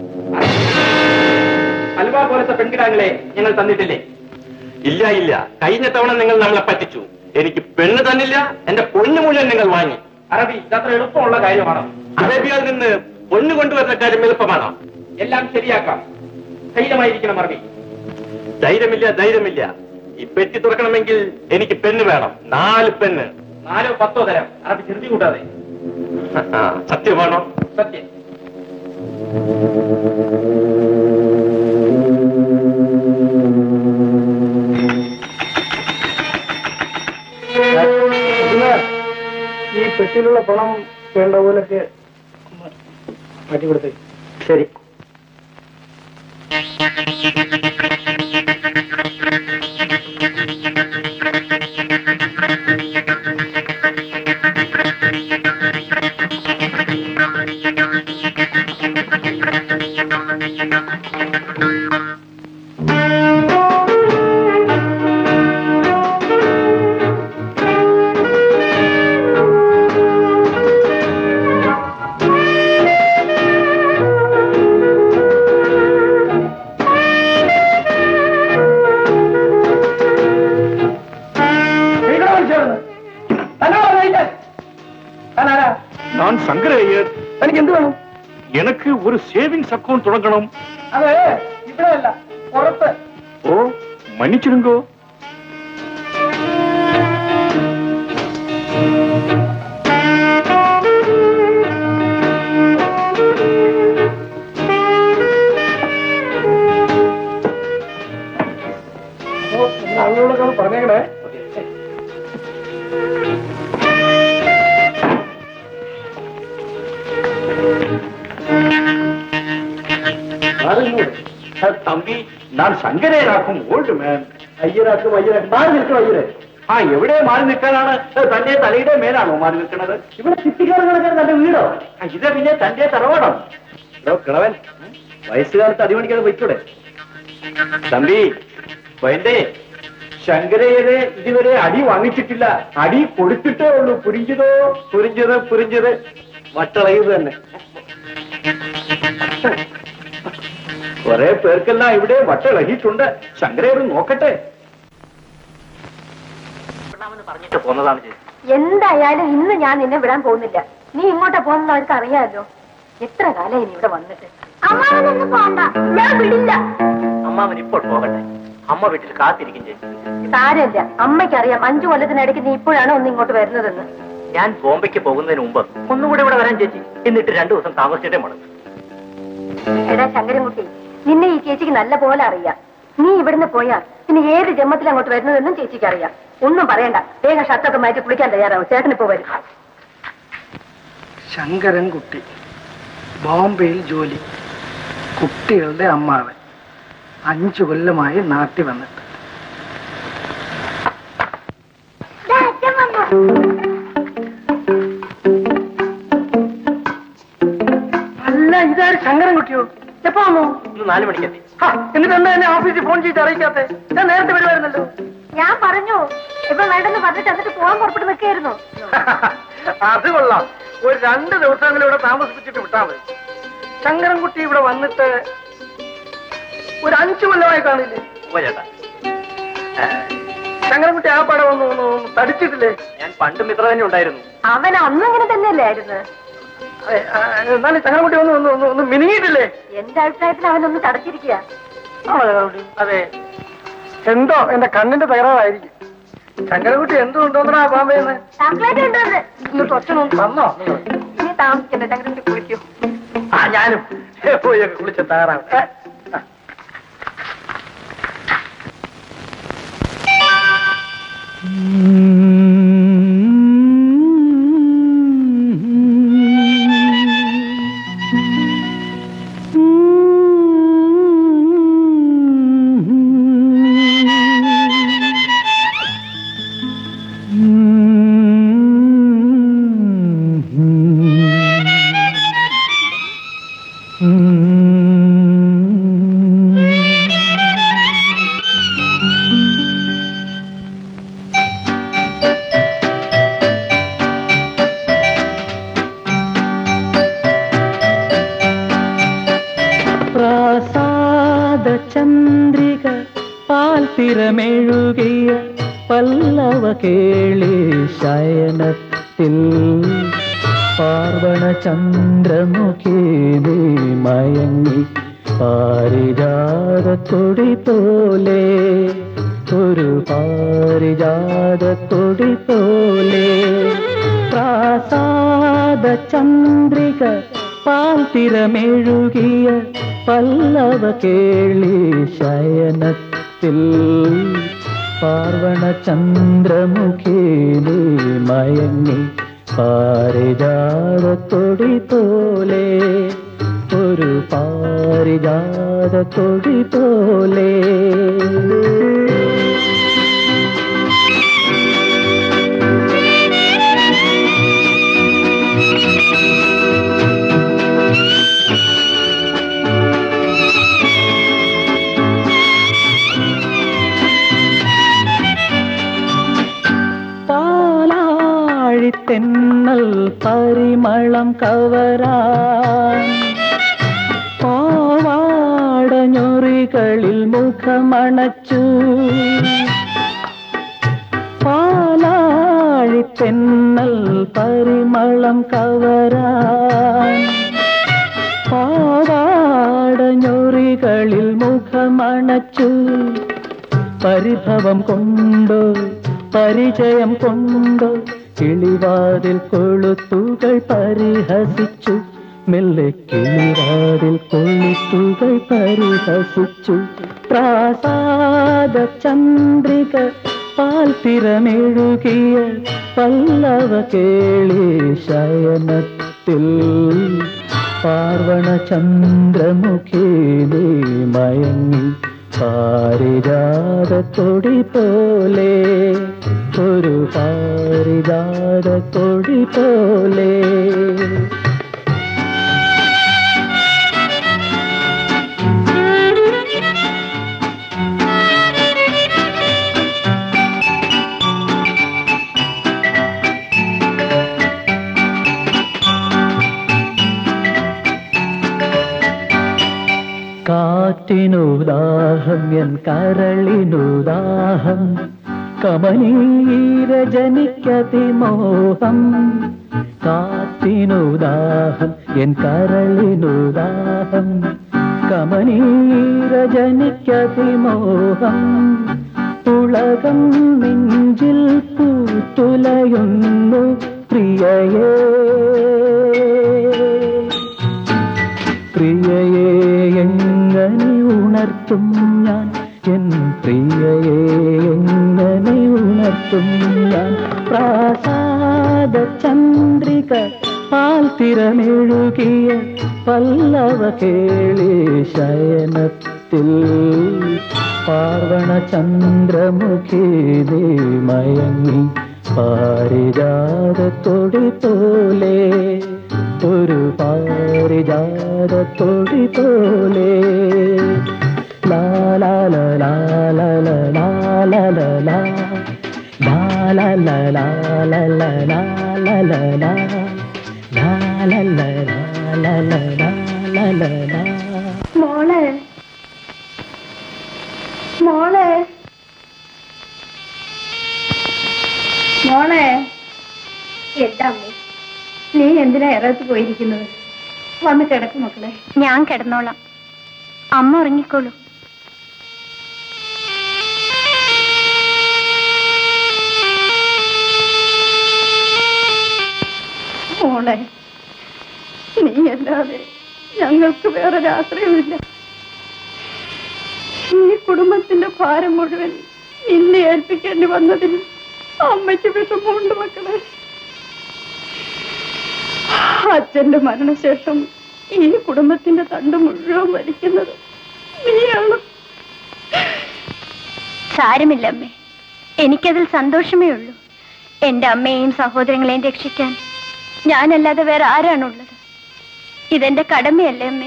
അൽവ പോലത്തെ പെൺകിടാങ്ങളെ ഞങ്ങൾ തന്നിട്ടില്ലേ ഇല്ല ഇല്ല കഴിഞ്ഞ തവണ നിങ്ങൾ നമ്മളെ പറ്റിച്ചു എനിക്ക് പെണ്ണ് തന്നില്ല എന്റെ പൊന്ന് മുഴുവൻ നിങ്ങൾ വാങ്ങി അറബി ഇതത്ര എളുപ്പമുള്ള കാര്യമാണോ അറേബ്യയിൽ നിന്ന് പൊന്ന് കൊണ്ടുവരുന്ന കാര്യം എളുപ്പമാണോ എല്ലാം ശരിയാക്കാം ധൈര്യമായിരിക്കണം അറബി ധൈര്യമില്ല ധൈര്യമില്ല ഈ പെറ്റി തുറക്കണമെങ്കിൽ എനിക്ക് പെണ്ണ് വേണം നാല് പെണ്ണ് നാലോ പത്തോ തരാം അറബി ധൃതി കൂട്ടാതെ ആ, സത്യമാണോ സത്യം ഈ പെട്ടിയിലുള്ള പണം വേണ്ട പോലൊക്കെ മാറ്റി കൊടുത്തേ ശരി ഇവിടെ വിളിച്ചോളൂ. സേവിങ്സ് അക്കൗണ്ട് തുടങ്ങണം അതെ ഇവിടെ അല്ല പുറത്ത് ഓ മன்னிச்சிடுங்கோ ആളുകളൊക്കെ പറഞ്ഞേക്കണേ തമ്പി ഞാൻ ശങ്കരേരാക്കും ഓൾഡ് മാൻ അയ്യരാക്കും അയ്യരാക്കും മാറി നിൽക്കണം അയ്യരെ ആ എവിടെ മാറി നിൽക്കാനാണ് തന്റെ തലയുടെ മേലാണോ മാറി നിൽക്കുന്നത് ഇവിടെ ചിട്ടിക്കാർ കിടക്കാൻ തന്റെ വീടോ ആ, ഇത് പിന്നെ തന്റെ തറവാടം എടോ, കിളവൻ വയസ്സുകാലത്ത് അടിമണിക്കാതെ വയ്ക്കൂടെ തമ്പി വേണ്ടേ ശങ്കരയരെ ഇതുവരെ അടി വാങ്ങിച്ചിട്ടില്ല അടി കൊടുത്തിട്ടേ ഉള്ളൂ പുരിഞ്ചതോ പുരിഞ്ചത് പുരിഞ്ചത് വട്ടളയത് തന്നെ കുറെ പേർക്കെല്ലാം ഇവിടെ വട്ടിളകിയിട്ടുണ്ട് ശങ്കരയർ നോക്കട്ടെ പറഞ്ഞിട്ട് പോന്നതാണ് ചേച്ചി എന്തായാലും ഇന്ന് ഞാൻ നിന്നെ വിടാൻ പോകുന്നില്ല നീ ഇങ്ങോട്ടാ പോകുന്നത് അവർക്ക് അറിയാമല്ലോ എത്ര കാലമായി നീ ഇവിടെ വന്നിട്ട് അമ്മാവനൊന്നും പോണ്ട ഞാൻ വിടില്ല അമ്മാവൻ ഇപ്പോൾ പോകട്ടെ അമ്മ വീട്ടിൽ കാത്തിരിക്കും ചേച്ചി സാരമില്ല അമ്മയ്ക്കറിയാം അഞ്ചു കൊല്ലത്തിനിടയ്ക്ക് നീ ഇപ്പോഴാണ് ഒന്ന് ഇങ്ങോട്ട് വരുന്നതെന്ന് ഞാൻ ബോംബെക്ക് പോകുന്നതിന് മുമ്പ് ഒന്നുകൂടെ ഇവിടെ വരാൻ ചേച്ചി എന്നിട്ട് രണ്ടു ദിവസം താമസിച്ചിട്ടേ മടങ്ങും എടാ ശങ്കരൻകുട്ടി നിന്നെ ഈ ചേച്ചിക്ക് നല്ല പോലെ അറിയാം നീ ഇവിടുന്ന് പോയാൽ പിന്നെ ഏത് ജന്മത്തിൽ അങ്ങോട്ട് വരുന്നതെന്നും ചേച്ചിക്ക് അറിയാം ഒന്നും പറയണ്ട വേഗം ഷർട്ടൊക്കെ മാറ്റി കുളിക്കാൻ തയ്യാറാവും ചേട്ടൻ ഇപ്പോ വരും ശങ്കരൻകുട്ടി ബോംബെയിൽ ജോലി കുട്ടികളുടെ അമ്മാവൻ അഞ്ചു കൊല്ലമായി നാട്ടിൽ വന്നിട്ട് ദാ അച്ഛൻ വന്നു അല്ല ഇതാര് ശങ്കരൻകുട്ടിയോ എപ്പോ വന്നു ഇന്ന് നാലു മണിക്കെത്തി ഹാ, എന്നിട്ട് എന്താ എന്നെ ഓഫീസിൽ ഫോൺ ചെയ്ത് അറിയിക്കാത്തെ ഞാൻ നേരത്തെ വരുമായിരുന്നല്ലോ ഞാൻ പറഞ്ഞു ഇപ്പൊ വേണ്ടെന്ന് പറഞ്ഞിട്ട് എന്നിട്ട് പോകാൻ പുറപ്പെട്ട് നിൽക്കായിരുന്നു അത് കൊള്ളാം ഒരു രണ്ട് ദിവസമെങ്കിലും ഇവിടെ താമസിപ്പിച്ചിട്ട് വിട്ടാ മതി ശങ്കരൻകുട്ടി ഇവിടെ വന്നിട്ട് ഒരു അഞ്ചു കൊല്ലമായി കാണില്ലേ ഉവ്വ ചേട്ടാ ശങ്കരൻകുട്ടി ആ പടം ഒന്ന് ഒന്ന് ഒന്ന് തടിച്ചിട്ടില്ലേ ഞാൻ പണ്ട് മിത്ര തന്നെ ഉണ്ടായിരുന്നു അവൻ അന്നും അങ്ങനെ തന്നെയല്ലേ ആയിരുന്നു അതെ, ആ, എന്നാലും ശങ്കരൻകുട്ടി ഒന്ന് ഒന്ന് ഒന്ന് ഒന്ന് മിനിങ്ങിയിട്ടില്ലേ എന്റെ അഭിപ്രായത്തിൽ അവനൊന്ന് തടച്ചിരിക്കുക ആണോ ശങ്കരൻകുട്ടി അതെ എന്തോ എന്റെ കണ്ണിന്റെ തകരാറായിരിക്കും ശങ്കരൻകുട്ടി എന്തോ ഉണ്ടോന്നാ ബാമ്പേന്ന് ചോക്ലേറ്റ് ഉണ്ടത് എന്നിട്ട് ഒച്ചനൊന്ന് തന്നോ നിങ്ങൾ ഇനി താമസിക്കണ്ട ചങ്ങനക്കുട്ടി കുളിക്കൂ ആ ഞാനും പോയൊക്കെ കുളിച്ച തയ്യാറാവും ഏ, ആ. പ്രാസാദ ചന്ദ്രിക പാൽത്തിരമെഴുകിയ പല്ലവ കേളി ശയനത്തിൽ പാർവണ ചന്ദ്രമുഖി നീ മയങ്ങി പാരിജാത കൊടി പോലെ ഒരു പാരിജാത കൊടി പോലെ പ്രാസാദ ചന്ദ്രിക പാൽത്തിരമെഴുകിയ പല്ലവ കേളി ശയനത്തിൽ പാർവണ ചന്ദ്രമുഖി നീ മയങ്ങി പാരിജാത കൊടി പോലെ ഒരു പാരിജാത കൊടി പോലെ പാലാഴിത്തെന്നൽ പരിമളം കവരാൻ പാവാടഞ്ഞൊറികളിൽ മുഖമണച്ചു പാലാഴിത്തെന്നൽ പരിമളം കവരാൻ പാവാ കവിളുകളിൽ മുഖമണച്ചു പരിഭവം കൊണ്ടോ പരിചയം കൊണ്ടോ കിളിവാതിൽ കൊളുത്തുകൾ പരിഹസിച്ചു മെല്ലെ കിളിവാതിൽ കൊളുത്തുകൾ പരിഹസിച്ചു പ്രാസാദ ചന്ദ്രിക പാൽത്തിരമെഴുകിയ പല്ലവ കേളി ശയനത്തിൽ പാർവണ ചന്ദ്രമുഖി നീ മയങ്ങി പാരിജാത കൊടി പോലെ ഒരു പാരിജാത കൊടി പോലെ കാറ്റിനുദാഹം എൻ കരളിനുദാഹം കമനീരജനിക്കതിമോഹം കാറ്റിനുദാഹം എൻ കരളിനുദാഹം കമനീരജനിക്കതിമോഹം ഉളകം നെഞ്ചിൽ പൂത്തുലയുന്നു പ്രിയയേ പ്രിയയെ എങ്ങനെ ഉണർത്തും ഞാൻ എൻ പ്രിയയെ എങ്ങനെ ഉണർത്തും ഞാൻ പ്രാസാദ ചന്ദ്രിക പാൽത്തിരമെഴുകിയ പല്ലവ കേളി ശയനത്തിൽ പാർവണ ചന്ദ്രമുഖി നീ മയങ്ങി പാരിജാത കൊടി പോലെ ഒരു പാരിജാത കൊടി പോലെ ലാ ലാ ലാ ലാ ലാ ലാ ലാ ലാ ലാ ലാ. ലാ ലാ ലാ ലാ ലാ ലാ ലാ ലാ ലാ ലാ. ലാ ലാ ലാ ലാ ലാ ലാ ലാ ലാ ലാ ലാ. മോളെ മോളെ മോളെ എന്താ അമ്മേ നീ എന്തിനാ ഇറത്ത് പോയിരിക്കുന്നത് വന്ന് കിടക്കും മക്കളെ ഞാൻ കിടന്നോളാം അമ്മ ഉറങ്ങിക്കോളൂ മോളെ നീ അല്ലാതെ ഞങ്ങൾക്ക് വേറെ രാത്രിയുമില്ല ഈ കുടുംബത്തിന്റെ ഭാരം മുഴുവൻ നിന്നെ ഏൽപ്പിക്കേണ്ടി വന്നതിൽ അമ്മയ്ക്ക് വിഷമമുണ്ട് മക്കളെ അച്ഛന്റെ മരണശേഷം ഈ കുടുംബത്തിന്റെ തണ്ട് മുഴുവൻ വലിക്കുന്നത് നീയാണ് സാരമില്ല അമ്മേ എനിക്കതിൽ സന്തോഷമേ ഉള്ളൂ എന്റെ അമ്മയെയും സഹോദരങ്ങളെയും രക്ഷിക്കാൻ ഞാനല്ലാതെ വേറെ ആരാണുള്ളത് ഇതെന്റെ കടമയല്ലേ അമ്മേ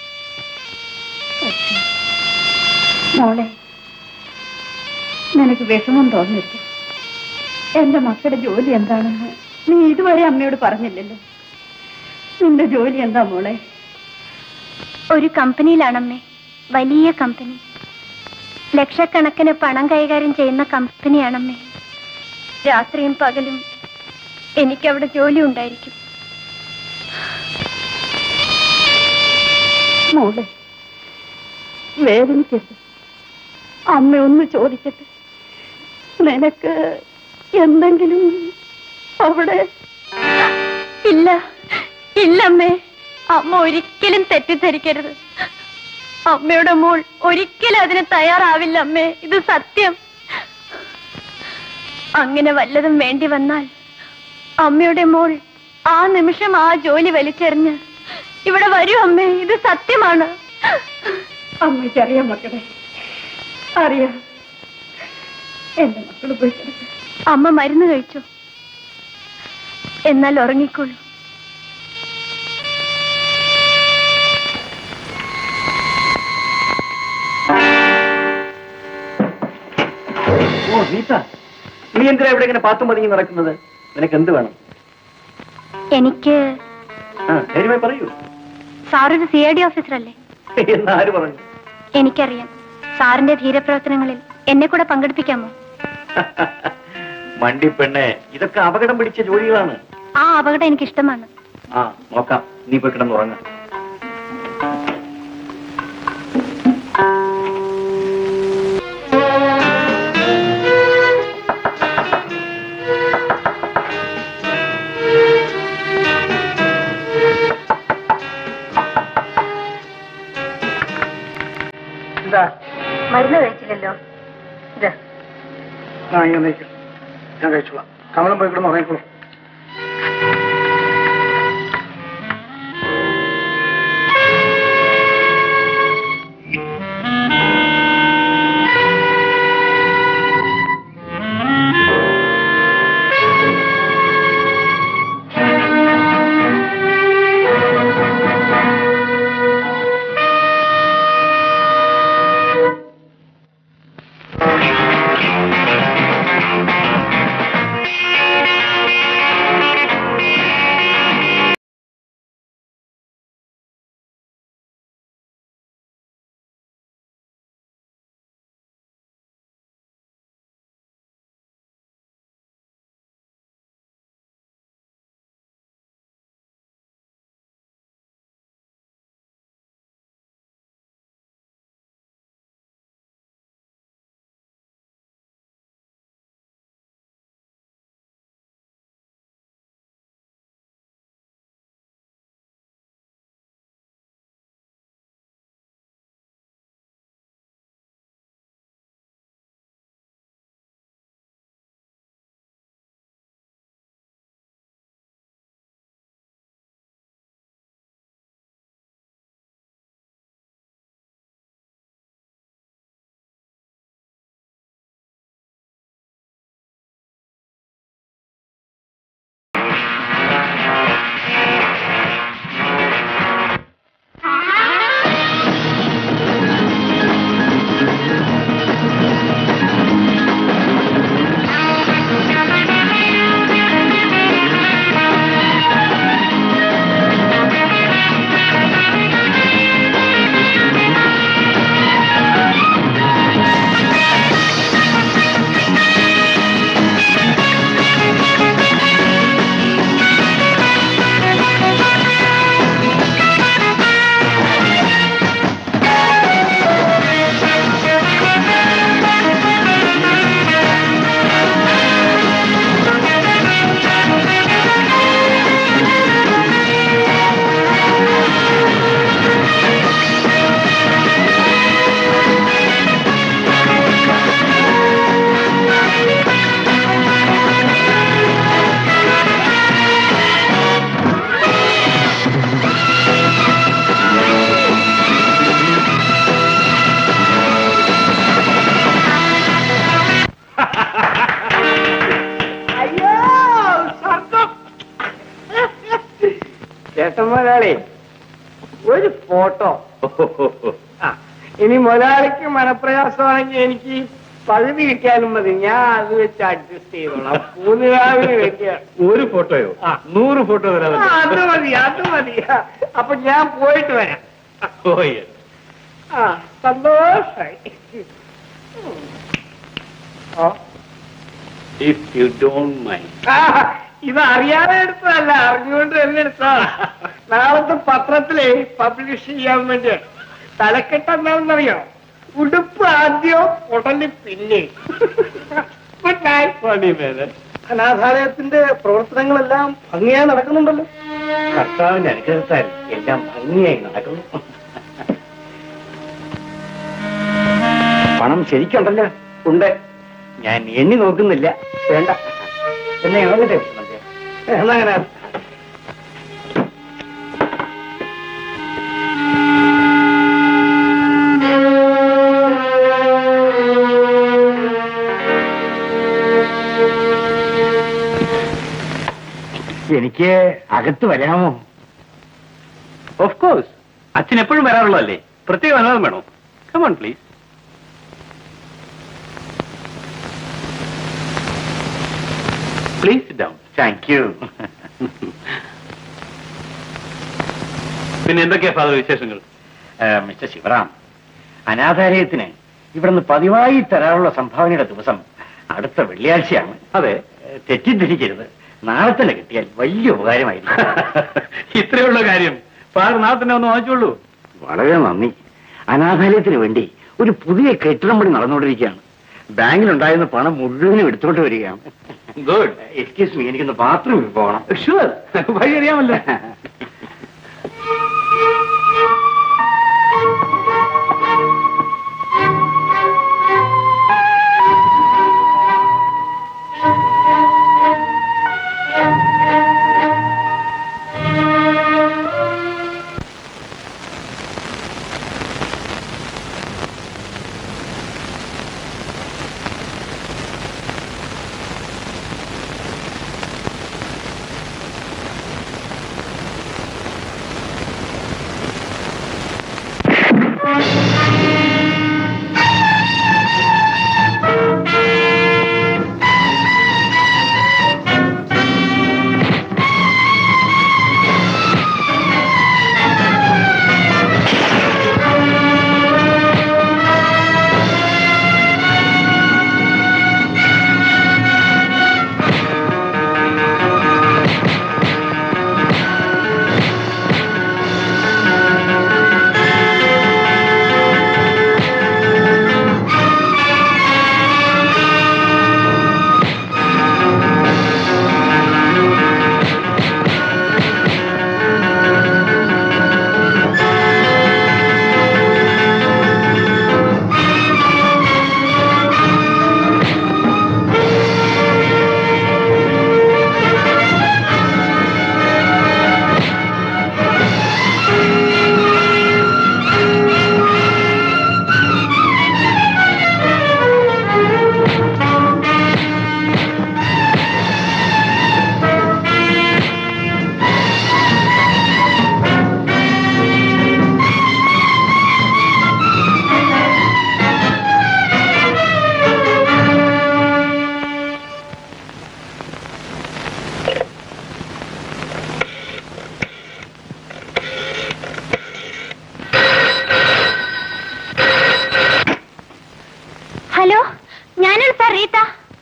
മോളെ നിനക്ക് വിഷമം തോന്നരുത് എന്റെ മക്കളുടെ ജോലി എന്താണെന്ന് നീ ഇതുവരെ അമ്മയോട് പറഞ്ഞില്ലല്ലോ നിന്റെ ജോലി എന്താ മോളെ ഒരു കമ്പനിയിലാണമ്മേ വലിയ കമ്പനി ലക്ഷക്കണക്കിന് പണം കൈകാര്യം ചെയ്യുന്ന കമ്പനിയാണമ്മേ രാത്രിയും പകലും എനിക്കവിടെ ജോലി ഉണ്ടായിരിക്കും മോളെ വേദനിക്കരുത് അമ്മ ഒന്ന് ചോദിക്കട്ടെ നിനക്ക് എന്തെങ്കിലും അവിടെ ഇല്ല ഇല്ലമ്മേ അമ്മ ഒരിക്കലും തെറ്റിദ്ധരിക്കരുത് അമ്മയുടെ മോൾ ഒരിക്കലും അതിന് തയ്യാറാവില്ല അമ്മേ ഇത് സത്യം അങ്ങനെ വല്ലതും വേണ്ടി വന്നാൽ അമ്മയുടെ മോൾ ആ നിമിഷം ആ ജോലി വലിച്ചെറിഞ്ഞ് ഇവിടെ വരൂ അമ്മേ ഇത് സത്യമാണ് അമ്മയ്ക്കറിയാം മക്കളെ അറിയാം എന്റെ മക്കള് പോയി കിടക്ക്. അമ്മ മരുന്ന് കഴിച്ചു എന്നാൽ ഉറങ്ങിക്കോളൂ ഓ നീത്ത നീ എന്തിനാ ഇവിടെ ഇങ്ങനെ പാത്തും പതുങ്ങി നടക്കുന്നത് നിനക്ക് എന്ത് വേണം എനിക്ക് ആ ധൈര്യമായി പറയൂ സാറൊരു സി ഐ ഡി ഓഫീസറല്ലേ എന്ന് ആര് പറഞ്ഞു എനിക്കറിയാം സാറിന്റെ ധീരപ്രവർത്തനങ്ങളിൽ എന്നെ കൂടെ പങ്കെടുപ്പിക്കാമോ മണ്ടി പെണ്ണെ ഇതൊക്കെ അപകടം പിടിച്ച ജോലികളാണ് ആ അപകടം എനിക്ക് ഇഷ്ടമാണ് ആ നോക്കാം നീ പോയി കിടന്നുറങ്ങ എന്താ മരുന്ന് കഴിച്ചില്ലല്ലോ ഇത് ആ ഇങ്ങനെ നിൽക്കും ഞാൻ കഴിച്ചോളാം കമലം പോയി കിടന്ന് ഉറങ്ങിക്കോളൂ അയ്യോ സ്വർഗം ചേട്ടൻ മുതലാളി ഒരു ഫോട്ടോ ആ ഇനി മുതലാളിക്ക് മനപ്രയാസമാണെങ്കിൽ എനിക്ക് പകുതി കിട്ടിയാലും മതി ഞാൻ അത് വെച്ച് അഡ്ജസ്റ്റ് ചെയ്തോളാം മൂന്നുകാവിന് വേണ്ടിയ ഒരു ഫോട്ടോയോ ആ. നൂറ് ഫോട്ടോ ആ, തരാതെ അത് മതി അത് മതി ആ, അപ്പൊ ഞാൻ പോയിട്ട് വരാം പോയി ആ സന്തോഷായി oh if you don't mind ആ, ഇത് അറിയാതെ എടുത്തതല്ല അറിഞ്ഞുകൊണ്ട് തന്നെ എടുത്തതാ നാളത്തെ പത്രത്തില് പബ്ലിഷ് ചെയ്യാൻ വേണ്ടി തലക്കെട്ട് എന്താണെന്നറിയോ ഉടുപ്പ് ആദ്യം ഉടനെ പിന്നെ ഗുഡ് നൈറ്റ് അനാഥാലയത്തിന്റെ പ്രവർത്തനങ്ങളെല്ലാം ഭംഗിയായി നടക്കുന്നുണ്ടല്ലോ കർത്താവിന്റെ അനുഗ്രഹത്താൽ എല്ലാം ഭംഗിയായി നടക്കുന്നു പണം ശരിക്കുണ്ടല്ലോ ഉണ്ട് ഞാൻ എണ്ണി നോക്കുന്നില്ല വേണ്ട എന്നെ ഇളകട്ടെ എന്നാ അങ്ങനെ എനിക്ക് അകത്ത് വരാമോ ഓഫ് കോഴ്സ് അച്ഛൻ എപ്പോഴും വരാറുള്ളതല്ലേ പ്രത്യേക അനുവാദം വേണോ come on please please down thank you പിന്നെ എന്തൊക്കെയാ ഫാദർ വിശേഷങ്ങൾ മിസ്റ്റർ ശിവറാം അനാഥാലയത്തിന് ഇവിടുന്ന് പതിവായി തരാനുള്ള സംഭാവനയുടെ ദിവസം അടുത്ത വെള്ളിയാഴ്ചയാണ് അതെ ഏഹ്, തെറ്റിദ്ധരിക്കരുത് നാളെ തന്നെ കിട്ടിയാൽ വലിയ ഉപകാരമായിരിക്കും ഇത്രയുള്ള കാര്യം ഫാദർ നാളെ തന്നെ ഒന്ന് വാങ്ങിച്ചോളൂ വളരെ നന്ദി അനാഥാലയത്തിന് വേണ്ടി ഒരു പുതിയ കെട്ടിടം പണി നടന്നുകൊണ്ടിരിക്കുകയാണ് ബാങ്കിലുണ്ടായിരുന്ന പണം മുഴുവനും എടുത്തോണ്ട് വരികയാണ് ഗുഡ് എക്സ്ക്യൂസ് മീ എനിക്കൊന്ന് ബാത്റൂമിൽ പോകണം ഷുവർ വഴി അറിയാമല്ലോ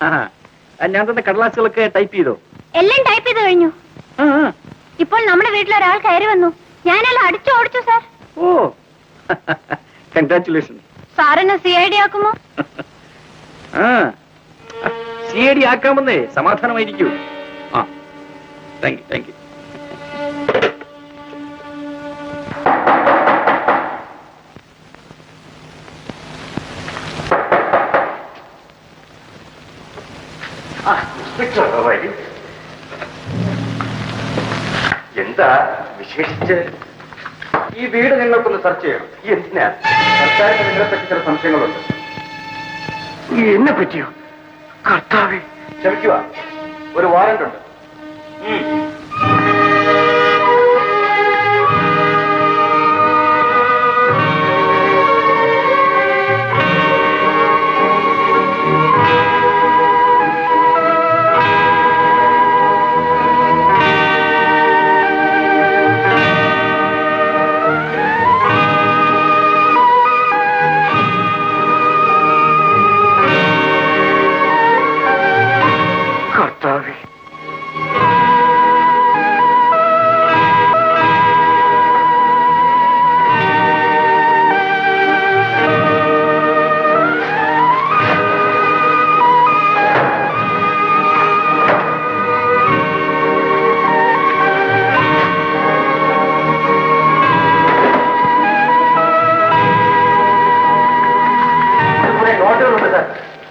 ഞാൻ തന്നെ കടലാസുകളൊക്കെ ടൈപ്പ് ചെയ്തോ എല്ലാം ടൈപ്പ് ചെയ്ത് കഴിഞ്ഞു ഇപ്പോൾ നമ്മുടെ വീട്ടിൽ ഒരാൾ കയറി വന്നു ഞാനെല്ലാം അടിച്ചു ഓടിച്ചു സാർ ഓ കൺഗ്രാറ്റുലേഷൻ സാറിനെ സി ഐ ഡി ആക്കുമോ ആ സി ഐ ഡി ആക്കാമെന്നേ സമാധാനമായിരിക്കൂ ആ താങ്ക് യു താങ്ക് യു എന്താ വിശേഷിച്ച് ഈ വീട് ഞങ്ങൾക്കൊന്ന് സെർച്ച് ചെയ്യണം എന്തിനാ സർക്കാരിന് നിങ്ങളെ പറ്റി ചില സംശയങ്ങളുണ്ട് എന്നെ പറ്റിയോ കർത്താവേ ക്ഷമിക്കുക ഒരു വാറന്റ് ഉണ്ട് കർത്താവേ നോട്ടുകളുണ്ട് സാർ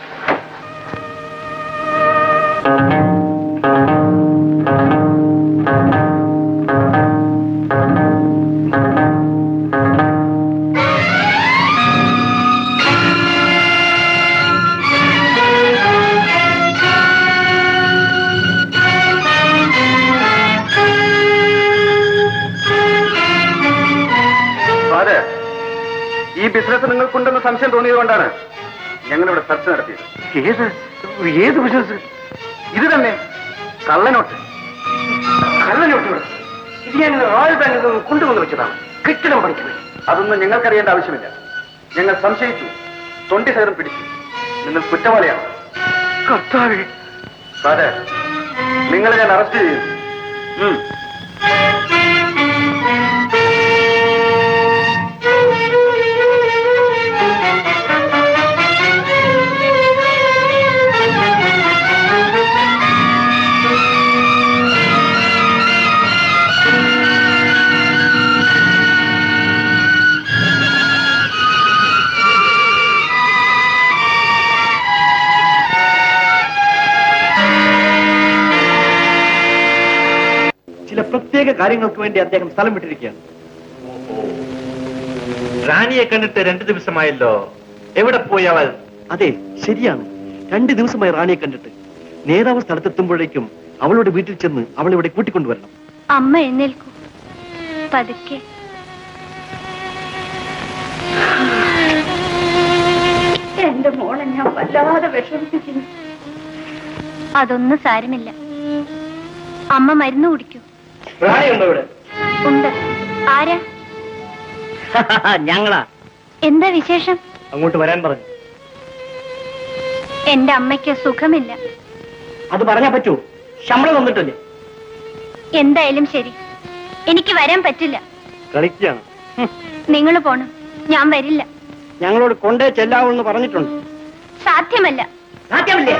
അതെ ഈ ബിസിനസ് നിങ്ങൾക്കുണ്ടെന്ന് സംശയം തോന്നിയതുകൊണ്ടാണ് ഞങ്ങൾ ഇവിടെ സെർച്ച് നടത്തിയത് ഏത് ഏത് ബിസിനസ് ഇത് തന്നെ കള്ളനോട്ട് കള്ളനോട്ടുകൾ ഇത് ഞാൻ റോയൽ ബാങ്കിൽ നിന്ന് കൊണ്ടുവന്ന് വെച്ചതാണ് കെട്ടിടം പണിക്ക് വേണ്ടി അതൊന്നും ഞങ്ങൾക്കറിയേണ്ട ആവശ്യമില്ല ഞങ്ങൾ സംശയിച്ചു തൊണ്ടി സൈറം പിടിച്ചു നിങ്ങൾ കുറ്റവാളിയാണ് കർത്താവേ സാറേ നിങ്ങളെ ഞാൻ അറസ്റ്റ് ചെയ്യുന്നു ഉം. ചില പ്രത്യേക കാര്യങ്ങൾക്ക് വേണ്ടി അദ്ദേഹം സ്ഥലം വിട്ടിരിക്കുകയാണ് റാണിയെ കണ്ടിട്ട് രണ്ടു ദിവസമായല്ലോ എവിടെ പോയി അവൾ അതെ ശരിയാണ് രണ്ട് ദിവസമായി റാണിയെ കണ്ടിട്ട് നേതാവ് സ്ഥലത്തെത്തുമ്പോഴേക്കും അവളുടെ വീട്ടിൽ ചെന്ന് അവളെ ഇവിടെ കൂട്ടിക്കൊണ്ടുവരണം അമ്മ എഴുന്നേൽക്കൂ പതുക്കെ എന്റെ മോളെ ഞാൻ വല്ലാതെ വിഷമിപ്പിക്കുന്നു അതൊന്നും സാരമില്ല അമ്മ മരുന്ന് കുടിക്കൂ റാണിയുണ്ടോ ഇവിടെ ഉണ്ട് ആരാ ഞങ്ങളാ എന്താ വിശേഷം അങ്ങോട്ട് വരാൻ പറഞ്ഞു എന്റെ അമ്മയ്ക്ക് സുഖമില്ല അത് പറഞ്ഞാ പറ്റൂ ശമ്പളം തന്നിട്ടില്ലേ എന്തായാലും ശരി എനിക്ക് വരാൻ പറ്റില്ല കളിക്കുകയാണ് നിങ്ങൾ പോണം ഞാൻ വരില്ല ഞങ്ങളോട് കൊണ്ടേ ചെല്ലാവെന്ന് പറഞ്ഞിട്ടുണ്ട് സാധ്യമല്ല സാധ്യമല്ലേ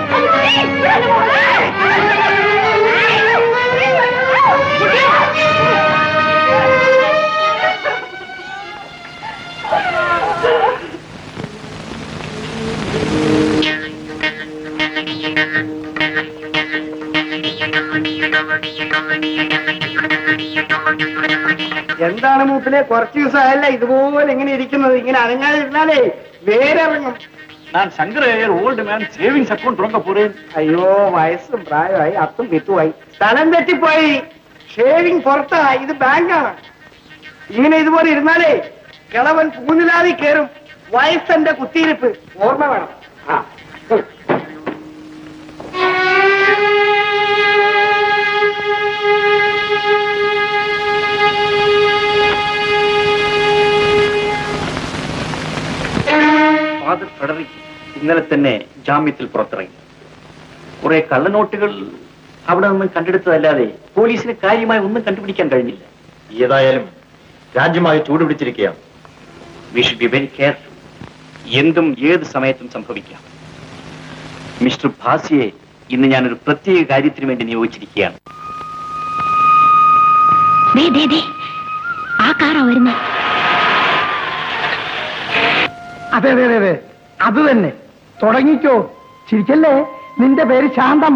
എന്താണ് മൂപ്പിലെ കുറച്ച് ദിവസമായല്ല ഇതുപോലെ ഇങ്ങനെ ഇരിക്കുന്നത് ഇങ്ങനെ അനങ്ങാതിരുന്നാലേ വേരിറങ്ങും ഞാൻ Sankara Iyer old man savings account തുടങ്ങ പോറേ അയ്യോ വയസ്സും പ്രായമായി അത്തും വിട്ടുമായി സ്ഥലം തെറ്റിപ്പോയി ഷേവിംഗ് പുറത്താ ഇത് ബാങ്കാണ് ഇങ്ങനെ ഇതുപോലെ ഇരുന്നാലേ കിളവൻ പൂനിലാതി കയറും വയസ്സന്റെ കുത്തിയിരിപ്പ് ഓർമ്മ വേണം ആ ഉം. ഫാദർ ഫെഡറിക് ഇന്നലെ തന്നെ ജാമ്യത്തിൽ പുറത്തിറങ്ങി കുറെ കള്ളനോട്ടുകൾ അവിടെ നിന്ന് കണ്ടെടുത്തതല്ലാതെ പോലീസിന് കാര്യമായി ഒന്നും കണ്ടുപിടിക്കാൻ കഴിഞ്ഞില്ല ഏതായാലും രാജ്യമായി ചൂടുപിടിച്ചിരിക്കുകയാണ് we should be very careful എന്തും ഏത് സമയത്തും സംഭവിക്കാം മിസ്റ്റർ ഭാസിയെ ഇന്ന് ഞാനൊരു പ്രത്യേക കാര്യത്തിന് വേണ്ടി നിയോഗിച്ചിരിക്കുകയാണ് ദേ ദേ ദേ ആ കാറാ വരുന്നത് അതെ അതെ അതെ അതെ അത് തന്നെ തുടങ്ങിക്കോ ചിരിക്കല്ലേ നിന്റെ പേര് ശാന്തമ്മ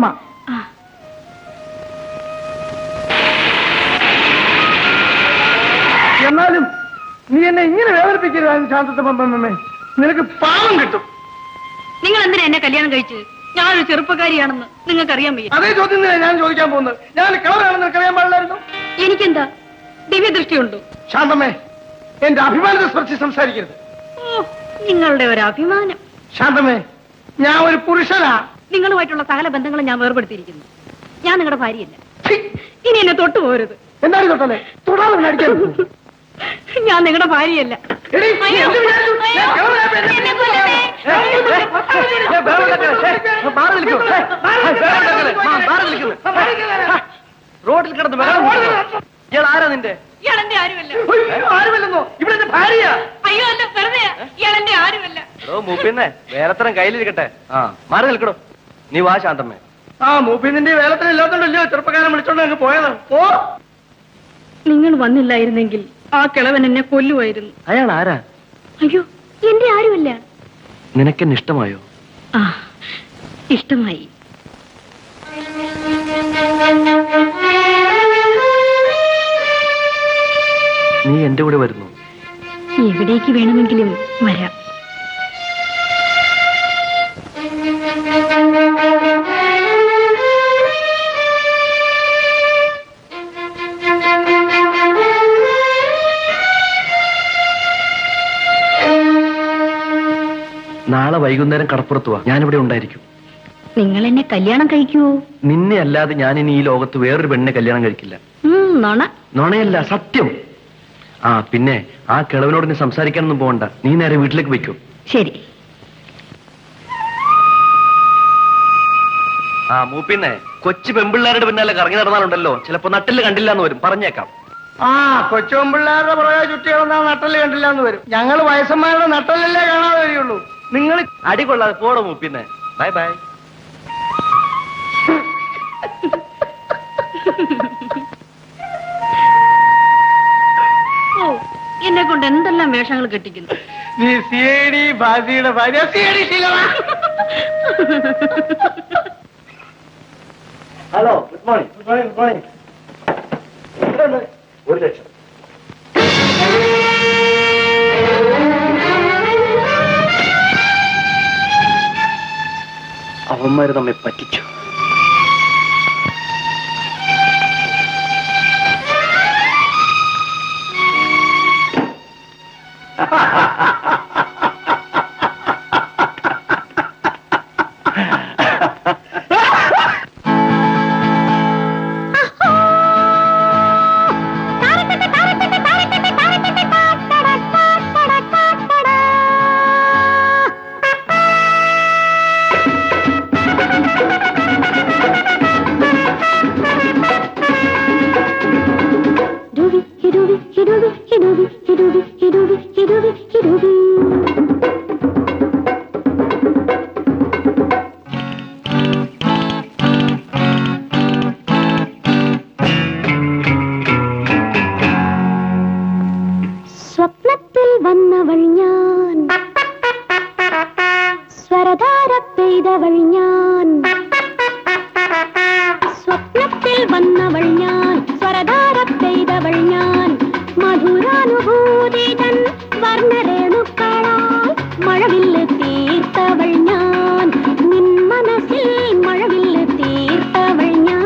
എന്നാലും നീ എന്നെ ഇങ്ങനെ വേദനിപ്പിക്കരുതായിരുന്നു ശാന്തത്തമ്മ നിനക്ക് പാവം കിട്ടും നിങ്ങൾ എന്തിനാ എന്നെ കല്യാണം കഴിച്ചത് ഞാനൊരു ചെറുപ്പക്കാരിയാണെന്ന് നിങ്ങൾക്ക് അറിയാൻ വയ്യ അതേ ചോദ്യം തന്നെ ഞാൻ ചോദിക്കാൻ പോകുന്നത് ഞാൻ കളറാണെന്ന് നിനക്കറിയാൻ പാടില്ലായിരുന്നു എനിക്കെന്താ ദിവ്യദൃഷ്ടിയുണ്ടോ ശാന്തമ്മേ എന്റെ അഭിമാനത്തെ സ്പർശിച്ച് സംസാരിക്കരുത് ഓ നിങ്ങളുടെ ഒരു അഭിമാനം ശാന്തമ്മേ ഞാൻ ഒരു പുരുഷനാ നിങ്ങളുമായിട്ടുള്ള സകല ബന്ധങ്ങളും ഞാൻ വേർപെടുത്തിയിരിക്കുന്നു ഞാൻ നിങ്ങളുടെ ഭാര്യയല്ല ഇനി എന്നെ തൊട്ടു പോരുത് എന്താണ് തൊട്ടല്ലേ തൊടാതെ അടിക്കരുത് ഞാൻ നിങ്ങളുടെ ഭാര്യയല്ല എടീ, നീ അയ്യോ, എന്ത് വിചാരിച്ചു? ഞാൻ അയ്യോ, കളവനാ, എന്നെ എന്നെ കൊല്ലണേ. റോഡിൽ കിടന്ന് ബഹളം വെക്കുന്നു. ഇയാൾ ആരാ നിന്റെ ഇയാളെന്റെ ആരുമല്ല ആരുമല്ലെന്നോ ഇവിടെ എന്റെ ഭാര്യ അയ്യോ അല്ല വെറുതെ ഇയാളെന്റെ ആരുമല്ല എടോ മൂപ്പിന്നെ വേലത്തരം കയ്യിലിരിക്കട്ടെ ആ മാറി നിൽക്കടോ നീ വാ ശാന്തമ്മേ ആ മൂപ്പിന്റെ വേലത്തിന് ഇല്ലാത്തോണ്ടല്ലോ ചെറുപ്പക്കാരൻ വിളിച്ചോണ്ട് അങ്ങ് പോയത് ഓ നിങ്ങൾ വന്നില്ലായിരുന്നെങ്കിൽ ആ കിളവൻ എന്നെ കൊല്ലുമായിരുന്നു അയാൾ ആരാ അയ്യോ എന്റെ ആരുമല്ല നിനക്കെന്നെ ഇഷ്ടമായോ ആ ഇഷ്ടമായി നീ എന്റെ കൂടെ വരുന്നു എവിടേക്ക് വേണമെങ്കിലും വരാം നാളെ വൈകുന്നേരം കടപ്പുറത്ത് വാ ഞാനിവിടെ ഉണ്ടായിരിക്കും നിങ്ങൾ എന്നെ കല്യാണം കഴിക്കുവോ നിന്നെ അല്ലാതെ ഞാൻ ഇനി ഈ ലോകത്ത് വേറൊരു പെണ്ണിനെ കല്യാണം കഴിക്കില്ല ഉം, നുണ നുണയല്ല സത്യം ആ പിന്നെ ആ കിളവനോട് നീ സംസാരിക്കാനൊന്നും പോകണ്ട നീ നേരെ വീട്ടിലേക്ക് വയ്ക്കൂ ശരി ആ മൂപ്പിന്നെ കൊച്ചു പെമ്പിള്ളേരുടെ പിന്നാലെ കറങ്ങി നടന്നാലുണ്ടല്ലോ ചിലപ്പോ നട്ടില് കണ്ടില്ല എന്ന് വരും പറഞ്ഞേക്കാം ആ കൊച്ചുമ്പിള്ളേരുടെ പുറകെ ചുറ്റി കിടന്നാ നട്ടല് കണ്ടില്ല എന്ന് വരും ഞങ്ങൾ വയസ്സന്മാരുടെ നട്ടലല്ലേ കാണാതെ വരികയുള്ളൂ നിങ്ങൾ അടി കൊള്ളാതെ പോടോ മൂപ്പിന്നെ ബൈ ബൈ ഓ എന്നെ കൊണ്ട് എന്തെല്ലാം വേഷങ്ങൾ കെട്ടിക്കുന്നു നീ സി ഐ ഡി ബാസിയുടെ ഭാര്യ സി ഐ ഡി ശീലമാ hello good morning good morning good morning ഒരു ലക്ഷം അവന്മാര് നമ്മെ പറ്റിച്ചു Hidobi, hidobi, hidobi, hidobi, hidobi, hidobi, hidobi, hidobi. സ്വപ്നത്തിൽ വന്നവൾ ഞാൻ സ്വരധാര പെയ്തവൾ ഞാൻ സ്വപ്നത്തിൽ വന്നവൾ ഞാൻ സ്വരധാര പെയ്തവൾ ഞാൻ മധുരാനുഭൂതി തൻ വർണ്ണരേണുക്കളാൽ മഴവില്ല് തീർത്തവൾ ഞാൻ നിൻ മനസ്സിൽ മഴവില്ല് തീർത്തവൾ ഞാൻ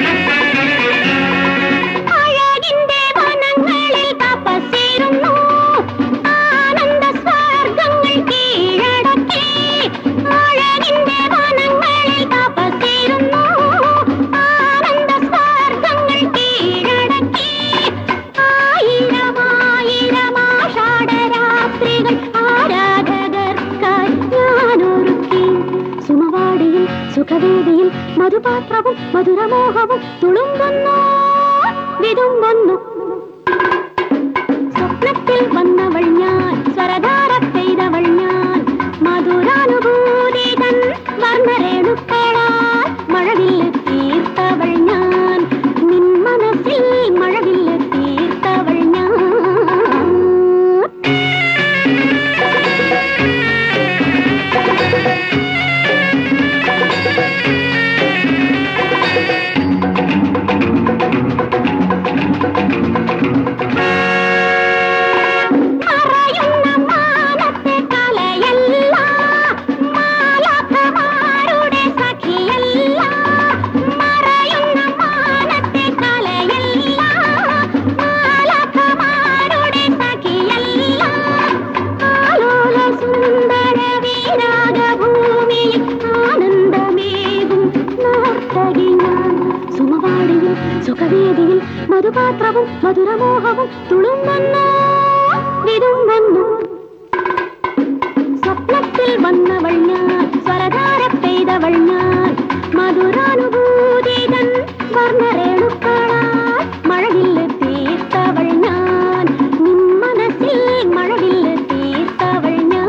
അഴകിന്റെ വനങ്ങളിൽ തപസ്സിരുന്നു സുഖവേദിയിൽ മധുപാത്രവും മധുരമോഹവും തുളുമ്പുന്നു വിതുമ്പുന്നു സ്വപ്നത്തിൽ വന്നവൾ ഞാൻ സ്വരധാര പെയ്തവൾ ഞാൻ മധുരാനുഭൂതി തൻ വർണ്ണരേണുക്കളാൽ മഴവില്ല് തീർത്തവൾ ഞാൻ നിൻ മനസ്സിൽ മഴവില്ല് തീർത്തവൾ ഞാൻ മറയുന്ന മാനത്തെ കലയല്ല മാലാഖമാരുടെ സഖിയല്ല മറയുന്ന മാനത്തെ കലയല്ല മാലാഖമാരുടെ സഖിയല്ല ആലോല സുന്ദര വീരാഗഭൂമിയിൽ ആനന്ദമേകും നർത്തകി ഞാൻ സുമവാടിയിൽ സുഖവേദിയിൽ മധുപാത്രവും മധുരമോഹവും തുളുമ്പുന്നു വിതുമ്പുന്നു സ്വപ്നത്തിൽ വന്നവൾ ഞാൻ സ്വരധാര പെയ്തവൾ ഞാൻ മധുരാനുഭൂതി തൻ വർണ്ണരേണുക്കളാൽ മഴവില്ല് തീർത്തവൾ ഞാൻ നിൻ മനസ്സിൽ മഴവില്ല് തീർത്തവൾ ഞാൻ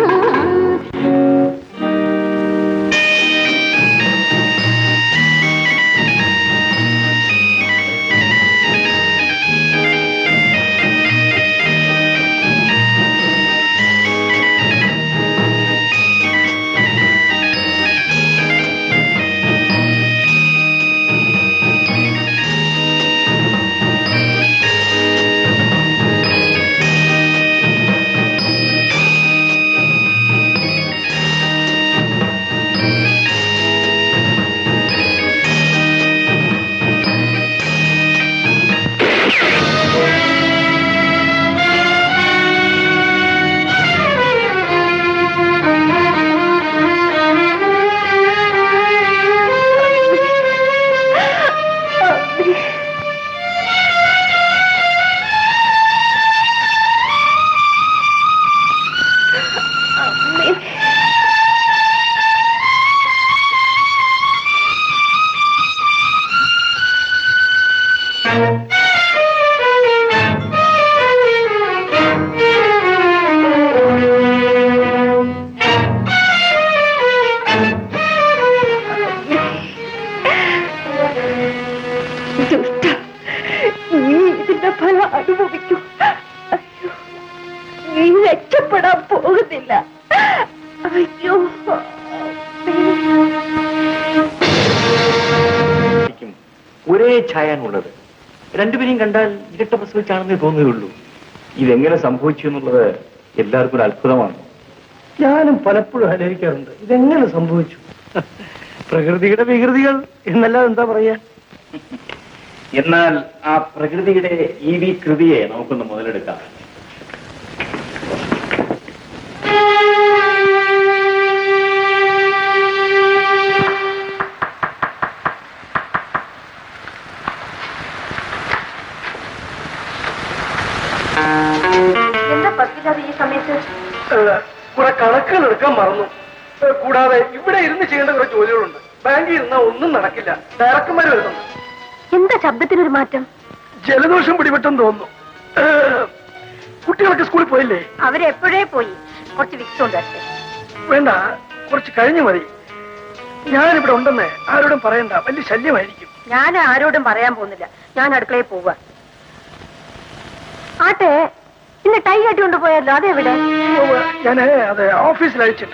ദുഷ്ട നീ ഇതിന്റെ ഫലം അനുഭവിക്കൂ അയ്യോ നീ രക്ഷപ്പെടാൻ പോകുന്നില്ല അയ്യോ ക്കും ഒരേ ഛായാണുള്ളത് രണ്ടുപേരെയും കണ്ടാൽ ഇരട്ട പ്രസവിച്ചാണെന്നേ തോന്നുകയുള്ളൂ ഇതെങ്ങനെ സംഭവിച്ചു എന്നുള്ളത് എല്ലാവർക്കും ഒരു അത്ഭുതമാണ് ഞാനും പലപ്പോഴും ആലോചിക്കാറുണ്ട് ഇതെങ്ങനെ സംഭവിച്ചു പ്രകൃതിയുടെ വികൃതികൾ എന്നല്ലാതെ എന്താ പറയാ എന്നാൽ ആ പ്രകൃതിയുടെ ഈ വി കൃതിയെ നമുക്കൊന്ന് മുതലെടുക്കാം എന്താ പറ്റില്ലാതെ ഈ സമയത്ത് കുറെ കണക്കുകൾ എടുക്കാൻ മറന്നു ഏ, കൂടാതെ ഇവിടെ ഇരുന്ന് ചെയ്യേണ്ട കുറെ ജോലികളുണ്ട് ബാങ്കിൽ ഇരുന്നാൽ ഒന്നും നടക്കില്ല ഡയറക്ടർമാർ വരുന്നുണ്ട് എന്താ ശബ്ദത്തിനൊരു മാറ്റം ജലദോഷം പിടിപെട്ടെന്ന് തോന്നുന്നു ഏ, കുട്ടികളൊക്കെ സ്കൂളിൽ പോയില്ലേ അവരെപ്പോഴേ പോയി കുറച്ച് വിക്സ് കൊണ്ട് വരട്ടെ വേണ്ട കുറച്ച് കഴിഞ്ഞു മതി ഞാനിവിടെ ഉണ്ടെന്ന് ആരോടും പറയണ്ട വലിയ ശല്യമായിരിക്കും ഞാൻ ആരോടും പറയാൻ പോകുന്നില്ല ഞാൻ അടുക്കളയിൽ പോവുക ആട്ടെ ഇന്ന് ടൈ കെട്ടിക്കൊണ്ട് പോയല്ലോ അതെവിടെ ഞാൻ അത് ഓഫീസിൽ അയച്ചിട്ടു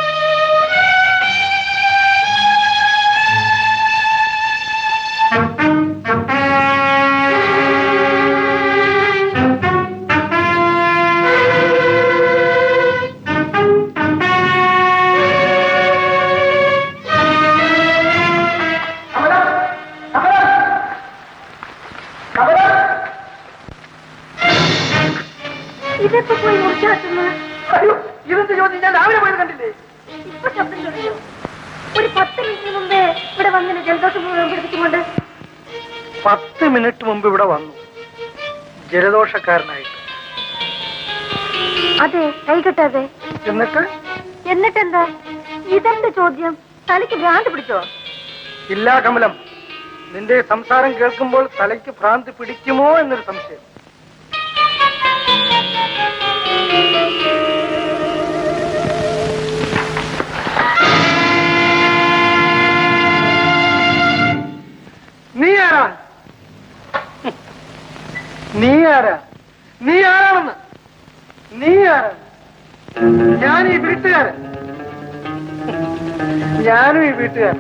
Thank you. ജലദോഷം മുഴുവൻ പിടിപ്പിച്ചുകൊണ്ട് പത്ത് മിനിറ്റ് മുമ്പ് ഇവിടെ വന്നു ജലദോഷക്കാരനായിട്ട് അതെ കൈകെട്ടാതെ എന്നിട്ട് എന്നിട്ടെന്താ ഇതെന്ത് ചോദ്യം തലയ്ക്ക് ഭ്രാന്ത് പിടിച്ചോ ഇല്ല കമലം നിന്റെ സംസാരം കേൾക്കുമ്പോൾ തലയ്ക്ക് ഭ്രാന്തി പിടിക്കുമോ എന്നൊരു സംശയം നീ ആരാ നീ ആരാ നീ ആരാണെന്ന് നീ ആരാ ഞാൻ ഈ വീട്ടുകാരൻ ഞാനും ഈ വീട്ടുകാരൻ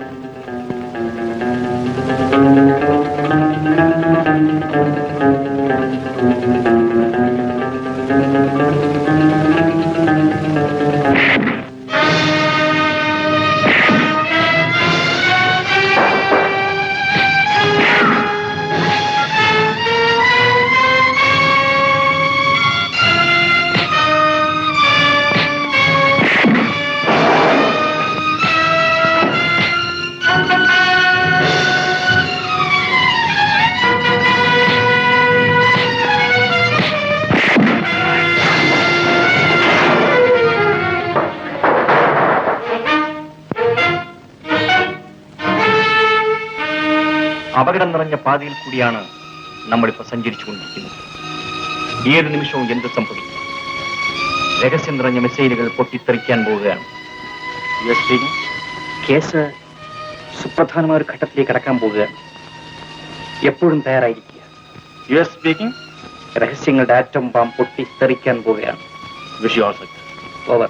അപകടം നിറഞ്ഞ പാതയിൽ കൂടിയാണ് നമ്മളിപ്പോ സഞ്ചരിച്ചുകൊണ്ടിരിക്കുന്നത് ഏത് നിമിഷവും എന്ത് സംഭവിക്കും രഹസ്യം നിറഞ്ഞ മിസൈലുകൾ പൊട്ടിത്തെറിക്കാൻ പോവുകയാണ് യുഎസ് സ്പീക്കിംഗ് കേസ് സുപ്രധാനമായ ഒരു ഘട്ടത്തിലേക്ക് കടക്കാൻ പോവുകയാണ് എപ്പോഴും തയ്യാറായിരിക്കുക യുഎസ് സ്പീക്കിംഗ് രഹസ്യങ്ങളുടെ ആറ്റം ബാം പൊട്ടിത്തെറിക്കാൻ പോവുകയാണ് wish you all success over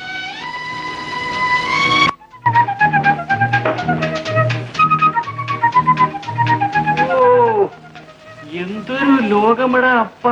എന്തൊരു ലോകമടാ അപ്പാ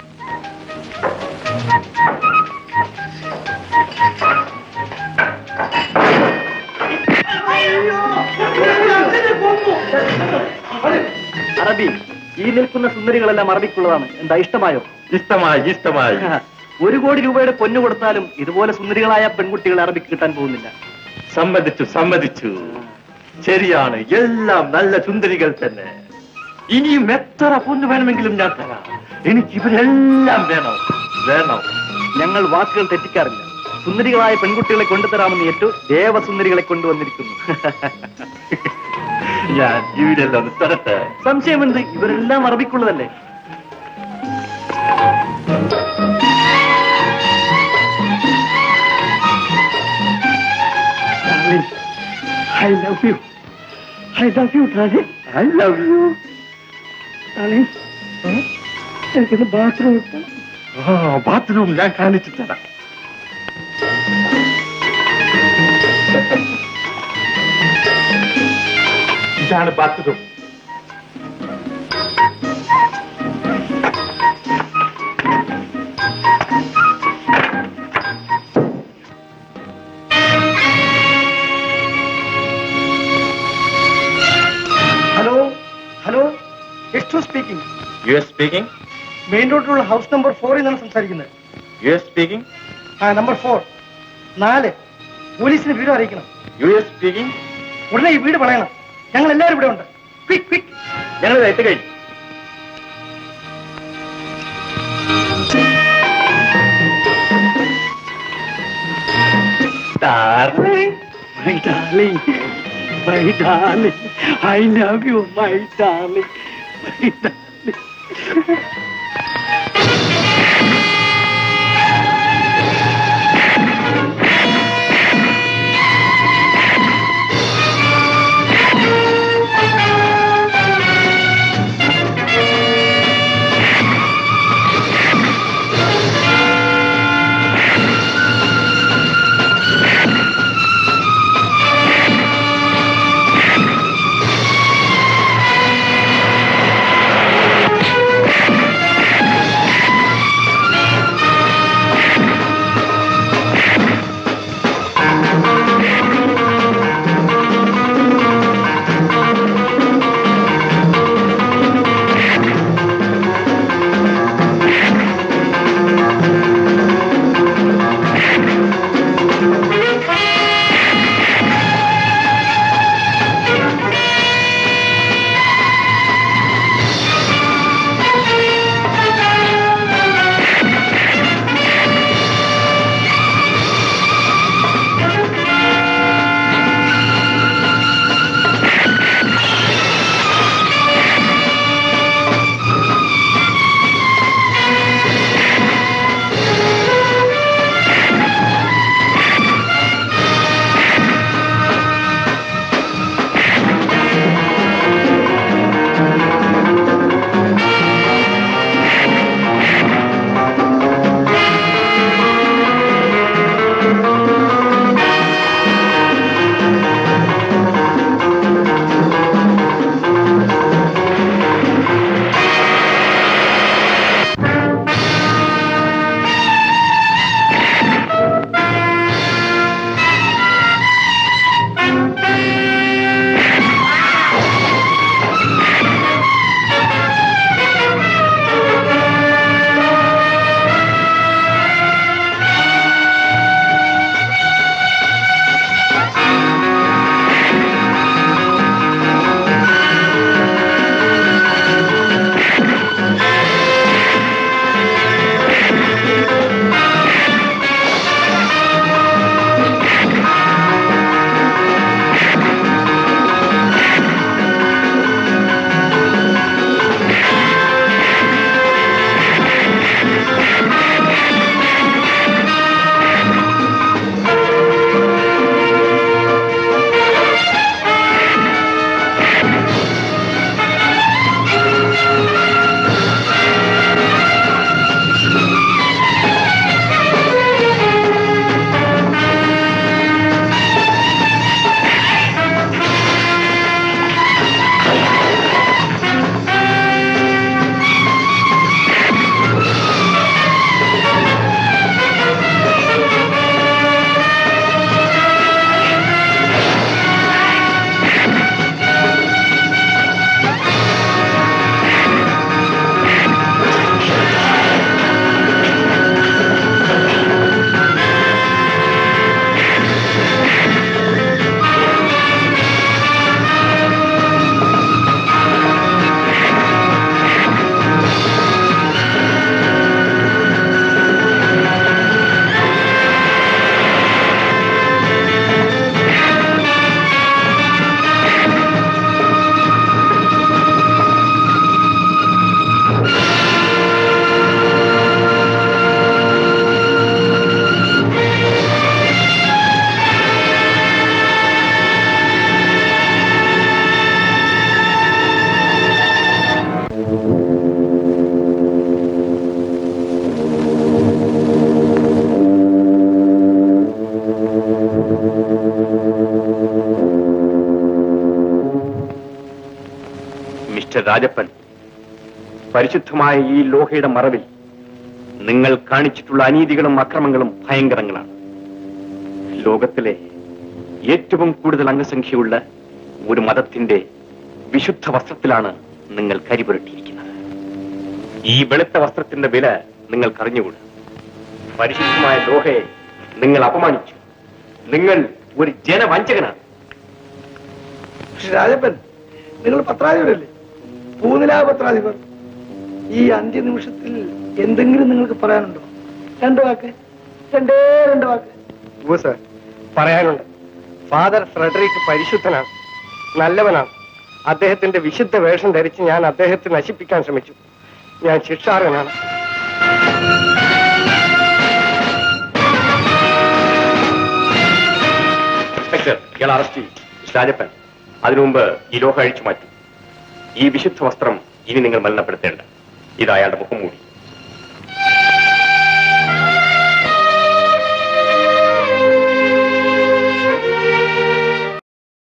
അറബി ഈ നിൽക്കുന്ന സുന്ദരികളെല്ലാം അറബിക്കുള്ളതാണ് എന്താ ഇഷ്ടമായോ ഇഷ്ടമായി ഇഷ്ടമായി ഒരു കോടി രൂപയുടെ പൊന്നു കൊടുത്താലും ഇതുപോലെ സുന്ദരികളായ പെൺകുട്ടികൾ അറബിക്ക് കിട്ടാൻ പോകുന്നില്ല സമ്മതിച്ചു സമ്മതിച്ചു ശരിയാണ് എല്ലാം നല്ല സുന്ദരികൾ തന്നെ ഇനിയും എത്ര പൊന്നു വേണമെങ്കിലും ഞാൻ തരാം എനിക്ക് ഇവരെല്ലാം വേണം വേണം ഞങ്ങൾ വാക്കുകൾ തെറ്റിക്കാറില്ല സുന്ദരികളായ പെൺകുട്ടികളെ കൊണ്ടുതരാമെന്ന് ഏറ്റു ദേവസുന്ദരികളെ കൊണ്ടുവന്നിരിക്കുന്നു ഞാൻ ഇവരെല്ലാം ഒന്ന് തരട്ടെ സംശയമെന്ത് ഇവരെല്ലാം അറബിക്കുള്ളതല്ലേ I love you. I love you, darling. I love you. Darling, എനിക്കൊന്ന് ബാത്റൂം ഇട്ടു ബാത്റൂം ഞാൻ കാണിച്ചു തരാം ഇതാണ് ബാത്റൂം ഹലോ ഹലോ എസ്റ്റോ speaking U S speaking main റോഡിലുള്ള ഹൗസ് നമ്പർ ഫോറിൽ നിന്നാണ് സംസാരിക്കുന്നത് യു എസ് സ്പീക്കിംഗ് ആ നമ്പർ ഫോർ നാല് പോലീസിന് വീട് അറിയിക്കണം യു എസ് സ്പീക്കിംഗ് ഉടനെ ഈ വീട് പറയണം ഞങ്ങൾ എല്ലാവരും ഇവിടെ ഉണ്ട് ക്വിക്ക് ക്വിക്ക് ഞങ്ങൾ എത്തി കഴിഞ്ഞു Darling, my darling, my darling, I love you, my darling, my darling. Thank mister Rajappan പരിശുദ്ധമായ ഈ ലോഹയുടെ മറവിൽ നിങ്ങൾ കാണിച്ചിട്ടുള്ള അനീതികളും അക്രമങ്ങളും ഭയങ്കരങ്ങളാണ് ലോകത്തിലെ ഏറ്റവും കൂടുതൽ അംഗസംഖ്യയുള്ള ഒരു മതത്തിന്റെ വിശുദ്ധ വസ്ത്രത്തിലാണ് നിങ്ങൾ കരിപുരട്ടിയിരിക്കുന്നത് ഈ വെളുത്ത വസ്ത്രത്തിന്റെ വില നിങ്ങൾക്ക് അറിഞ്ഞുകൂടാ പരിശുദ്ധമായ ലോഹയെ നിങ്ങൾ അപമാനിച്ചു നിങ്ങൾ ഒരു ജനവഞ്ചകനാണ് പക്ഷെ രാജപ്പൻ നിങ്ങൾ പത്രാധിപരല്ലേ പൂനിലാ പത്രാധിപർ ഈ അന്ത്യനിമിഷത്തിൽ എന്തെങ്കിലും നിങ്ങൾക്ക് പറയാനുണ്ടോ രണ്ട് വാക്ക് രണ്ടേ രണ്ട് വാക്ക് ഉവ്വ് സർ പറയാനുണ്ട് ഫാദർ ഫ്രെഡറിക് പരിശുദ്ധനാണ് നല്ലവനാണ് അദ്ദേഹത്തിന്റെ വിശുദ്ധ വേഷം ധരിച്ച് ഞാൻ അദ്ദേഹത്തെ നശിപ്പിക്കാൻ ശ്രമിച്ചു ഞാൻ ശിക്ഷാർഹനാണ് ഇൻസ്പെക്ടർ ഇയാൾ അറസ്റ്റ് ചെയ്യും മിസ്റ്റർ രാജപ്പൻ അതിനു മുമ്പ് ഈ ലോഹ അഴിച്ചു മാറ്റും ഈ വിശുദ്ധ വസ്ത്രം ഇനി നിങ്ങൾ മലിനപ്പെടുത്തേണ്ട ഇത് അയാളുടെ മുഖം മൂടി